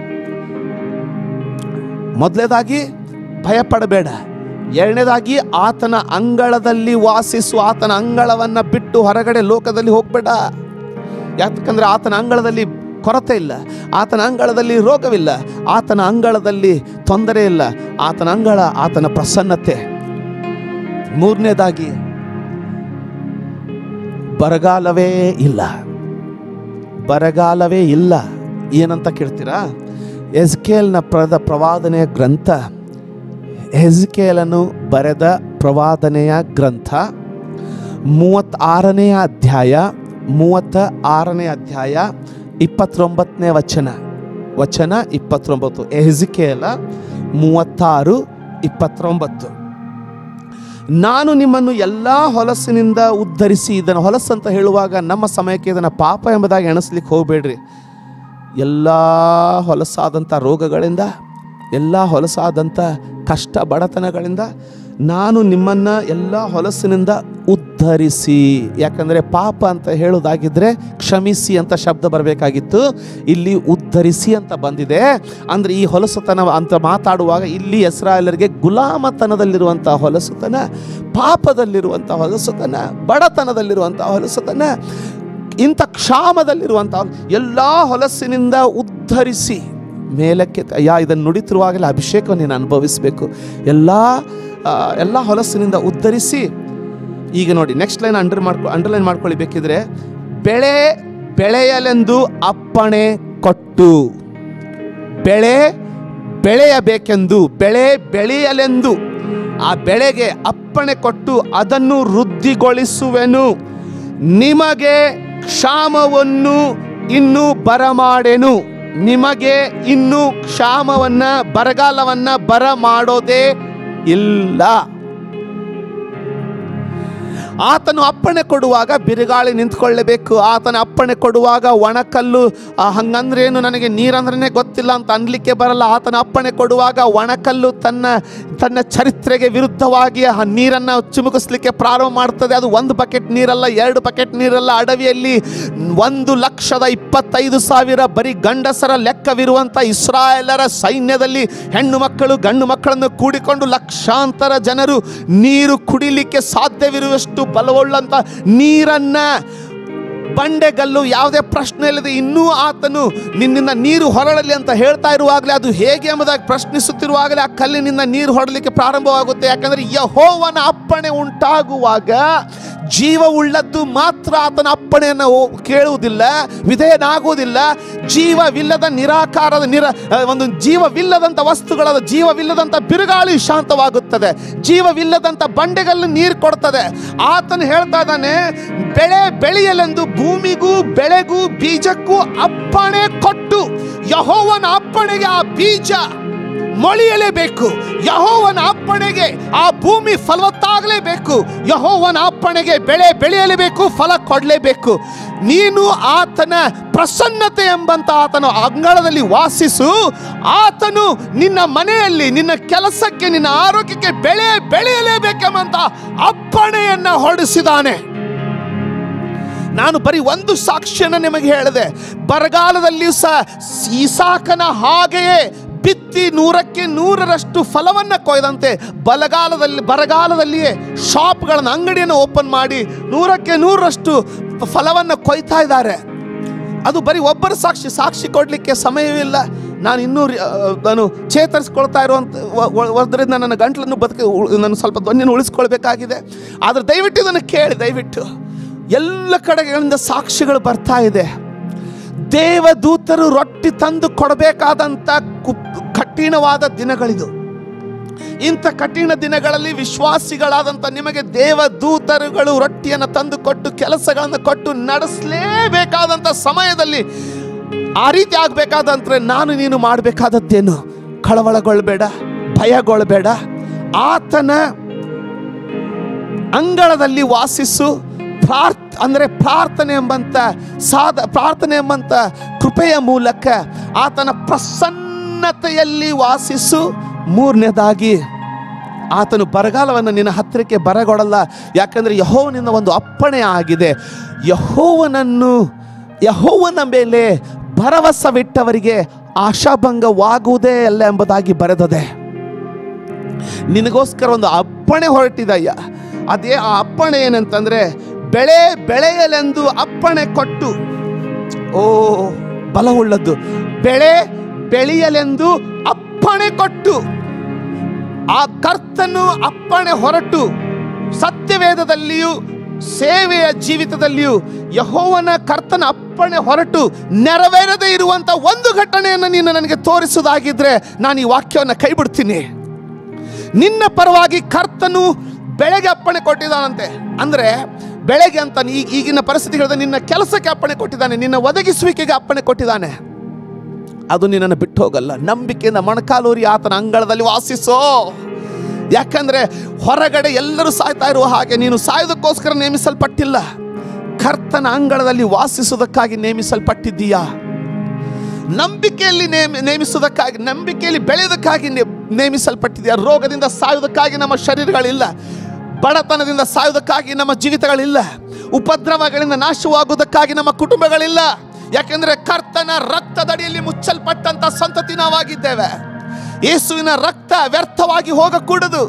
ಮೊದಲನೇದಾಗಿ ಭಯಪಡಬೇಡ ಎರಡನೇದಾಗಿ ಆತನ ಅಂಗಳದಲ್ಲಿ ವಾಸಿಸು ಆತನ ಅಂಗಳವನ್ನು ಬಿಟ್ಟು ಹೊರಗಡೆ ಲೋಕದಲ್ಲಿ ಹೋಗಬೇಡ ಯಾಕಂದ್ರೆ ಆತನ ಅಂಗಳದಲ್ಲಿ ಕೊರತೆ ಇಲ್ಲ ಆತನ ಅಂಗಳದಲ್ಲಿ ರೋಗವಿಲ್ಲ ಆತನ ಅಂಗಳದಲ್ಲಿ ತೊಂದರೆ ಇಲ್ಲ ಆತನ ಅಂಗಳ ಆತನ ಪ್ರಸನ್ನತೆ ಮೂರನೇದಾಗಿ ಬರಗಾಲವೇ ಇಲ್ಲ ಬರಗಾಲವೇ ಇಲ್ಲ ಏನಂತ ಕೇಳ್ತೀರಾ ಎಸ್ಕೇಲ್ನ ಪ್ರದ ಪ್ರವಾದನೆಯ ಗ್ರಂಥ ಎಸ್ಕೇಲನು ಬರೆದ ಪ್ರವಾದನೆಯ ಗ್ರಂಥ ಮೂವತ್ತಾರನೆಯ ಅಧ್ಯಾಯ ಮೂವತ್ತ ಆರನೇ ಅಧ್ಯಾಯ ಇಪ್ಪತ್ತೊಂಬತ್ತನೇ ವಚನ ವಚನ ಇಪ್ಪತ್ತೊಂಬತ್ತು ಎಹ್ಜಿಕೇಲ ಮೂವತ್ತಾರು ಇಪ್ಪತ್ತೊಂಬತ್ತು ನಾನು ನಿಮ್ಮನ್ನು ಎಲ್ಲ ಹೊಲಸಿನಿಂದ ಉದ್ಧರಿಸಿ ಇದನ್ನು ಹೊಲಸು ಅಂತ ಹೇಳುವಾಗ ನಮ್ಮ ಸಮಯಕ್ಕೆ ಇದನ್ನು ಪಾಪ ಎಂಬುದಾಗಿ ಎಣಿಸ್ಲಿಕ್ಕೆ ಹೋಗಬೇಡ್ರಿ ಎಲ್ಲ ಹೊಲಸಾದಂಥ ರೋಗಗಳಿಂದ ಎಲ್ಲ ಹೊಲಸಾದಂಥ ಕಷ್ಟ ಬಡತನಗಳಿಂದ ನಾನು ನಿಮ್ಮನ್ನು ಎಲ್ಲ ಹೊಲಸಿನಿಂದ ಉದ್ಧರಿಸಿ ಯಾಕಂದರೆ ಪಾಪ ಅಂತ ಹೇಳೋದಾಗಿದ್ದರೆ ಕ್ಷಮಿಸಿ ಅಂತ ಶಬ್ದ ಬರಬೇಕಾಗಿತ್ತು ಇಲ್ಲಿ ಉದ್ಧರಿಸಿ ಅಂತ ಬಂದಿದೆ ಅಂದರೆ ಈ ಹೊಲಸುತನ ಅಂತ ಮಾತಾಡುವಾಗ ಇಲ್ಲಿ ಇಸ್ರಾಯೇಲರಿಗೆ ಗುಲಾಮತನದಲ್ಲಿರುವಂಥ ಹೊಲಸುತನ ಪಾಪದಲ್ಲಿರುವಂಥ ಹೊಲಸುತನ ಬಡತನದಲ್ಲಿರುವಂಥ ಹೊಲಸುತನ ಇಂಥ ಕ್ಷಾಮದಲ್ಲಿರುವಂಥ ಎಲ್ಲ ಹೊಲಸಿನಿಂದ ಉದ್ಧರಿಸಿ ಮೇಲಕ್ಕೆ ತ- ಯಾ ಇದನ್ನು ನುಡಿತಿರುವಾಗಲೇ ಅಭಿಷೇಕವನ್ನು ನೀನು ಅನುಭವಿಸಬೇಕು ಎಲ್ಲ ಆ, ಎಲ್ಲ ಹೊಲಸಿನಿಂದ ಉದ್ಧರಿಸಿ ಈಗ ನೋಡಿ ನೆಕ್ಸ್ಟ್ ಲೈನ್ ಅಂಡರ್ ಮಾಡ್ಕೊ ಅಂಡರ್ಲೈನ್ ಮಾಡ್ಕೊಳ್ಳಿ ಬೇಕಿದ್ರೆ ಬೆಳೆ ಬೆಳೆಯಲೆಂದು ಅಪ್ಪಣೆ ಕೊಟ್ಟು ಬೆಳೆ ಬೆಳೆಯಬೇಕೆಂದು ಬೆಳೆ ಬೆಳೆಯಲೆಂದು ಆ ಬೆಳೆಗೆ ಅಪ್ಪಣೆ ಕೊಟ್ಟು ಅದನ್ನು ವೃದ್ಧಿಗೊಳಿಸುವೆನು ನಿಮಗೆ ಕ್ಷಾಮವನ್ನು ಇನ್ನು ಬರಮಾಡೆನು ನಿಮಗೆ ಇನ್ನು ಕ್ಷಾಮವನ್ನ ಬರಗಾಲವನ್ನ ಬರಮಾಡೋದೇ ಇಲ್ಲ ಆತನು ಅಪ್ಪಣೆ ಕೊಡುವಾಗ ಬಿರುಗಾಳಿ ನಿಂತ್ಕೊಳ್ಳಬೇಕು ಆತನ ಅಪ್ಪಣೆ ಕೊಡುವಾಗ ಒಣಕಲ್ಲು ಆ, ಹಂಗಂದ್ರೇನು ನನಗೆ ನೀರಂದ್ರೇ ಗೊತ್ತಿಲ್ಲ ಅಂತ ಅನ್ಲಿಕ್ಕೆ ಬರಲ್ಲ ಆತನ ಅಪ್ಪಣೆ ಕೊಡುವಾಗ ಒಣಕಲ್ಲು ತನ್ನ ತನ್ನ ಚರಿತ್ರೆಗೆ ವಿರುದ್ಧವಾಗಿ ಆ ನೀರನ್ನು ಚಿಮುಕಿಸ್ಲಿಕ್ಕೆ ಪ್ರಾರಂಭ ಮಾಡ್ತದೆ ಅದು ಒಂದು ಬಕೆಟ್ ನೀರಲ್ಲ ಎರಡು ಬಕೆಟ್ ನೀರಲ್ಲ ಅಡವಿಯಲ್ಲಿ ಒಂದು ಲಕ್ಷದ ಇಪ್ಪತ್ತೈದು ಸಾವಿರ ಬರೀ ಗಂಡಸರ ಲೆಕ್ಕವಿರುವಂಥ ಇಸ್ರಾಯೇಲರ ಸೈನ್ಯದಲ್ಲಿ ಹೆಣ್ಣು ಮಕ್ಕಳು ಗಂಡು ಮಕ್ಕಳನ್ನು ಕೂಡಿಕೊಂಡು ಲಕ್ಷಾಂತರ ಜನರು ನೀರು ಕುಡಿಲಿಕ್ಕೆ ಸಾಧ್ಯವಿರುವಷ್ಟು ಬಲವುಳ್ಳಂಥ ನೀರನ್ನ ಬಂಡೆಗಲ್ಲು ಯಾವುದೇ ಪ್ರಶ್ನೆ ಇಲ್ಲದೆ ಇನ್ನೂ ಆತನು ನಿನ್ನಿಂದ ನೀರು ಹೊರಡಲಿ ಅಂತ ಹೇಳ್ತಾ ಇರುವಾಗಲೇ ಅದು ಹೇಗೆ ಎಂಬುದಾಗಿ ಪ್ರಶ್ನಿಸುತ್ತಿರುವಾಗಲೇ ಆ ಕಲ್ಲಿನಿಂದ ನೀರು ಹೊರಡಲಿಕ್ಕೆ ಪ್ರಾರಂಭವಾಗುತ್ತೆ ಯಾಕಂದ್ರೆ ಯಹೋವನ ಅಪ್ಪಣೆ ಉಂಟಾಗುವಾಗ ಜೀವವುಳ್ಳದ್ದು ಮಾತ್ರ ಆತನ ಅಪ್ಪಣೆಯನ್ನು ಓ- ಕೇಳುವುದಿಲ್ಲ ವಿಧೇಯನಾಗುವುದಿಲ್ಲ ಜೀವವಿಲ್ಲದ ನಿರಾಕಾರದ ನಿರ ಆ, ಒಂದು ಜೀವವಿಲ್ಲದಂಥ ವಸ್ತುಗಳಾದ ಜೀವವಿಲ್ಲದಂಥ ಬಿರುಗಾಳಿ ಶಾಂತವಾಗುತ್ತದೆ ಜೀವವಿಲ್ಲದಂಥ ಬಂಡೆಗಲ್ಲು ನೀರು ಕೊಡ್ತದೆ ಆತನು ಹೇಳ್ತಾ ಇದ್ದಾನೆ ಬೆಳೆ ಬೆಳೆಯಲೆಂದು ಭೂಮಿಗೂ ಬೆಳೆಗೂ ಬೀಜಕ್ಕೂ ಅಪ್ಪಣೆ ಕೊಟ್ಟು ಯಹೋವನ ಅಪ್ಪಣೆಗೆ ಆ ಬೀಜ ಮೊಳೆಯಲೇಬೇಕು ಯಹೋವನ ಅಪ್ಪಣೆಗೆ ಆ ಭೂಮಿ ಫಲವತ್ತಾಗಲೇಬೇಕು ಯಹೋವನ ಅಪ್ಪಣೆಗೆ ಬೆಳೆ ಬೆಳೆಯಲೇಬೇಕು ಫಲ ಕೊಡಲೇಬೇಕು ನೀನು ಆತನ ಪ್ರಸನ್ನತೆ ಎಂಬಂತ ಆತನ ಅಂಗಳದಲ್ಲಿ ವಾಸಿಸು ಆತನು ನಿನ್ನ ಮನೆಯಲ್ಲಿ ನಿನ್ನ ಕೆಲಸಕ್ಕೆ ನಿನ್ನ ಆರೋಗ್ಯಕ್ಕೆ ಬೆಳೆ ಬೆಳೆಯಲೇಬೇಕೆಂಬಂತ ಅಪ್ಪಣೆಯನ್ನ ಹೊರಡಿಸಿದಾನೆ ನಾನು ಬರೀ ಒಂದು ಸಾಕ್ಷ್ಯನ ನಿಮಗೆ ಹೇಳಿದೆ ಬರಗಾಲದಲ್ಲಿಯೂ ಸಹ ಇಸಾಕನ ಹಾಗೆಯೇ ಬಿತ್ತಿ ನೂರಕ್ಕೆ ನೂರರಷ್ಟು ಫಲವನ್ನು ಕೊಯ್ದಂತೆ ಬಲಗಾಲದಲ್ಲಿ ಬರಗಾಲದಲ್ಲಿಯೇ ಶಾಪ್ಗಳನ್ನು ಅಂಗಡಿಯನ್ನು ಓಪನ್ ಮಾಡಿ ನೂರಕ್ಕೆ ನೂರರಷ್ಟು ಫಲವನ್ನು ಕೊಯ್ತಾ ಇದ್ದಾರೆ ಅದು ಬರೀ ಒಬ್ಬರ ಸಾಕ್ಷಿ ಸಾಕ್ಷಿ ಕೊಡಲಿಕ್ಕೆ ಸಮಯವಿಲ್ಲ ನಾನು ಇನ್ನೂ ರಿ- ಆ, ನಾನು ಚೇತರಿಸ್ಕೊಳ್ತಾ ಇರುವಂಥ ಒದ್ರಿಂದ ನನ್ನ ಗಂಟ್ಲನ್ನು ಬದುಕಿ ಉಳ್- ನಾನು ಸ್ವಲ್ಪ ಧ್ವನಿಯನ್ನು ಉಳಿಸ್ಕೊಳ್ಬೇಕಾಗಿದೆ ಆದರೆ ದಯವಿಟ್ಟು ಇದನ್ನು ಕೇಳಿ ದಯವಿಟ್ಟು ಎಲ್ಲ ಕಡೆಗಳಿಂದ ಸಾಕ್ಷಿಗಳು ಬರ್ತಾ ಇದೆ ದೇವದೂತರು ರೊಟ್ಟಿ ತಂದು ಕೊಡಬೇಕಾದಂಥ ಕು- ಕಠಿಣವಾದ ದಿನಗಳಿದು ಇಂಥ ಕಠಿಣ ದಿನಗಳಲ್ಲಿ ವಿಶ್ವಾಸಿಗಳಾದಂಥ ನಿಮಗೆ ದೇವದೂತರುಗಳು ರೊಟ್ಟಿಯನ್ನು ತಂದು ಕೊಟ್ಟು ಕೆಲಸಗಳನ್ನು ಕೊಟ್ಟು ನಡೆಸಲೇಬೇಕಾದಂಥ ಸಮಯದಲ್ಲಿ ಆ ರೀತಿ ಆಗಬೇಕಾದಂದ್ರೆ ನಾನು ನೀನು ಮಾಡಬೇಕಾದದ್ದೇನು ಕಳವಳಗೊಳ್ಬೇಡ ಭಯಗೊಳ್ಬೇಡ ಆತನ ಅಂಗಳದಲ್ಲಿ ವಾಸಿಸು ಪ್ರಾರ್ಥ ಅಂದರೆ ಪ್ರಾರ್ಥನೆ ಎಂಬಂತ ಸಾಧ ಪ್ರಾರ್ಥನೆ ಎಂಬಂತ ಕೃಪೆಯ ಮೂಲಕ ಆತನ ಪ್ರಸನ್ನತೆಯಲ್ಲಿ ವಾಸಿಸು ಮೂರನೇದಾಗಿ ಆತನು ಬರಗಾಲವನ್ನು ನಿನ್ನ ಹತ್ತಿರಕ್ಕೆ ಬರಗೊಡಲ್ಲ ಯಾಕಂದರೆ ಯಹೋವನಿಂದ ಒಂದು ಅಪ್ಪಣೆ ಆಗಿದೆ ಯಹೋವನನ್ನು ಯಹೋವನ ಮೇಲೆ ಭರವಸವಿಟ್ಟವರಿಗೆ ಆಶಾಭಂಗವಾಗುವುದೇ ಅಲ್ಲ ಎಂಬುದಾಗಿ ಬರೆದದೆ ನಿನಗೋಸ್ಕರ ಒಂದು ಅಪ್ಪಣೆ ಹೊರಟಿದಯ್ಯ ಅದೇ ಆ ಅಪ್ಪಣೆ ಏನಂತಂದ್ರೆ ಬೆಳೆ ಬೆಳೆಯಲೆಂದು ಅಪ್ಪಣೆ ಕೊಟ್ಟು ಓ ಬಲವುಳ್ಳದ್ದು ಬೆಳೆ ಬೆಳೆಯಲೆಂದು ಅಪ್ಪಣೆ ಕೊಟ್ಟು ಆ ಕರ್ತನು ಅಪ್ಪಣೆ ಹೊರಟು ಸತ್ಯವೇದದಲ್ಲಿಯೂ ಸೇವೆಯ ಜೀವಿತದಲ್ಲಿಯೂ ಯಹೋವನ ಕರ್ತನ ಅಪ್ಪಣೆ ಹೊರಟು ನೆರವೇರದೇ ಇರುವಂತ ಒಂದು ಘಟನೆಯನ್ನು ನೀನು ನನಗೆ ತೋರಿಸುವುದಾಗಿದ್ರೆ ನಾನು ಈ ವಾಕ್ಯವನ್ನು ಕೈ ಬಿಡ್ತೀನಿ ನಿನ್ನ ಪರವಾಗಿ ಕರ್ತನು ಬೆಳೆಗೆ ಅಪ್ಪಣೆ ಕೊಟ್ಟಿದ್ದಾನಂತೆ ಅಂದ್ರೆ ಬೆಳೆಗೆ ಅಂತ ಈ- ಈಗಿನ ಪರಿಸ್ಥಿತಿ ಹೇಳಿದ್ರೆ ನಿನ್ನ ಕೆಲಸಕ್ಕೆ ಅಪ್ಪಣೆ ಕೊಟ್ಟಿದ್ದಾನೆ ನಿನ್ನ ಒದಗಿಸುವಿಕೆಗೆ ಅಪ್ಪಣೆ ಕೊಟ್ಟಿದ್ದಾನೆ ಅದು ನಿನ್ನನ್ನು ಬಿಟ್ಟು ಹೋಗಲ್ಲ ನಂಬಿಕೆಯಿಂದ ಮೊಣಕಾಲೂರಿ ಆತನ ಅಂಗಳದಲ್ಲಿ ವಾಸಿಸೋ ಯಾಕಂದ್ರೆ ಹೊರಗಡೆ ಎಲ್ಲರೂ ಸಾಯ್ತಾ ಇರುವ ಹಾಗೆ ನೀನು ಸಾಯೋದಕ್ಕೋಸ್ಕರ ನೇಮಿಸಲ್ಪಟ್ಟಿಲ್ಲ ಕರ್ತನ ಅಂಗಳದಲ್ಲಿ ವಾಸಿಸುವುದಕ್ಕಾಗಿ ನೇಮಿಸಲ್ಪಟ್ಟಿದ್ದೀಯಾ ನಂಬಿಕೆಯಲ್ಲಿ ನೇಮ ನೇಮಿಸುವುದಕ್ಕಾಗಿ ನಂಬಿಕೆಯಲ್ಲಿ ಬೆಳೆಯೋದಕ್ಕಾಗಿ ನೇ- ನೇಮಿಸಲ್ಪಟ್ಟಿದೆಯಾ ರೋಗದಿಂದ ಸಾಯುವುದಕ್ಕಾಗಿ ನಮ್ಮ ಶರೀರಗಳಿಲ್ಲ ಬಡತನದಿಂದ ಸಾಯುವುದಕ್ಕಾಗಿ ನಮ್ಮ ಜೀವಿತಗಳಿಲ್ಲ ಉಪದ್ರವಗಳಿಂದ ನಾಶವಾಗುವುದಕ್ಕಾಗಿ ನಮ್ಮ ಕುಟುಂಬಗಳಿಲ್ಲ ಯಾಕೆಂದ್ರೆ ಕರ್ತನ ರಕ್ತದಡಿಯಲ್ಲಿ ಮುಚ್ಚಲ್ಪಟ್ಟಂತ ಸಂತತಿ ನಾವಾಗಿದ್ದೇವೆ ಯೇಸುವಿನ ರಕ್ತ ವ್ಯರ್ಥವಾಗಿ ಹೋಗಕೂಡದು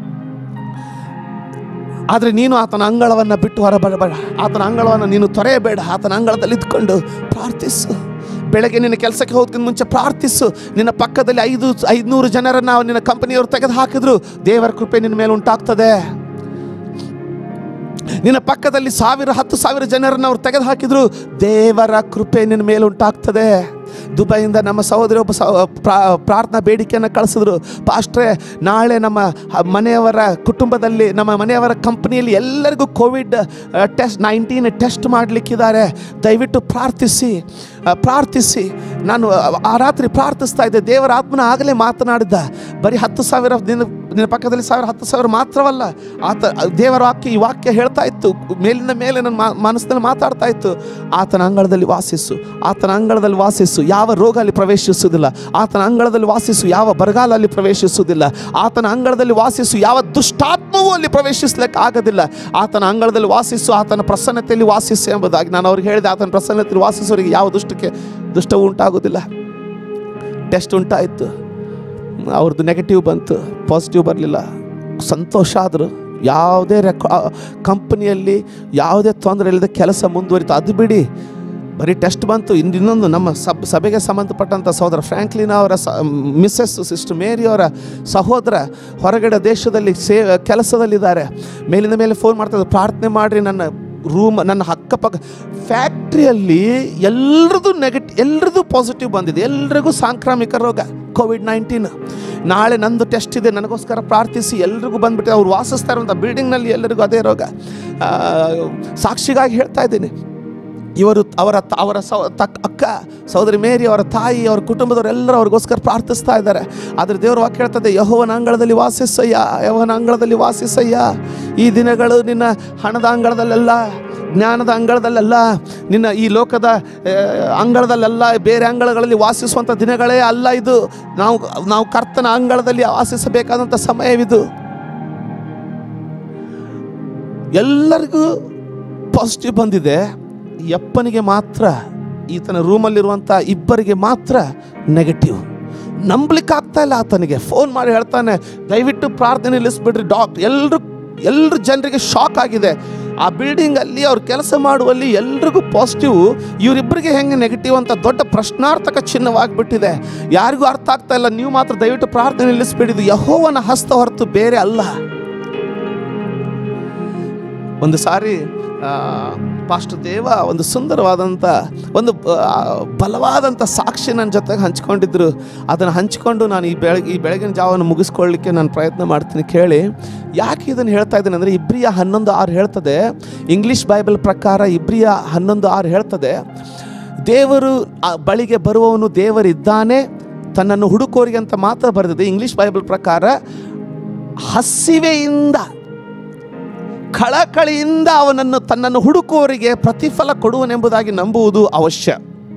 ಆದರೆ ನೀನು ಆತನ ಅಂಗಳವನ್ನು ಬಿಟ್ಟು ಹೊರಬರಬೇಡ ಆತನ ಅಂಗಳವನ್ನು ನೀನು ತೊರೆಯಬೇಡ ಆತನ ಅಂಗಳದಲ್ಲಿ ಇದ್ಕೊಂಡು ಪ್ರಾರ್ಥಿಸು ಬೆಳಗ್ಗೆ ನಿನ್ನ ಕೆಲಸಕ್ಕೆ ಹೋಗೋದಕ್ಕಿಂತ ಮುಂಚೆ ಪ್ರಾರ್ಥಿಸು ನಿನ್ನ ಪಕ್ಕದಲ್ಲಿ ಐದು ಐದುನೂರು ಜನರನ್ನು ನಿನ್ನ ಕಂಪನಿಯವರು ತೆಗೆದು ಹಾಕಿದ್ರು ದೇವರ ಕೃಪೆ ನಿನ್ನ ಮೇಲೆ ಉಂಟಾಗ್ತದೆ ನಿನ್ನ ಪಕ್ಕದಲ್ಲಿ ಸಾವಿರ ಹತ್ತು ಸಾವಿರ ಜನರನ್ನು ಅವ್ರು ತೆಗೆದು ಹಾಕಿದ್ರು ದೇವರ ಕೃಪೆ ನಿನ್ನ ಮೇಲೆ ಉಂಟಾಗ್ತದೆ ದುಬೈಯಿಂದ ನಮ್ಮ ಸಹೋದರಿ ಒಬ್ಬ ಸ ಪ್ರಾ- ಪ್ರಾರ್ಥನಾ ಬೇಡಿಕೆಯನ್ನು ಕಳಿಸಿದ್ರು ಪಾಸ್ಟ್ರೆ ನಾಳೆ ನಮ್ಮ ಹ- ಮನೆಯವರ ಕುಟುಂಬದಲ್ಲಿ ನಮ್ಮ ಮನೆಯವರ ಕಂಪ್ನಿಯಲ್ಲಿ ಎಲ್ಲರಿಗೂ ಕೋವಿಡ್ ಟೆಸ್ಟ್ ನೈನ್ಟೀನ್ ಟೆಸ್ಟ್ ಮಾಡಲಿಕ್ಕಿದ್ದಾರೆ ದಯವಿಟ್ಟು ಪ್ರಾರ್ಥಿಸಿ ಆ, ಪ್ರಾರ್ಥಿಸಿ ನಾನು ಆ ರಾತ್ರಿ ಪ್ರಾರ್ಥಿಸ್ತಾ ಇದ್ದೆ ದೇವರ ಆತ್ಮನ ಆಗಲೇ ಮಾತನಾಡಿದ್ದ ಬರೀ ಹತ್ತು ಸಾವಿರ ನಿನ್ನ ನಿನ್ನ ಪಕ್ಕದಲ್ಲಿ ಸಾವಿರ ಹತ್ತು ಸಾವಿರ ಮಾತ್ರವಲ್ಲ ಆತ ದೇವರ ವಾಕ್ಯ ಈ ವಾಕ್ಯ ಹೇಳ್ತಾ ಇತ್ತು ಮೇಲಿಂದ ಮೇಲೆ ನನ್ನ ಮಾ- ಮನಸ್ಸಿನಲ್ಲಿ ಮಾತಾಡ್ತಾ ಇತ್ತು ಆತನ ಅಂಗಳದಲ್ಲಿ ವಾಸಿಸು ಆತನ ಅಂಗಳದಲ್ಲಿ ವಾಸಿಸು ಯಾವ ರೋಗ ಅಲ್ಲಿ ಪ್ರವೇಶಿಸುವುದಿಲ್ಲ ಆತನ ಅಂಗಳದಲ್ಲಿ ವಾಸಿಸು ಯಾವ ಬರಗಾಲ ಅಲ್ಲಿ ಪ್ರವೇಶಿಸುವುದಿಲ್ಲ ಆತನ ಅಂಗಳದಲ್ಲಿ ವಾಸಿಸು ಯಾವ ದುಷ್ಟಾತ್ಮವೂ ಅಲ್ಲಿ ಪ್ರವೇಶಿಸ್ಲಿಕ್ಕೆ ಆಗೋದಿಲ್ಲ ಆತನ ಅಂಗಳದಲ್ಲಿ ವಾಸಿಸು ಆತನ ಪ್ರಸನ್ನತೆಯಲ್ಲಿ ವಾಸಿಸು ಎಂಬುದಾಗಿ ನಾನು ಅವ್ರಿಗೆ ಹೇಳಿದೆ ಆತನ ಪ್ರಸನ್ನತೆಯಲ್ಲಿ ವಾಸಿಸೋರಿಗೆ ಯಾವ ದುಷ್ಟಕ್ಕೆ ದುಷ್ಟವು ಉಂಟಾಗೋದಿಲ್ಲ ಟೆಸ್ಟ್ ಉಂಟಾಯಿತು ಅವ್ರದ್ದು ನೆಗೆಟಿವ್ ಬಂತು ಪಾಸಿಟಿವ್ ಬರಲಿಲ್ಲ ಸಂತೋಷ ಆದರು ಯಾವುದೇ ರೆಕ ಕಂಪ್ನಿಯಲ್ಲಿ ಯಾವುದೇ ತೊಂದರೆ ಇಲ್ಲದೆ ಕೆಲಸ ಮುಂದುವರಿತು ಅದು ಬಿಡಿ ಬರೀ ಟೆಸ್ಟ್ ಬಂತು ಇನ್ನು ಇನ್ನೊಂದು ನಮ್ಮ ಸಬ್ ಸಭೆಗೆ ಸಂಬಂಧಪಟ್ಟಂಥ ಸಹೋದರ ಫ್ರ್ಯಾಂಕ್ಲಿನ್ ಅವರ ಸ ಮಿಸ್ಸಸ್ ಸಿಸ್ಟರ್ ಮೇರಿ ಅವರ ಸಹೋದರ ಹೊರಗಡೆ ದೇಶದಲ್ಲಿ ಸೇ ಕೆಲಸದಲ್ಲಿದ್ದಾರೆ ಮೇಲಿಂದ ಮೇಲೆ ಫೋನ್ ಮಾಡ್ತಾರೆ ಪ್ರಾರ್ಥನೆ ಮಾಡಿರಿ ನನ್ನ ರೂಮ್ ನನ್ನ ಅಕ್ಕಪಕ್ಕ ಫ್ಯಾಕ್ಟ್ರಿಯಲ್ಲಿ ಎಲ್ರದ್ದು ನೆಗೆಟಿವ್ ಎಲ್ರದ್ದು ಪಾಸಿಟಿವ್ ಬಂದಿದೆ ಎಲ್ರಿಗೂ ಸಾಂಕ್ರಾಮಿಕ ರೋಗ ಕೋವಿಡ್ ನೈನ್ಟೀನ್ ನಾಳೆ ನಂದು ಟೆಸ್ಟ್ ಇದೆ ನನಗೋಸ್ಕರ ಪ್ರಾರ್ಥಿಸಿ ಎಲ್ರಿಗೂ ಬಂದ್ಬಿಟ್ಟು ಅವ್ರು ವಾಸಿಸ್ತಾ ಇರುವಂಥ ಬಿಲ್ಡಿಂಗ್ನಲ್ಲಿ ಎಲ್ಲರಿಗೂ ಅದೇ ರೋಗ ಆ, ಸಾಕ್ಷಿಗಾಗಿ ಹೇಳ್ತಾ ಇದ್ದೀನಿ ಇವರು ಅವರ ತ- ಅವರ ಸೌ ತಕ್ ಅಕ್ಕ ಸಹೋದರಿ ಮೇರಿ ಅವರ ತಾಯಿ ಅವರ ಕುಟುಂಬದವರೆಲ್ಲರೂ ಅವ್ರಿಗೋಸ್ಕರ ಪ್ರಾರ್ಥಿಸ್ತಾ ಇದ್ದಾರೆ ಆದರೆ ದೇವರ ವಾಕ್ಯ ಹೇಳ್ತದೆ ಯಹೋವನ ಅಂಗಳದಲ್ಲಿ ವಾಸಿಸಯ್ಯ ಯಹೋವನ ಅಂಗಳದಲ್ಲಿ ವಾಸಿಸಯ್ಯ ಈ ದಿನಗಳು ನಿನ್ನ ಹಣದ ಅಂಗಳದಲ್ಲೆಲ್ಲ ಜ್ಞಾನದ ಅಂಗಳದಲ್ಲೆಲ್ಲ ನಿನ್ನ ಈ ಲೋಕದ ಆ, ಅಂಗಳದಲ್ಲೆಲ್ಲ ಬೇರೆ ಅಂಗಳಗಳಲ್ಲಿ ವಾಸಿಸುವಂಥ ದಿನಗಳೇ ಅಲ್ಲ ಇದು ನಾವು ನಾವು ಕರ್ತನ ಅಂಗಳದಲ್ಲಿ ವಾಸಿಸಬೇಕಾದಂಥ ಸಮಯವಿದು ಎಲ್ಲರಿಗೂ ಪಾಸಿಟಿವ್ ಬಂದಿದೆ ಈ ಅಪ್ಪನಿಗೆ ಮಾತ್ರ ಈತನ ರೂಮಲ್ಲಿರುವಂಥ ಇಬ್ಬರಿಗೆ ಮಾತ್ರ ನೆಗೆಟಿವ್ ನಂಬಲಿಕ್ಕೆ ಆಗ್ತಾ ಇಲ್ಲ ಆತನಿಗೆ ಫೋನ್ ಮಾಡಿ ಹೇಳ್ತಾನೆ ದಯವಿಟ್ಟು ಪ್ರಾರ್ಥನೆ ನಿಲ್ಲಿಸ್ಬಿಡ್ರಿ ಡಾಕ್ ಎಲ್ಲರೂ ಎಲ್ಲರ ಜನರಿಗೆ ಶಾಕ್ ಆಗಿದೆ ಆ ಬಿಲ್ಡಿಂಗಲ್ಲಿ ಅವ್ರು ಕೆಲಸ ಮಾಡುವಲ್ಲಿ ಎಲ್ರಿಗೂ ಪಾಸಿಟಿವ್ ಇವರಿಬ್ಬರಿಗೆ ಹೆಂಗೆ ನೆಗೆಟಿವ್ ಅಂತ ದೊಡ್ಡ ಪ್ರಶ್ನಾರ್ಥಕ ಚಿಹ್ನವಾಗಿಬಿಟ್ಟಿದೆ ಯಾರಿಗೂ ಅರ್ಥ ಆಗ್ತಾ ಇಲ್ಲ ನೀವು ಮಾತ್ರ ದಯವಿಟ್ಟು ಪ್ರಾರ್ಥನೆ ನಿಲ್ಲಿಸ್ಬಿಡಿದು ಯಹೋವನ ಹಸ್ತ ಹೊರತು ಬೇರೆ ಅಲ್ಲ ಒಂದು ಸಾರಿ ಪಾಸ್ಟ್ ದೇವ ಒಂದು ಸುಂದರವಾದಂಥ ಒಂದು ಆ, ಬಲವಾದಂಥ ಸಾಕ್ಷಿ ನನ್ನ ಜೊತೆಗೆ ಹಂಚ್ಕೊಂಡಿದ್ರು ಅದನ್ನು ಹಂಚ್ಕೊಂಡು ನಾನು ಈ ಬೆಳಗ್ಗೆ ಈ ಬೆಳಗಿನ ಜಾವವನ್ನು ಮುಗಿಸ್ಕೊಳ್ಳಿಕ್ಕೆ ನಾನು ಪ್ರಯತ್ನ ಮಾಡ್ತೀನಿ ಕೇಳಿ ಯಾಕೆ ಇದನ್ನು ಹೇಳ್ತಾ ಇದ್ದೀನಿ ಅಂದರೆ ಇಬ್ರಿಯ ಹನ್ನೊಂದು ಆರು ಹೇಳ್ತದೆ ಇಂಗ್ಲೀಷ್ ಬೈಬಲ್ ಪ್ರಕಾರ ಇಬ್ರಿಯ ಹನ್ನೊಂದು ಆರು ಹೇಳ್ತದೆ ದೇವರು ಆ ಬಳಿಗೆ ಬರುವವನು ದೇವರಿದ್ದಾನೆ ತನ್ನನ್ನು ಹುಡುಕೋರಿಗೆ ಅಂತ ಮಾತ್ರ ಬರೆದಿದೆ ಇಂಗ್ಲೀಷ್ ಬೈಬಲ್ ಪ್ರಕಾರ ಹಸಿವೆಯಿಂದ ಕಳಕಳಿಯಿಂದ ಅವನನ್ನು ತನ್ನನ್ನು ಹುಡುಕುವವರಿಗೆ ಪ್ರತಿಫಲ ಕೊಡುವನೆಂಬುದಾಗಿ ನಂಬುವುದು ಅವಶ್ಯ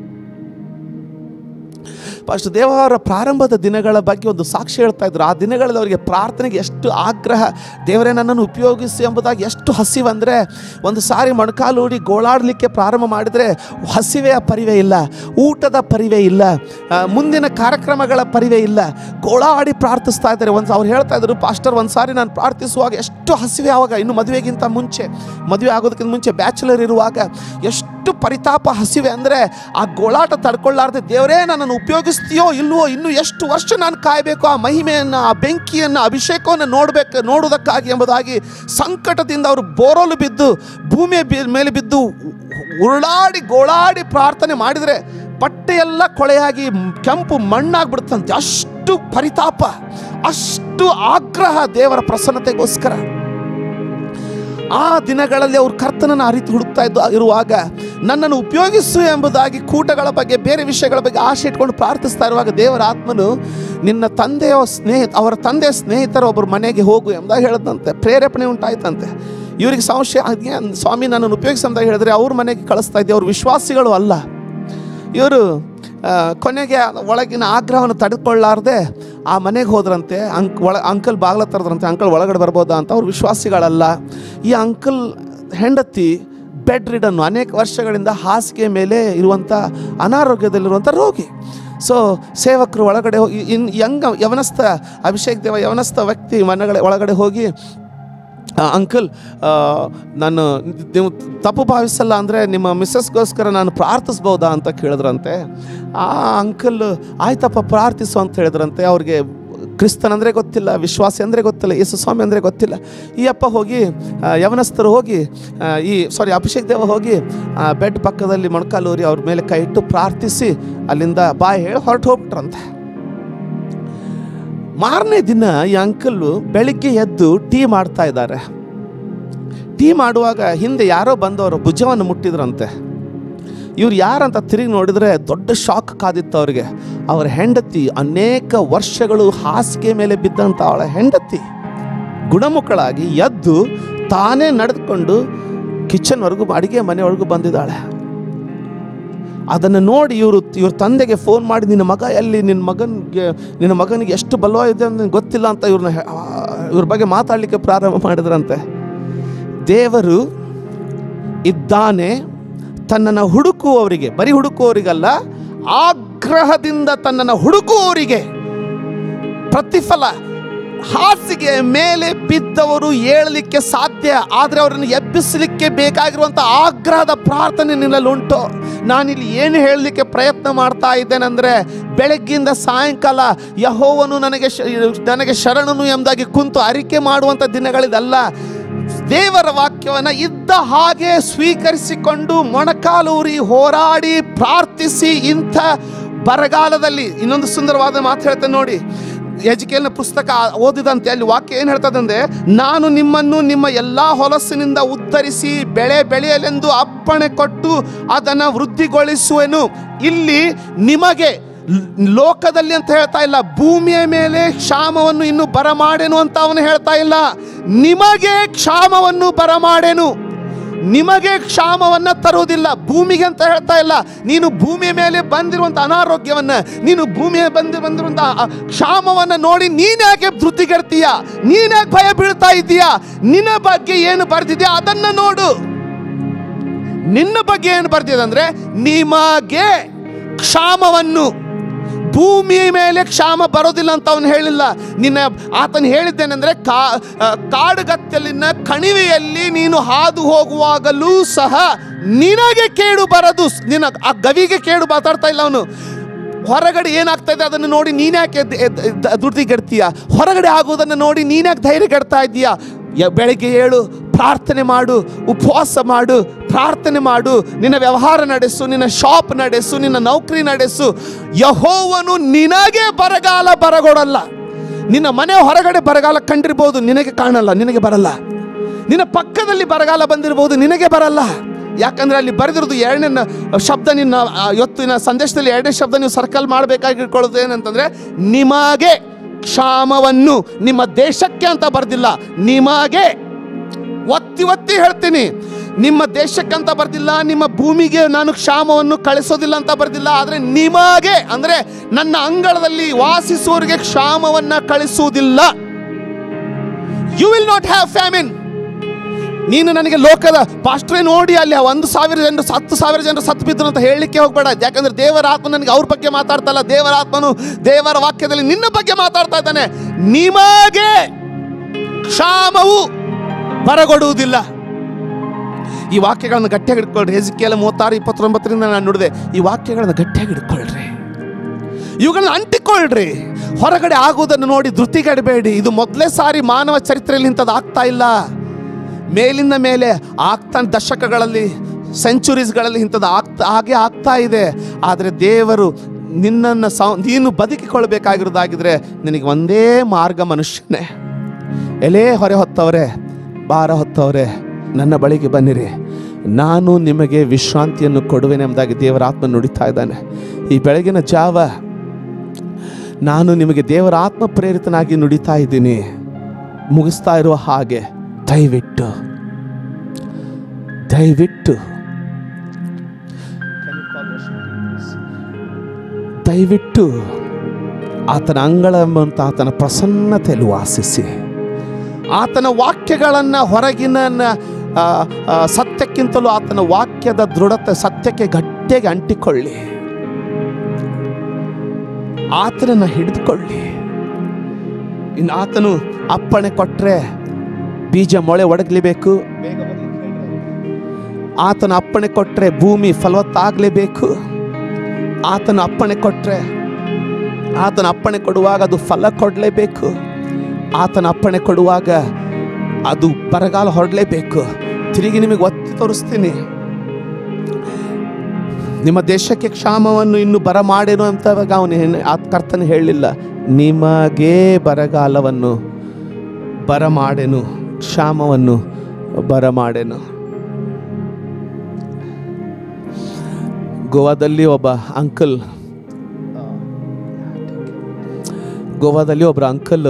ಫಸ್ಟ್ ದೇವರ ಪ್ರಾರಂಭದ ದಿನಗಳ ಬಗ್ಗೆ ಒಂದು ಸಾಕ್ಷಿ ಹೇಳ್ತಾ ಇದ್ರು ಆ ದಿನಗಳಲ್ಲಿ ಅವರಿಗೆ ಪ್ರಾರ್ಥನೆಗೆ ಎಷ್ಟು ಆಗ್ರಹ ದೇವರೇ ನನ್ನನ್ನು ಉಪಯೋಗಿಸಿ ಎಂಬುದಾಗಿ ಎಷ್ಟು ಹಸಿವಂದರೆ ಒಂದು ಸಾರಿ ಮೊಣಕಾಲೂಡಿ ಗೋಳಾಡಲಿಕ್ಕೆ ಪ್ರಾರಂಭ ಮಾಡಿದರೆ ಹಸಿವೆಯ ಪರಿವೆ ಇಲ್ಲ ಊಟದ ಪರಿವೆ ಇಲ್ಲ ಆ, ಮುಂದಿನ ಕಾರ್ಯಕ್ರಮಗಳ ಪರಿವೆ ಇಲ್ಲ ಗೋಳಾಡಿ ಪ್ರಾರ್ಥಿಸ್ತಾ ಇದ್ದಾರೆ ಒಂದು ಅವ್ರು ಹೇಳ್ತಾ ಇದ್ರು ಪಾಸ್ಟರ್ ಒಂದು ಸಾರಿ ನಾನು ಪ್ರಾರ್ಥಿಸುವಾಗ ಎಷ್ಟು ಹಸಿವೆ ಆವಾಗ ಇನ್ನು ಮದುವೆಗಿಂತ ಮುಂಚೆ ಮದುವೆ ಆಗೋದಕ್ಕಿಂತ ಮುಂಚೆ ಬ್ಯಾಚುಲರ್ ಇರುವಾಗ ಎಷ್ಟು ಪರಿತಾಪ ಹಸಿವೆ ಅಂದರೆ ಆ ಗೋಳಾಟ ತಡ್ಕೊಳ್ಳಾರ್ದೆ ದೇವರೇ ನನ್ನನ್ನು ಉಪಯೋಗಿಸ್ತೀಯೋ ಇಲ್ವೋ ಇನ್ನು ಎಷ್ಟು ವರ್ಷ ನಾನು ಕಾಯಬೇಕು ಆ ಮಹಿಮೆಯನ್ನು ಆ ಬೆಂಕಿಯನ್ನು ಅಭಿಷೇಕವನ್ನು ನೋಡಬೇಕು ನೋಡುವುದಕ್ಕಾಗಿ ಎಂಬುದಾಗಿ ಸಂಕಟದಿಂದ ಅವರು ಬೋರೋಲು ಬಿದ್ದು ಭೂಮಿಯ ಬಿ- ಮೇಲೆ ಬಿದ್ದು ಉರುಳಾಡಿ ಗೋಳಾಡಿ ಪ್ರಾರ್ಥನೆ ಮಾಡಿದರೆ ಬಟ್ಟೆಯೆಲ್ಲ ಕೊಳೆಯಾಗಿ ಕೆಂಪು ಮಣ್ಣಾಗ್ಬಿಡುತ್ತಂತೆ ಅಷ್ಟು ಪರಿತಾಪ ಅಷ್ಟು ಆಗ್ರಹ ದೇವರ ಪ್ರಸನ್ನತೆಗೋಸ್ಕರ ಆ ದಿನಗಳಲ್ಲಿ ಅವರು ಕರ್ತನನ್ನು ಅರಿತು ಹುಡುಕ್ತಾ ಇದ್ದು ಇರುವಾಗ ನನ್ನನ್ನು ಉಪಯೋಗಿಸು ಎಂಬುದಾಗಿ ಕೂಟಗಳ ಬಗ್ಗೆ ಬೇರೆ ವಿಷಯಗಳ ಬಗ್ಗೆ ಆಶೆ ಇಟ್ಕೊಂಡು ಪ್ರಾರ್ಥಿಸ್ತಾ ಇರುವಾಗ ದೇವರ ಆತ್ಮನು ನಿನ್ನ ತಂದೆಯ ಸ್ನೇಹ ಅವರ ತಂದೆಯ ಸ್ನೇಹಿತರ ಒಬ್ಬರು ಮನೆಗೆ ಹೋಗು ಎಂಬುದಾಗಿ ಹೇಳದಂತೆ ಪ್ರೇರೇಪಣೆ ಉಂಟಾಯ್ತಂತೆ ಇವರಿಗೆ ಸಂಶಯ ಅದ್ಕೆ ಸ್ವಾಮಿ ನನ್ನನ್ನು ಉಪಯೋಗಿಸಿ ಅಂತ ಹೇಳಿದ್ರೆ ಅವ್ರ ಮನೆಗೆ ಕಳಿಸ್ತಾ ಇದ್ದೆ ಅವ್ರು ವಿಶ್ವಾಸಿಗಳು ಅಲ್ಲ ಇವರು ಕೊನೆಗೆ ಒಳಗಿನ ಆಗ್ರಹವನ್ನು ತಡೆದುಕೊಳ್ಳಾರ್ದೆ ಆ ಮನೆಗೆ ಹೋದ್ರಂತೆ ಅಂಕ್ ಒಳ ಅಂಕಲ್ ಬಾಗ್ಲ ತರದ್ರಂತೆ ಅಂಕಲ್ ಒಳಗಡೆ ಬರ್ಬೋದಾ ಅಂತ ಅವ್ರು ವಿಶ್ವಾಸಿಗಳಲ್ಲ ಈ ಅಂಕಲ್ ಹೆಂಡತಿ ಬೆಡ್ ರಿಡನ್ನು ಅನೇಕ ವರ್ಷಗಳಿಂದ ಹಾಸಿಗೆ ಮೇಲೆ ಇರುವಂಥ ಅನಾರೋಗ್ಯದಲ್ಲಿರುವಂಥ ರೋಗಿ ಸೊ ಸೇವಕರು ಒಳಗಡೆ ಹೋಗಿ ಇನ್ ಯಂಗ ಯವನಸ್ಥ ಅಭಿಷೇಕ್ ದೇವ ಯವನಸ್ಥ ವ್ಯಕ್ತಿ ಮನೆಗಳ ಒಳಗಡೆ ಹೋಗಿ ಆ, ಅಂಕಲ್ ಆ, ನಾನು ನೀವು ತಪ್ಪು ಭಾವಿಸಲ್ಲ ಅಂದರೆ ನಿಮ್ಮ ಮಿಸ್ಸಸ್ಗೋಸ್ಕರ ನಾನು ಪ್ರಾರ್ಥಿಸ್ಬೋದಾ ಅಂತ ಕೇಳಿದ್ರಂತೆ ಆ ಅಂಕಲ್ ಆಯ್ತಪ್ಪ ಪ್ರಾರ್ಥಿಸು ಅಂತ ಹೇಳಿದ್ರಂತೆ ಅವ್ರಿಗೆ ಕ್ರಿಸ್ತನ್ ಅಂದರೆ ಗೊತ್ತಿಲ್ಲ ವಿಶ್ವಾಸಿ ಅಂದರೆ ಗೊತ್ತಿಲ್ಲ ಯೇಸು ಸ್ವಾಮಿ ಅಂದರೆ ಗೊತ್ತಿಲ್ಲ ಈ ಅಪ್ಪ ಹೋಗಿ ಆ, ಯವನಸ್ಥರು ಹೋಗಿ ಆ, ಈ ಸಾರಿ ಅಭಿಷೇಕ್ ದೇವ ಹೋಗಿ ಆ, ಬೆಡ್ ಪಕ್ಕದಲ್ಲಿ ಮೊಣಕಾಲೂರಿ ಅವ್ರ ಮೇಲೆ ಕೈ ಇಟ್ಟು ಪ್ರಾರ್ಥಿಸಿ ಅಲ್ಲಿಂದ ಬಾಯಿ ಹೇಳಿ ಹೊರಟು ಹೋಗ್ಬಿಟ್ರಂತೆ ಮಾರನೇ ದಿನ ಈ ಅಂಕಲ್ಲು ಬೆಳಿಗ್ಗೆ ಎದ್ದು ಟೀ ಮಾಡ್ತಾ ಇದ್ದಾರೆ ಟೀ ಮಾಡುವಾಗ ಹಿಂದೆ ಯಾರೋ ಬಂದವರು ಭುಜವನ್ನು ಮುಟ್ಟಿದ್ರಂತೆ ಇವ್ರು ಯಾರಂತ ತಿರುಗಿ ನೋಡಿದ್ರೆ ದೊಡ್ಡ ಶಾಕ್ ಕಾದಿತ್ತು ಅವ್ರಿಗೆ ಅವರ ಹೆಂಡತಿ ಅನೇಕ ವರ್ಷಗಳು ಹಾಸಿಗೆ ಮೇಲೆ ಬಿದ್ದಂಥ ಅವಳ ಹೆಂಡತಿ ಗುಣಮುಖಳಾಗಿ ಎದ್ದು ತಾನೇ ನಡೆದುಕೊಂಡು ಕಿಚನ್ವರೆಗೂ ಅಡಿಗೆ ಮನೆವರೆಗೂ ಬಂದಿದ್ದಾಳೆ ಅದನ್ನು ನೋಡಿ ಇವರು ಇವ್ರ ತಂದೆಗೆ ಫೋನ್ ಮಾಡಿ ನಿನ್ನ ಮಗ ಎಲ್ಲಿ ನಿನ್ನ ಮಗನಿಗೆ ನಿನ್ನ ಮಗನಿಗೆ ಎಷ್ಟು ಬಲವ ಇದೆ ಅಂತ ನಂಗೆ ಗೊತ್ತಿಲ್ಲ ಅಂತ ಇವ್ರನ್ನ ಹೆ- ಆ, ಇವ್ರ ಬಗ್ಗೆ ಮಾತಾಡಲಿಕ್ಕೆ ಪ್ರಾರಂಭ ಮಾಡಿದ್ರಂತೆ ದೇವರು ಇದ್ದಾನೆ ತನ್ನನ್ನು ಹುಡುಕುವವರಿಗೆ ಬರೀ ಹುಡುಕುವವರಿಗಲ್ಲ ಆಗ್ರಹದಿಂದ ತನ್ನನ್ನು ಹುಡುಕುವವರಿಗೆ ಪ್ರತಿಫಲ ಹಾಸಿಗೆ ಮೇಲೆ ಬಿದ್ದವರು ಏಳಲಿಕ್ಕೆ ಸಾಧ್ಯ ಆದರೆ ಅವರನ್ನು ಎಬ್ಬಿಸಲಿಕ್ಕೆ ಬೇಕಾಗಿರುವಂಥ ಆಗ್ರಹದ ಪ್ರಾರ್ಥನೆ ನಿನ್ನಲ್ಲಿ ಉಂಟು ನಾನಿಲ್ಲಿ ಏನು ಹೇಳಲಿಕ್ಕೆ ಪ್ರಯತ್ನ ಮಾಡ್ತಾ ಇದ್ದೇನೆಂದರೆ ಬೆಳಗ್ಗಿಂದ ಸಾಯಂಕಾಲ ಯಹೋವನು ನನಗೆ ಶ- ನನಗೆ ಶರಣನು ಎಂಬುದಾಗಿ ಕುಂತು ಅರಿಕೆ ಮಾಡುವಂಥ ದಿನಗಳಿದಲ್ಲ ದೇವರ ವಾಕ್ಯವನ್ನು ಇದ್ದ ಹಾಗೆ ಸ್ವೀಕರಿಸಿಕೊಂಡು ಮೊಣಕಾಲೂರಿ ಹೋರಾಡಿ ಪ್ರಾರ್ಥಿಸಿ ಇಂಥ ಬರಗಾಲದಲ್ಲಿ ಇನ್ನೊಂದು ಸುಂದರವಾದ ಮಾತು ಹೇಳ್ತೇನೆ ನೋಡಿ ಎಜುಕೇಲ್ನ ಪುಸ್ತಕ ಓದಿದಂತೆ ಅಲ್ಲಿ ವಾಕ್ಯ ಏನು ಹೇಳ್ತದಂದ್ರೆ ನಾನು ನಿಮ್ಮನ್ನು ನಿಮ್ಮ ಎಲ್ಲ ಹೊಲಸಿನಿಂದ ಉದ್ಧರಿಸಿ ಬೆಳೆ ಬೆಳೆಯಲೆಂದು ಅಪ್ಪಣೆ ಕೊಟ್ಟು ಅದನ್ನು ವೃದ್ಧಿಗೊಳಿಸುವೆನು ಇಲ್ಲಿ ನಿಮಗೆ ಲ್- ಲೋಕದಲ್ಲಿ ಅಂತ ಹೇಳ್ತಾ ಇಲ್ಲ ಭೂಮಿಯ ಮೇಲೆ ಕ್ಷಾಮವನ್ನು ಇನ್ನು ಬರಮಾಡೆನು ಅಂತ ಅವನು ಹೇಳ್ತಾ ಇಲ್ಲ ನಿಮಗೆ ಕ್ಷಾಮವನ್ನು ಬರಮಾಡೆನು ನಿಮಗೆ ಕ್ಷಾಮವನ್ನ ತರುವುದಿಲ್ಲ ಭೂಮಿಗೆ ಅಂತ ಹೇಳ್ತಾ ಇಲ್ಲ ನೀನು ಭೂಮಿಯ ಮೇಲೆ ಬಂದಿರುವಂತ ಅನಾರೋಗ್ಯವನ್ನ ನೀನು ಭೂಮಿಯ ಬಂದು ಬಂದಿರುವಂತ ಆ ಕ್ಷಾಮವನ್ನ ನೋಡಿ ನೀನ್ಯಾಕೆ ಧೃತಿಗೆಡ್ತೀಯ ನೀನ್ಯಾಕೆ ಭಯ ಬೀಳ್ತಾ ಇದ್ದೀಯಾ ನಿನ್ನ ಬಗ್ಗೆ ಏನು ಬರ್ದಿದ್ಯಾ ಅದನ್ನ ನೋಡು ನಿನ್ನ ಬಗ್ಗೆ ಏನು ಬರ್ತಿದೆ ಅಂದ್ರೆ ನಿಮಗೆ ಕ್ಷಾಮವನ್ನು ಭೂಮಿ ಮೇಲೆ ಕ್ಷಾಮ ಬರೋದಿಲ್ಲ ಅಂತ ಅವನು ಹೇಳಿಲ್ಲ ನಿನ್ನ ಆತನು ಹೇಳಿದ್ದೇನೆಂದ್ರೆ ಕಾ ಆ, ಕಾಡುಗತ್ತಲಿನ ಕಣಿವೆಯಲ್ಲಿ ನೀನು ಹಾದು ಹೋಗುವಾಗಲೂ ಸಹ ನಿನಗೆ ಕೇಡು ಬರದು ನಿನ್ನ ಆ ಗವಿಗೆ ಕೇಡು ಮಾತಾಡ್ತಾ ಇಲ್ಲ ಅವನು ಹೊರಗಡೆ ಏನಾಗ್ತಾ ಇದೆ ಅದನ್ನು ನೋಡಿ ನೀನ್ಯಾಕೆ ಎದ್- ಎದ್- ಎದ್- ಧೃತಿಗೆಡ್ತೀಯ ಹೊರಗಡೆ ಆಗುವುದನ್ನು ನೋಡಿ ನೀನ್ಯಾಕೆ ಧೈರ್ಯ ಕೆಡ್ತಾ ಇದ್ದೀಯಾ ಯ- ಬೆಳಗ್ಗೆ ಏಳು ಪ್ರಾರ್ಥನೆ ಮಾಡು ಉಪವಾಸ ಮಾಡು ಪ್ರಾರ್ಥನೆ ಮಾಡು ನಿನ್ನ ವ್ಯವಹಾರ ನಡೆಸು ನಿನ್ನ ಶಾಪ್ ನಡೆಸು ನಿನ್ನ ನೌಕರಿ ನಡೆಸು ಯಹೋವನು ನಿನಗೆ ಬರಗಾಲ ಬರಗೊಡಲ್ಲ ನಿನ್ನ ಮನೆ ಹೊರಗಡೆ ಬರಗಾಲ ಕಂಡಿರ್ಬೋದು ನಿನಗೆ ಕಾಣಲ್ಲ ನಿನಗೆ ಬರಲ್ಲ ನಿನ್ನ ಪಕ್ಕದಲ್ಲಿ ಬರಗಾಲ ಬಂದಿರಬಹುದು ನಿನಗೆ ಬರಲ್ಲ ಯಾಕಂದ್ರೆ ಅಲ್ಲಿ ಬರೆದಿರೋದು ಎರಡನೇ ನ- ಶಬ್ದ ನಿನ್ನ ಆ, ಇವತ್ತಿನ ಸಂದೇಶದಲ್ಲಿ ಎರಡನೇ ಶಬ್ದ ನೀವು ಸರ್ಕಲ್ ಮಾಡಬೇಕಾಗಿ ಇಟ್ಕೊಳ್ಳೋದು ಏನಂತಂದ್ರೆ ನಿಮಗೆ ಕ್ಷಾಮವನ್ನು ನಿಮ್ಮ ದೇಶಕ್ಕೆ ಅಂತ ಬರ್ದಿಲ್ಲ ನಿಮಗೆ ಒತ್ತಿ ಒತ್ತಿ ಹೇಳ್ತೀನಿ ನಿಮ್ಮ ದೇಶಕ್ಕಂತ ಬರ್ದಿಲ್ಲ ನಿಮ್ಮ ಭೂಮಿಗೆ ನಾನು ಕ್ಷಾಮವನ್ನು ಕಳಿಸೋದಿಲ್ಲ ಅಂತ ಬರ್ದಿಲ್ಲ ಆದರೆ ನಿಮಗೆ ಅಂದ್ರೆ ನನ್ನ ಅಂಗಳದಲ್ಲಿ ವಾಸಿಸುವವರಿಗೆ ಕ್ಷಾಮವನ್ನ ಕಳಿಸುವುದಿಲ್ಲ you will not have famine ನೀನು ನನಗೆ ಲೋಕದ ಪಾಸ್ಟ್ರೇ ನೋಡಿ ಅಲ್ಲಿ ಒಂದು ಸಾವಿರ ಜನರು ಹತ್ತು ಸಾವಿರ ಜನರು ಸತ್ತು ಬಿದ್ದರು ಅಂತ ಹೇಳಲಿಕ್ಕೆ ಹೋಗ್ಬೇಡ ಯಾಕಂದ್ರೆ ದೇವರ ಆತ್ಮ ನನಗೆ ಅವ್ರ ಬಗ್ಗೆ ಮಾತಾಡ್ತಾ ಇಲ್ಲ ದೇವರ ಆತ್ಮನು ದೇವರ ವಾಕ್ಯದಲ್ಲಿ ನಿನ್ನ ಬಗ್ಗೆ ಮಾತಾಡ್ತಾ ಇದ್ದಾನೆ ನಿಮಗೆ ಕ್ಷಾಮವು ಬರಗೊಡುವುದಿಲ್ಲ ಈ ವಾಕ್ಯಗಳನ್ನು ಗಟ್ಟಿಯಾಗಿ ಹಿಡ್ಕೊಳ್ರಿ ಹೆಜಿಕೆಲ್ಲ ಮೂವತ್ತಾರು ಇಪ್ಪತ್ತೊಂಬತ್ತರಿಂದ ನಾನು ನುಡಿದೆ ಈ ವಾಕ್ಯಗಳನ್ನು ಗಟ್ಟಿಯಾಗಿ ಹಿಡ್ಕೊಳ್ರಿ ಇವುಗಳನ್ನ ಅಂಟಿಕೊಳ್ಳ್ರಿ ಹೊರಗಡೆ ಆಗುವುದನ್ನು ನೋಡಿ ಧೃತಿಗೆಡಬೇಡಿ ಇದು ಮೊದಲೇ ಸಾರಿ ಮಾನವ ಚರಿತ್ರೆಯಲ್ಲಿ ಇಂಥದ್ದು ಆಗ್ತಾ ಇಲ್ಲ ಮೇಲಿಂದ ಮೇಲೆ ಆಗ್ತಾ ದಶಕಗಳಲ್ಲಿ ಸೆಂಚುರೀಸ್ಗಳಲ್ಲಿ ಇಂಥದ್ದು ಆಗ್ತಾ ಹಾಗೆ ಆಗ್ತಾ ಇದೆ ಆದರೆ ದೇವರು ನಿನ್ನನ್ನು ಸೌ ನೀನು ಬದುಕಿಕೊಳ್ಬೇಕಾಗಿರೋದಾಗಿದ್ರೆ ನಿನಗೆ ಒಂದೇ ಮಾರ್ಗ ಮನುಷ್ಯನೇ ಎಲೆ ಹೊರೆ ಹೊತ್ತವ್ರೆ ಭಾರ ಹೊತ್ತವ್ರೆ ನನ್ನ ಬಳಿಗೆ ಬನ್ನಿರಿ ನಾನು ನಿಮಗೆ ವಿಶ್ರಾಂತಿಯನ್ನು ಕೊಡುವೆನೆ ಎಂಬುದಾಗಿ ದೇವರ ಆತ್ಮ ನುಡಿತಾ ಇದ್ದಾನೆ ಈ ಬೆಳಗಿನ ಜಾವ ನಾನು ನಿಮಗೆ ದೇವರ ಆತ್ಮ ಪ್ರೇರಿತನಾಗಿ ನುಡಿತಾ ಇದ್ದೀನಿ ಮುಗಿಸ್ತಾ ಇರುವ ಹಾಗೆ ದಯವಿಟ್ಟು ದಯವಿಟ್ಟು ದಯವಿಟ್ಟು ಆತನ ಅಂಗಳ ಎಂಬಂತ ಆತನ ಪ್ರಸನ್ನತೆಯಲ್ಲಿ ವಾಸಿಸಿ ಆತನ ವಾಕ್ಯಗಳನ್ನು ಹೊರಗಿನ ನ- ಆ, ಆ, ಸತ್ಯಕ್ಕಿಂತಲೂ ಆತನ ವಾಕ್ಯದ ದೃಢತೆ ಸತ್ಯಕ್ಕೆ ಗಟ್ಟಿಯಾಗಿ ಅಂಟಿಕೊಳ್ಳಿ ಆತನನ್ನು ಹಿಡಿದುಕೊಳ್ಳಿ ಇನ್ನು ಆತನು ಅಪ್ಪಣೆ ಕೊಟ್ಟರೆ ಬೀಜ ಮೊಳೆ ಒಡಗಲೇಬೇಕು ಆತನ ಅಪ್ಪಣೆ ಕೊಟ್ಟರೆ ಭೂಮಿ ಫಲವತ್ತಾಗಲೇಬೇಕು ಆತನ ಅಪ್ಪಣೆ ಕೊಟ್ಟರೆ ಆತನ ಅಪ್ಪಣೆ ಕೊಡುವಾಗ ಅದು ಫಲ ಕೊಡಲೇಬೇಕು ಆತನ ಅಪ್ಪಣೆ ಕೊಡುವಾಗ ಅದು ಬರಗಾಲ ಹೊರಡಲೇಬೇಕು ತಿರುಗಿ ನಿಮಗೆ ಒತ್ತಿ ತೋರಿಸ್ತೀನಿ ನಿಮ್ಮ ದೇಶಕ್ಕೆ ಕ್ಷಾಮವನ್ನು ಇನ್ನು ಬರಮಾಡೇನು ಅಂತ ಅವನು ಆ ಕರ್ತನ ಹೇಳಲಿಲ್ಲ ನಿಮಗೆ ಬರಗಾಲವನ್ನು ಬರಮಾಡೆನು ಕ್ಷಾಮವನ್ನು ಬರಮಾಡೆನು ಗೋವಾದಲ್ಲಿ ಒಬ್ಬ ಅಂಕಲ್ ಗೋವಾದಲ್ಲಿ ಒಬ್ಬರ ಅಂಕಲ್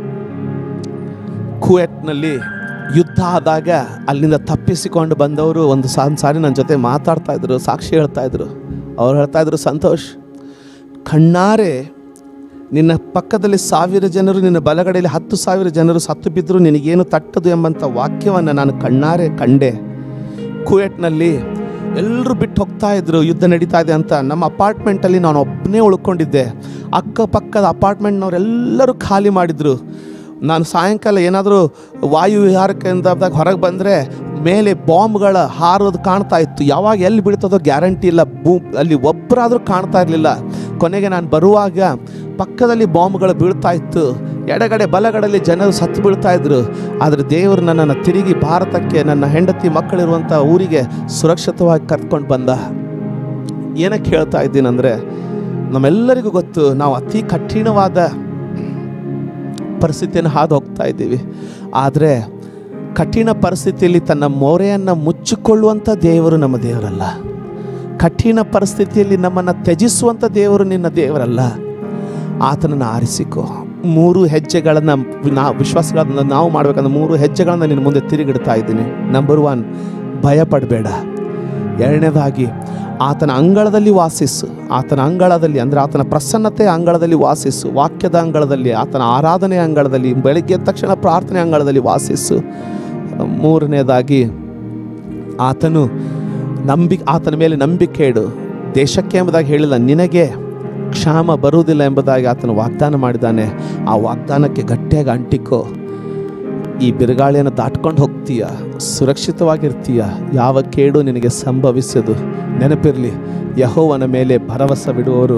ಕುವೆಟ್ನಲ್ಲಿ ಯುದ್ಧ ಆದಾಗ ಅಲ್ಲಿಂದ ತಪ್ಪಿಸಿಕೊಂಡು ಬಂದವರು ಒಂದು ಸಾನ್ ಸಾರಿ ನನ್ನ ಜೊತೆ ಮಾತಾಡ್ತಾ ಇದ್ರು ಸಾಕ್ಷಿ ಹೇಳ್ತಾ ಇದ್ರು ಅವ್ರು ಹೇಳ್ತಾ ಇದ್ರು ಸಂತೋಷ್ ಕಣ್ಣಾರೆ ನಿನ್ನ ಪಕ್ಕದಲ್ಲಿ ಸಾವಿರ ಜನರು ನಿನ್ನ ಬಲಗಡೆಯಲ್ಲಿ ಹತ್ತು ಸಾವಿರ ಜನರು ಸತ್ತು ಬಿದ್ದರೂ ನಿನಗೇನು ತಟ್ಟದು ಎಂಬಂಥ ವಾಕ್ಯವನ್ನು ನಾನು ಕಣ್ಣಾರೆ ಕಂಡೆ ಕುವೆಟ್ನಲ್ಲಿ ಎಲ್ಲರೂ ಬಿಟ್ಟು ಹೋಗ್ತಾ ಇದ್ರು ಯುದ್ಧ ನಡೀತಾ ಇದೆ ಅಂತ ನಮ್ಮ ಅಪಾರ್ಟ್ಮೆಂಟಲ್ಲಿ ನಾನು ಒಬ್ಬನೇ ಉಳ್ಕೊಂಡಿದ್ದೆ ಅಕ್ಕಪಕ್ಕದ ಅಪಾರ್ಟ್ಮೆಂಟ್ನವರೆಲ್ಲರೂ ಖಾಲಿ ಮಾಡಿದರು ನಾನು ಸಾಯಂಕಾಲ ಏನಾದರೂ ವಾಯು ವಿಹಾರಕ್ಕೆ ಅಂದಾಗ ಹೊರಗೆ ಬಂದರೆ ಮೇಲೆ ಬಾಂಬ್ಗಳ ಹಾರೋದು ಕಾಣ್ತಾ ಇತ್ತು ಯಾವಾಗ ಎಲ್ಲಿ ಬೀಳ್ತದೋ ಗ್ಯಾರಂಟಿ ಇಲ್ಲ ಭೂ ಅಲ್ಲಿ ಒಬ್ಬರಾದರೂ ಕಾಣ್ತಾ ಇರಲಿಲ್ಲ ಕೊನೆಗೆ ನಾನು ಬರುವಾಗ ಪಕ್ಕದಲ್ಲಿ ಬಾಂಬ್ಗಳು ಬೀಳ್ತಾ ಇತ್ತು ಎಡಗಡೆ ಬಲಗಡೆಯಲ್ಲಿ ಜನರು ಸತ್ತು ಬೀಳ್ತಾ ಇದ್ರು ಆದರೆ ದೇವರು ನನ್ನನ್ನು ತಿರುಗಿ ಭಾರತಕ್ಕೆ ನನ್ನ ಹೆಂಡತಿ ಮಕ್ಕಳಿರುವಂಥ ಊರಿಗೆ ಸುರಕ್ಷಿತವಾಗಿ ಕರ್ಕೊಂಡು ಬಂದ ಏನಕ್ಕೆ ಹೇಳ್ತಾ ಇದ್ದೀನಂದರೆ ನಮ್ಮೆಲ್ಲರಿಗೂ ಗೊತ್ತು ನಾವು ಅತಿ ಕಠಿಣವಾದ ಪರಿಸ್ಥಿತಿಯನ್ನು ಹಾದು ಹೋಗ್ತಾ ಇದ್ದೀವಿ ಆದರೆ ಕಠಿಣ ಪರಿಸ್ಥಿತಿಯಲ್ಲಿ ತನ್ನ ಮೊರೆಯನ್ನು ಮುಚ್ಚಿಕೊಳ್ಳುವಂಥ ದೇವರು ನಮ್ಮ ದೇವರಲ್ಲ ಕಠಿಣ ಪರಿಸ್ಥಿತಿಯಲ್ಲಿ ನಮ್ಮನ್ನು ತ್ಯಜಿಸುವಂಥ ದೇವರು ನಿನ್ನ ದೇವರಲ್ಲ ಆತನನ್ನು ಆರಿಸಿಕೊ ಮೂರು ಹೆಜ್ಜೆಗಳನ್ನು ನಾ ವಿಶ್ವಾಸಗಳನ್ನು ನಾವು ಮಾಡಬೇಕಂದ್ರೆ ಮೂರು ಹೆಜ್ಜೆಗಳನ್ನು ನಿನ್ನ ಮುಂದೆ ತಿರುಗಿಡ್ತಾ ಇದ್ದೀನಿ ನಂಬರ್ ಒನ್ ಭಯಪಡಬೇಡ ಎರಡನೇದಾಗಿ ಆತನ ಅಂಗಳದಲ್ಲಿ ವಾಸಿಸು ಆತನ ಅಂಗಳದಲ್ಲಿ ಅಂದರೆ ಆತನ ಪ್ರಸನ್ನತೆ ಅಂಗಳದಲ್ಲಿ ವಾಸಿಸು ವಾಕ್ಯದ ಅಂಗಳದಲ್ಲಿ ಆತನ ಆರಾಧನೆ ಅಂಗಳದಲ್ಲಿ ಬೆಳಗ್ಗೆ ಎದ್ದ ತಕ್ಷಣ ಪ್ರಾರ್ಥನೆ ಅಂಗಳದಲ್ಲಿ ವಾಸಿಸು ಮೂರನೇದಾಗಿ ಆತನು ನಂಬಿ ಆತನ ಮೇಲೆ ನಂಬಿಕೆ ಇಡು ದೇಶಕ್ಕೆ ಎಂಬುದಾಗಿ ಹೇಳಿಲ್ಲ ನಿನಗೆ ಕ್ಷಾಮ ಬರುವುದಿಲ್ಲ ಎಂಬುದಾಗಿ ಆತನು ವಾಗ್ದಾನ ಮಾಡಿದ್ದಾನೆ ಆ ವಾಗ್ದಾನಕ್ಕೆ ಗಟ್ಟಿಯಾಗಿ ಅಂಟಿಕೋ ಈ ಬಿರುಗಾಳಿಯನ್ನು ದಾಟ್ಕೊಂಡು ಹೋಗ್ತೀಯ ಸುರಕ್ಷಿತವಾಗಿರ್ತೀಯ ಯಾವ ಕೇಡು ನಿನಗೆ ಸಂಭವಿಸದು ನೆನಪಿರಲಿ ಯಹೋವನ ಮೇಲೆ ಭರವಸೆ ಬಿಡುವವರು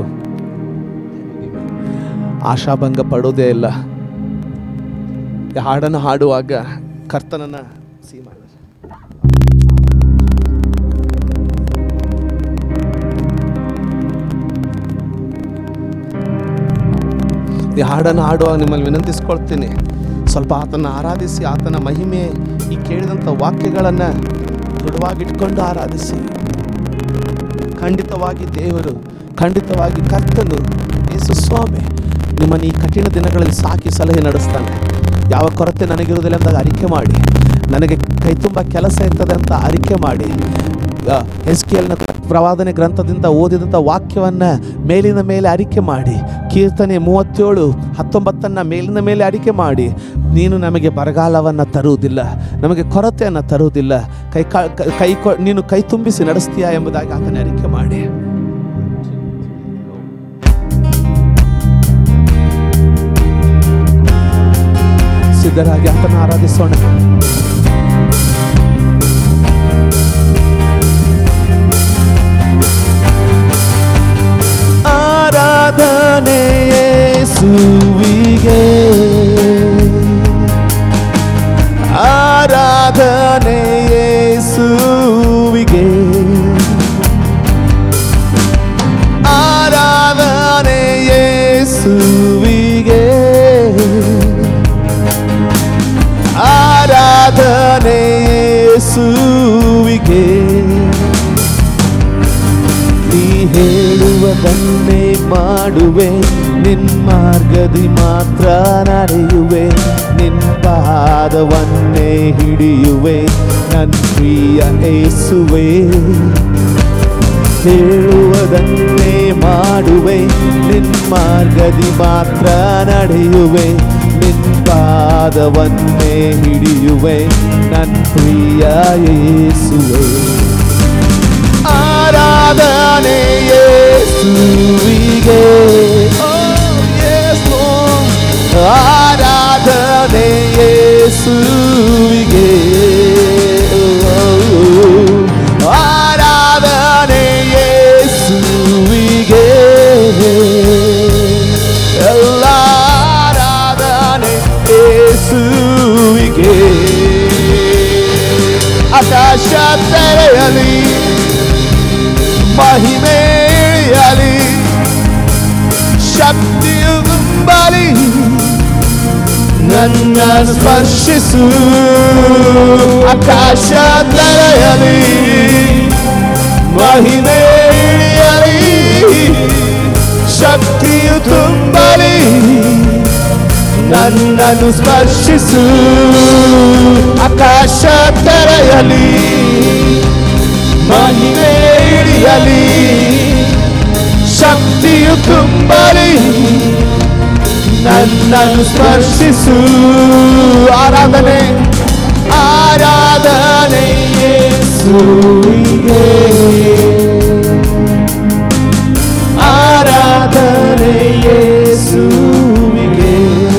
ಆಶಾಭಂಗ ಪಡೋದೇ ಇಲ್ಲ ಈ ಹಾಡನ್ನು ಹಾಡುವಾಗ ಕರ್ತನನ್ನ ಸಿ ಮಾಡಿದ ಈ ಹಾಡನ್ನು ಹಾಡುವಾಗ ನಿಮ್ಮಲ್ಲಿ ವಿನಂತಿಸ್ಕೊಳ್ತೀನಿ ಸ್ವಲ್ಪ ಆತನ ಆರಾಧಿಸಿ ಆತನ ಮಹಿಮೆ ಈ ಕೇಳಿದಂಥ ವಾಕ್ಯಗಳನ್ನು ದೃಢವಾಗಿಟ್ಕೊಂಡು ಆರಾಧಿಸಿ ಖಂಡಿತವಾಗಿ ದೇವರು ಖಂಡಿತವಾಗಿ ಕರ್ತನು ಯೇಸು ಸ್ವಾಮಿ ನಿಮ್ಮನ್ನು ಈ ಕಠಿಣ ದಿನಗಳಲ್ಲಿ ಸಾಕಿ ಸಲಹೆ ನಡೆಸ್ತಾನೆ ಯಾವ ಕೊರತೆ ನನಗಿರುವುದಿಲ್ಲ ಎಂದಾಗ ಅರಿಕೆ ಮಾಡಿ ನನಗೆ ಕೈ ತುಂಬ ಕೆಲಸ ಇರ್ತದೆ ಅಂತ ಅರಿಕೆ ಮಾಡಿ ಎಸ್ ಕೆ ಎಲ್ನ ಪ್ರವಾದನೆ ಗ್ರಂಥದಿಂದ ಓದಿದಂಥ ವಾಕ್ಯವನ್ನು ಮೇಲಿನ ಮೇಲೆ ಅರಿಕೆ ಮಾಡಿ ಕೀರ್ತನೆ ಮೂವತ್ತೇಳು ಹತ್ತೊಂಬತ್ತನ್ನು ಮೇಲಿನ ಮೇಲೆ ಅರಿಕೆ ಮಾಡಿ ನೀನು ನಮಗೆ ಬರಗಾಲವನ್ನು ತರುವುದಿಲ್ಲ ನಮಗೆ ಕೊರತೆಯನ್ನು ತರುವುದಿಲ್ಲ ಕೈ ಕಾ- ಕೈ ಕೊ- ನೀನು ಕೈ ತುಂಬಿಸಿ ನಡೆಸ್ತೀಯಾ ಎಂಬುದಾಗಿ ಆತನ ಅರಿಕೆ ಮಾಡಿ ಸಿದ್ಧರಾಗಿ ಆತನ ಆರಾಧಿಸೋಣ ಆರಾಧನೆ ಯೇಸುವಿಗೆ ಆರಾಧನೆ ಯೇಸುವಿಗೆ ಆರಾಧನೆ ಯೇಸುವಿಗೆ ಆರಾಧನೆ ಯೇಸುವಿಗೆ ಹೇಳುವುದನ್ನೇ ಮಾಡುವೆ ನಿನ್ ಮಾರ್ಗದಿ ಮಾತ್ರ ನಡೆಯುವೆ ನಿನ್ ಪಾದವನ್ನೇ ಹಿಡಿಯುವೆ ನನ್ನ ಪ್ರಿಯ ಏಸುವೆ ಹೇಳುವುದನ್ನೇ ಮಾಡುವೆ ನಿನ್ ಮಾರ್ಗದಿ ಮಾತ್ರ ನಡೆಯುವೆ ನಿನ್ ಪಾದವನ್ನೇ ಹಿಡಿಯುವೆ ನನ್ನ ಪ್ರಿಯ ಯೇಸುವೆ ಆರಾಧನೆ ಯೇಸುವಿಗೆ ಓ, yes, Lord. ಆರಾಧನೆ ಯೇಸುವಿಗೆ ಆರಾಧನೆ ಯೇಸುವಿಗೆ ಎಲ್ಲ ಆರಾಧನೆ ಯೇಸುವಿಗೆ ಆಕಾಶ ತೆರೆಯಲಿ ಮಹಿಮೆಯಲಿ ಶಕ್ತಿಯು ತುಂಬಲಿ ನನ್ನ ಸ್ಪರ್ಶಿಸು ಆಕಾಶ ತೆರೆಯಲಿ ಮಹಿಮೆ ಇಳಿಯಲಿ ಶಕ್ತಿಯು ತುಂಬಲಿ ನನ್ನನ್ನು ಸ್ಪರ್ಶಿಸು ಆಕಾಶ ತೆರೆಯಲಿ ಮಹಿಮೆ ಇಳಿಯಲಿ ಶಕ್ತಿಯು ತುಂಬಲಿ ನನ್ನನ್ನು ಸ್ಪರ್ಶಿಸು ಆರಾಧನೆ ಆರಾಧನೆ ಯೇಸುವಿಗೆ ಆರಾಧನೆ ಯೇಸುವಿಗೆ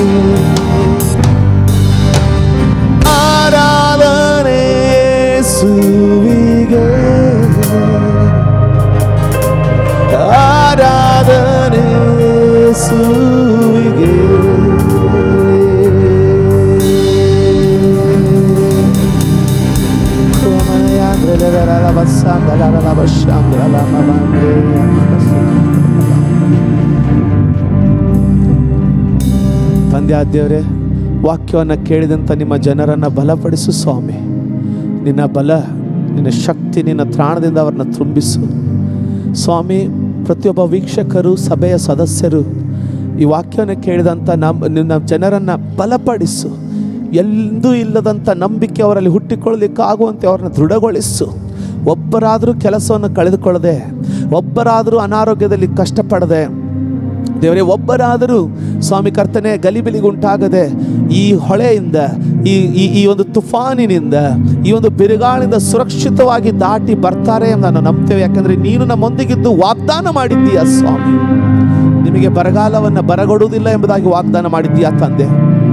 ಆರಾಧನೆ ಯೇಸುವಿಗೆ ಆರಾಧನೆ ಯೇಸುವಿಗೆ ತಂದೆ ದೇವರೇ ವಾಕ್ಯವನ್ನು ಕೇಳಿದಂಥ ನಿಮ್ಮ ಜನರನ್ನು ಬಲಪಡಿಸು ಸ್ವಾಮಿ ನಿನ್ನ ಬಲ ನಿನ್ನ ಶಕ್ತಿ ನಿನ್ನ ತ್ರಾಣದಿಂದ ಅವರನ್ನ ತುಂಬಿಸು ಸ್ವಾಮಿ ಪ್ರತಿಯೊಬ್ಬ ವೀಕ್ಷಕರು ಸಭೆಯ ಸದಸ್ಯರು ಈ ವಾಕ್ಯವನ್ನು ಕೇಳಿದಂಥ ನಮ್ಮ ನಿನ್ನ ಜನರನ್ನು ಬಲಪಡಿಸು ಎಂದೂ ಇಲ್ಲದಂಥ ನಂಬಿಕೆ ಅವರಲ್ಲಿ ಹುಟ್ಟಿಕೊಳ್ಳಲಿಕ್ಕಾಗುವಂತೆ ಅವರನ್ನು ದೃಢಗೊಳಿಸು ಒಬ್ಬರಾದರೂ ಕೆಲಸವನ್ನು ಕಳೆದುಕೊಳ್ಳದೆ ಒಬ್ಬರಾದರೂ ಅನಾರೋಗ್ಯದಲ್ಲಿ ಕಷ್ಟಪಡದೆ ದೇವರೇ ಒಬ್ಬರಾದರೂ ಸ್ವಾಮಿ ಕರ್ತನೆ ಗಲಿಬಿಲಿಗುಂಟಾಗದೆ ಈ ಹೊಳೆಯಿಂದ ಈ ಈ ಈ ಒಂದು ತುಫಾನಿನಿಂದ ಈ ಒಂದು ಬಿರುಗಾಳಿಂದ ಸುರಕ್ಷಿತವಾಗಿ ದಾಟಿ ಬರ್ತಾರೆ ಎಂದು ನಾವು ನಂಬ್ತೇವೆ ಯಾಕಂದ್ರೆ ನೀನು ನಮ್ಮೊಂದಿಗಿದ್ದು ವಾಗ್ದಾನ ಮಾಡಿದ್ದೀಯ ಸ್ವಾಮಿ ನಿಮಗೆ ಬರಗಾಲವನ್ನು ಬರಗೊಡುವುದಿಲ್ಲ ಎಂಬುದಾಗಿ ವಾಗ್ದಾನ ಮಾಡಿದ್ದೀಯಾ ತಂದೆ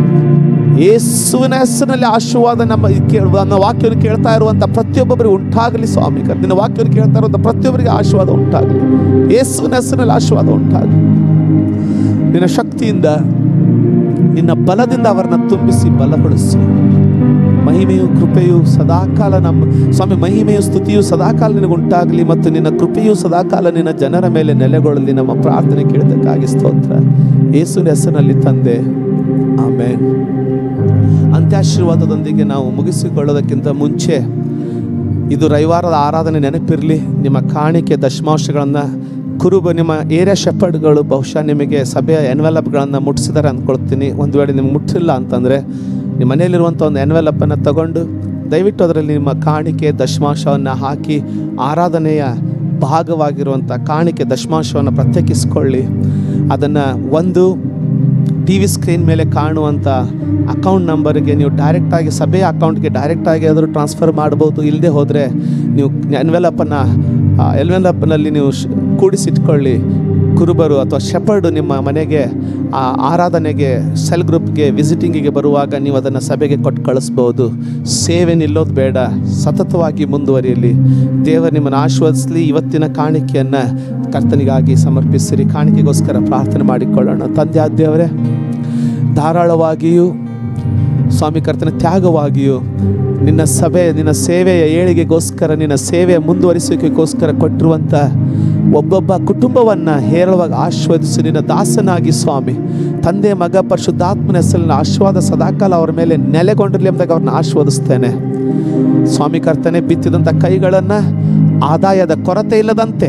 ಯೇಸುವಿನ ಹೆಸರಿನಲ್ಲಿ ಆಶೀರ್ವಾದ ನಮ್ಮ ಈ ಕೇಳ ನಮ್ಮ ವಾಕ್ಯವನ್ನು ಕೇಳ್ತಾ ಇರುವಂಥ ಪ್ರತಿಯೊಬ್ಬರಿಗೆ ಉಂಟಾಗಲಿ ಸ್ವಾಮಿ ಕರ್ ನಿನ್ನ ವಾಕ್ಯವನ್ನು ಕೇಳ್ತಾ ಇರುವಂಥ ಪ್ರತಿಯೊಬ್ಬರಿಗೆ ಆಶೀರ್ವಾದ ಉಂಟಾಗಲಿ ಯೇಸುವಿನ ಹೆಸರಿನಲ್ಲಿ ಆಶೀರ್ವಾದ ಉಂಟಾಗಲಿ ನಿನ್ನ ಶಕ್ತಿಯಿಂದ ನಿನ್ನ ಬಲದಿಂದ ಅವರನ್ನ ತುಂಬಿಸಿ ಬಲಪಡಿಸಿ ಮಹಿಮೆಯು ಕೃಪೆಯು ಸದಾಕಾಲ ನಮ್ಮ ಸ್ವಾಮಿ ಮಹಿಮೆಯು ಸ್ತುತಿಯು ಸದಾಕಾಲ ನಿನಗೆ ಉಂಟಾಗಲಿ ಮತ್ತು ನಿನ್ನ ಕೃಪೆಯು ಸದಾಕಾಲ ನಿನ್ನ ಜನರ ಮೇಲೆ ನೆಲೆಗೊಳ್ಳಲಿ ನಮ್ಮ ಪ್ರಾರ್ಥನೆ ಕೇಳಿದ್ದಕ್ಕಾಗಿ ಸ್ತೋತ್ರ ಯೇಸುವಿನ ಹೆಸರಿನಲ್ಲಿ ತಂದೆ ಆಮೇನ್ ಅಂತ್ಯಾಶೀರ್ವಾದದೊಂದಿಗೆ ನಾವು ಮುಗಿಸಿಕೊಳ್ಳೋದಕ್ಕಿಂತ ಮುಂಚೆ ಇದು ರವಿವಾರದ ಆರಾಧನೆ ನೆನಪಿರಲಿ ನಿಮ್ಮ ಕಾಣಿಕೆ ದಶಮಾಂಶಗಳನ್ನು ಕುರುಬ ನಿಮ್ಮ ಏರಿಯಾ ಶೆಪರ್ಡ್ಗಳು ಬಹುಶಃ ನಿಮಗೆ ಸಭೆಯ ಎನ್ವೆಲಪ್ಗಳನ್ನು ಮುಟ್ಟಿಸಿದ್ದಾರೆ ಅಂದ್ಕೊಳ್ತೀನಿ ಒಂದು ವೇಳೆ ನಿಮ್ಗೆ ಮುಟ್ಟಿಲ್ಲ ಅಂತಂದರೆ ನಿಮ್ಮ ಮನೆಯಲ್ಲಿರುವಂಥ ಒಂದು ಎನ್ವೆಲಪ್ಪನ್ನು ತಗೊಂಡು ದಯವಿಟ್ಟು ಅದರಲ್ಲಿ ನಿಮ್ಮ ಕಾಣಿಕೆ ದಶಮಾಂಶವನ್ನು ಹಾಕಿ ಆರಾಧನೆಯ ಭಾಗವಾಗಿರುವಂಥ ಕಾಣಿಕೆ ದಶಮಾಂಶವನ್ನು ಪ್ರತ್ಯೇಕಿಸ್ಕೊಳ್ಳಿ ಅದನ್ನು ಒಂದು ಟಿ ವಿ ಸ್ಕ್ರೀನ್ ಮೇಲೆ ಕಾಣುವಂಥ ಅಕೌಂಟ್ ನಂಬರ್ಗೆ ನೀವು ಡೈರೆಕ್ಟಾಗಿ ಸಭೆಯ ಅಕೌಂಟ್ಗೆ ಡೈರೆಕ್ಟಾಗಿ ಆದರೂ ಟ್ರಾನ್ಸ್ಫರ್ ಮಾಡ್ಬೋದು ಇಲ್ಲದೆ ಹೋದರೆ ನೀವು ಎನ್ವೆಲಪ್ಪನ್ನು ಎನ್ವೆಲಪ್ನಲ್ಲಿ ನೀವು ಶ್- ಕೂಡಿಸಿಟ್ಕೊಳ್ಳಿ ಕುರುಬರು ಅಥವಾ ಶೆಪರ್ಡು ನಿಮ್ಮ ಮನೆಗೆ ಆ ಆರಾಧನೆಗೆ ಸೆಲ್ ಗ್ರೂಪ್ಗೆ ವಿಸಿಟಿಂಗಿಗೆ ಬರುವಾಗ ನೀವು ಅದನ್ನು ಸಭೆಗೆ ಕೊಟ್ಟು ಕಳಿಸ್ಬೋದು ಸೇವೆ ನಿಲ್ಲೋದು ಬೇಡ ಸತತವಾಗಿ ಮುಂದುವರಿಯಲಿ ದೇವರು ನಿಮ್ಮನ್ನು ಆಶೀರ್ವದಿಸಲಿ ಇವತ್ತಿನ ಕಾಣಿಕೆಯನ್ನು ಕರ್ತನಿಗಾಗಿ ಸಮರ್ಪಿಸಿರಿ ಕಾಣಿಕೆಗೋಸ್ಕರ ಪ್ರಾರ್ಥನೆ ಮಾಡಿಕೊಳ್ಳೋಣ ತಂದೆ ಆದ ದೇವರೇ ಧಾರಾಳವಾಗಿಯೂ ಸ್ವಾಮಿ ಕರ್ತನ ತ್ಯಾಗವಾಗಿಯೂ ನಿನ್ನ ಸಭೆ ನಿನ್ನ ಸೇವೆಯ ಏಳಿಗೆಗೋಸ್ಕರ ನಿನ್ನ ಸೇವೆಯ ಮುಂದುವರಿಸುವಿಕೆಗೋಸ್ಕರ ಕೊಟ್ಟಿರುವಂಥ ಒಬ್ಬೊಬ್ಬ ಕುಟುಂಬವನ್ನು ಹೇರಳವಾಗಿ ಆಶೀರ್ವದಿಸಿ ನಿನ್ನ ದಾಸನಾಗಿ ಸ್ವಾಮಿ ತಂದೆ ಮಗ ಪರಿಶುದ್ಧಾತ್ಮನ ಹೆಸರಿನ ಆಶೀರ್ವಾದ ಸದಾಕಾಲ ಅವರ ಮೇಲೆ ನೆಲೆಗೊಂಡಿರಲಿ ಎಂಬುದಾಗಿ ಅವ್ರನ್ನ ಆಶೀರ್ವದಿಸ್ತೇನೆ ಸ್ವಾಮಿ ಕರ್ತನೆ ಬಿತ್ತಿದಂಥ ಕೈಗಳನ್ನು ಆದಾಯದ ಕೊರತೆ ಇಲ್ಲದಂತೆ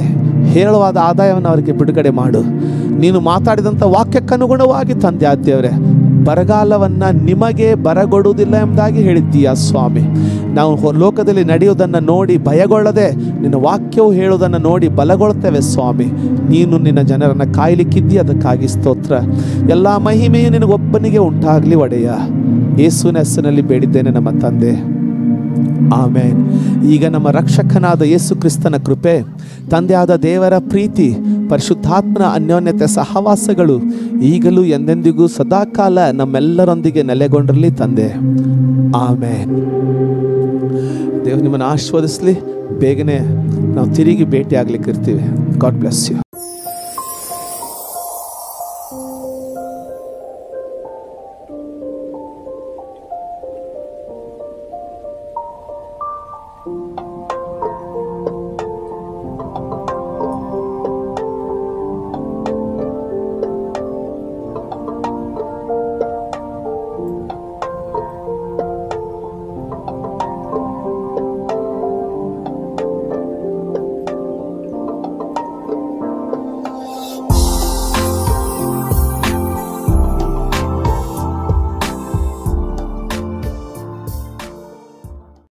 ಹೇರಳವಾದ ಆದಾಯವನ್ನು ಅವರಿಗೆ ಬಿಡುಗಡೆ ಮಾಡು ನೀನು ಮಾತಾಡಿದಂಥ ವಾಕ್ಯಕ್ಕನುಗುಣವಾಗಿ ತಂದೆ ಆದ್ಯವ್ರೆ ಬರಗಾಲವನ್ನು ನಿಮಗೆ ಬರಗೊಡುವುದಿಲ್ಲ ಎಂಬುದಾಗಿ ಹೇಳಿದ್ದೀಯ ಸ್ವಾಮಿ ನಾವು ಹೊ- ಲೋಕದಲ್ಲಿ ನಡೆಯುವುದನ್ನು ನೋಡಿ ಭಯಗೊಳ್ಳದೆ ನಿನ್ನ ವಾಕ್ಯವು ಹೇಳುವುದನ್ನು ನೋಡಿ ಬಲಗೊಳ್ತೇವೆ ಸ್ವಾಮಿ ನೀನು ನಿನ್ನ ಜನರನ್ನು ಕಾಯಲಿಕ್ಕಿದ್ದೀಯ ಅದಕ್ಕಾಗಿ ಸ್ತೋತ್ರ ಎಲ್ಲ ಮಹಿಮೆಯು ನಿನಗೊಬ್ಬನಿಗೆ ಉಂಟಾಗಲಿ ಒಡೆಯ ಯೇಸುವಿನ ಹೆಸರಿನಲ್ಲಿ ಬೇಡಿದ್ದೇನೆ ನಮ್ಮ ತಂದೆ ಆಮೇನ್ ಈಗ ನಮ್ಮ ರಕ್ಷಕನಾದ ಯೇಸು ಕ್ರಿಸ್ತನ ಕೃಪೆ ತಂದೆಯಾದ ದೇವರ ಪ್ರೀತಿ ಪರಿಶುದ್ಧಾತ್ಮನ ಅನ್ಯೋನ್ಯತೆ ಸಹವಾಸಗಳು ಈಗಲೂ ಎಂದೆಂದಿಗೂ ಸದಾಕಾಲ ನಮ್ಮೆಲ್ಲರೊಂದಿಗೆ ನೆಲೆಗೊಂಡಿರಲಿ ತಂದೆ ಆಮೇನ್ ದೇವರು ನಿಮ್ಮನ್ನು ಆಶೀರ್ವದಿಸಲಿ ಬೇಗನೆ ನಾವು ತಿರುಗಿ ಭೇಟಿ ಆಗ್ಲಿಕ್ಕೆ ಇರ್ತೀವಿ ಗಾಡ್ ಬ್ಲೆಸ್ ಯು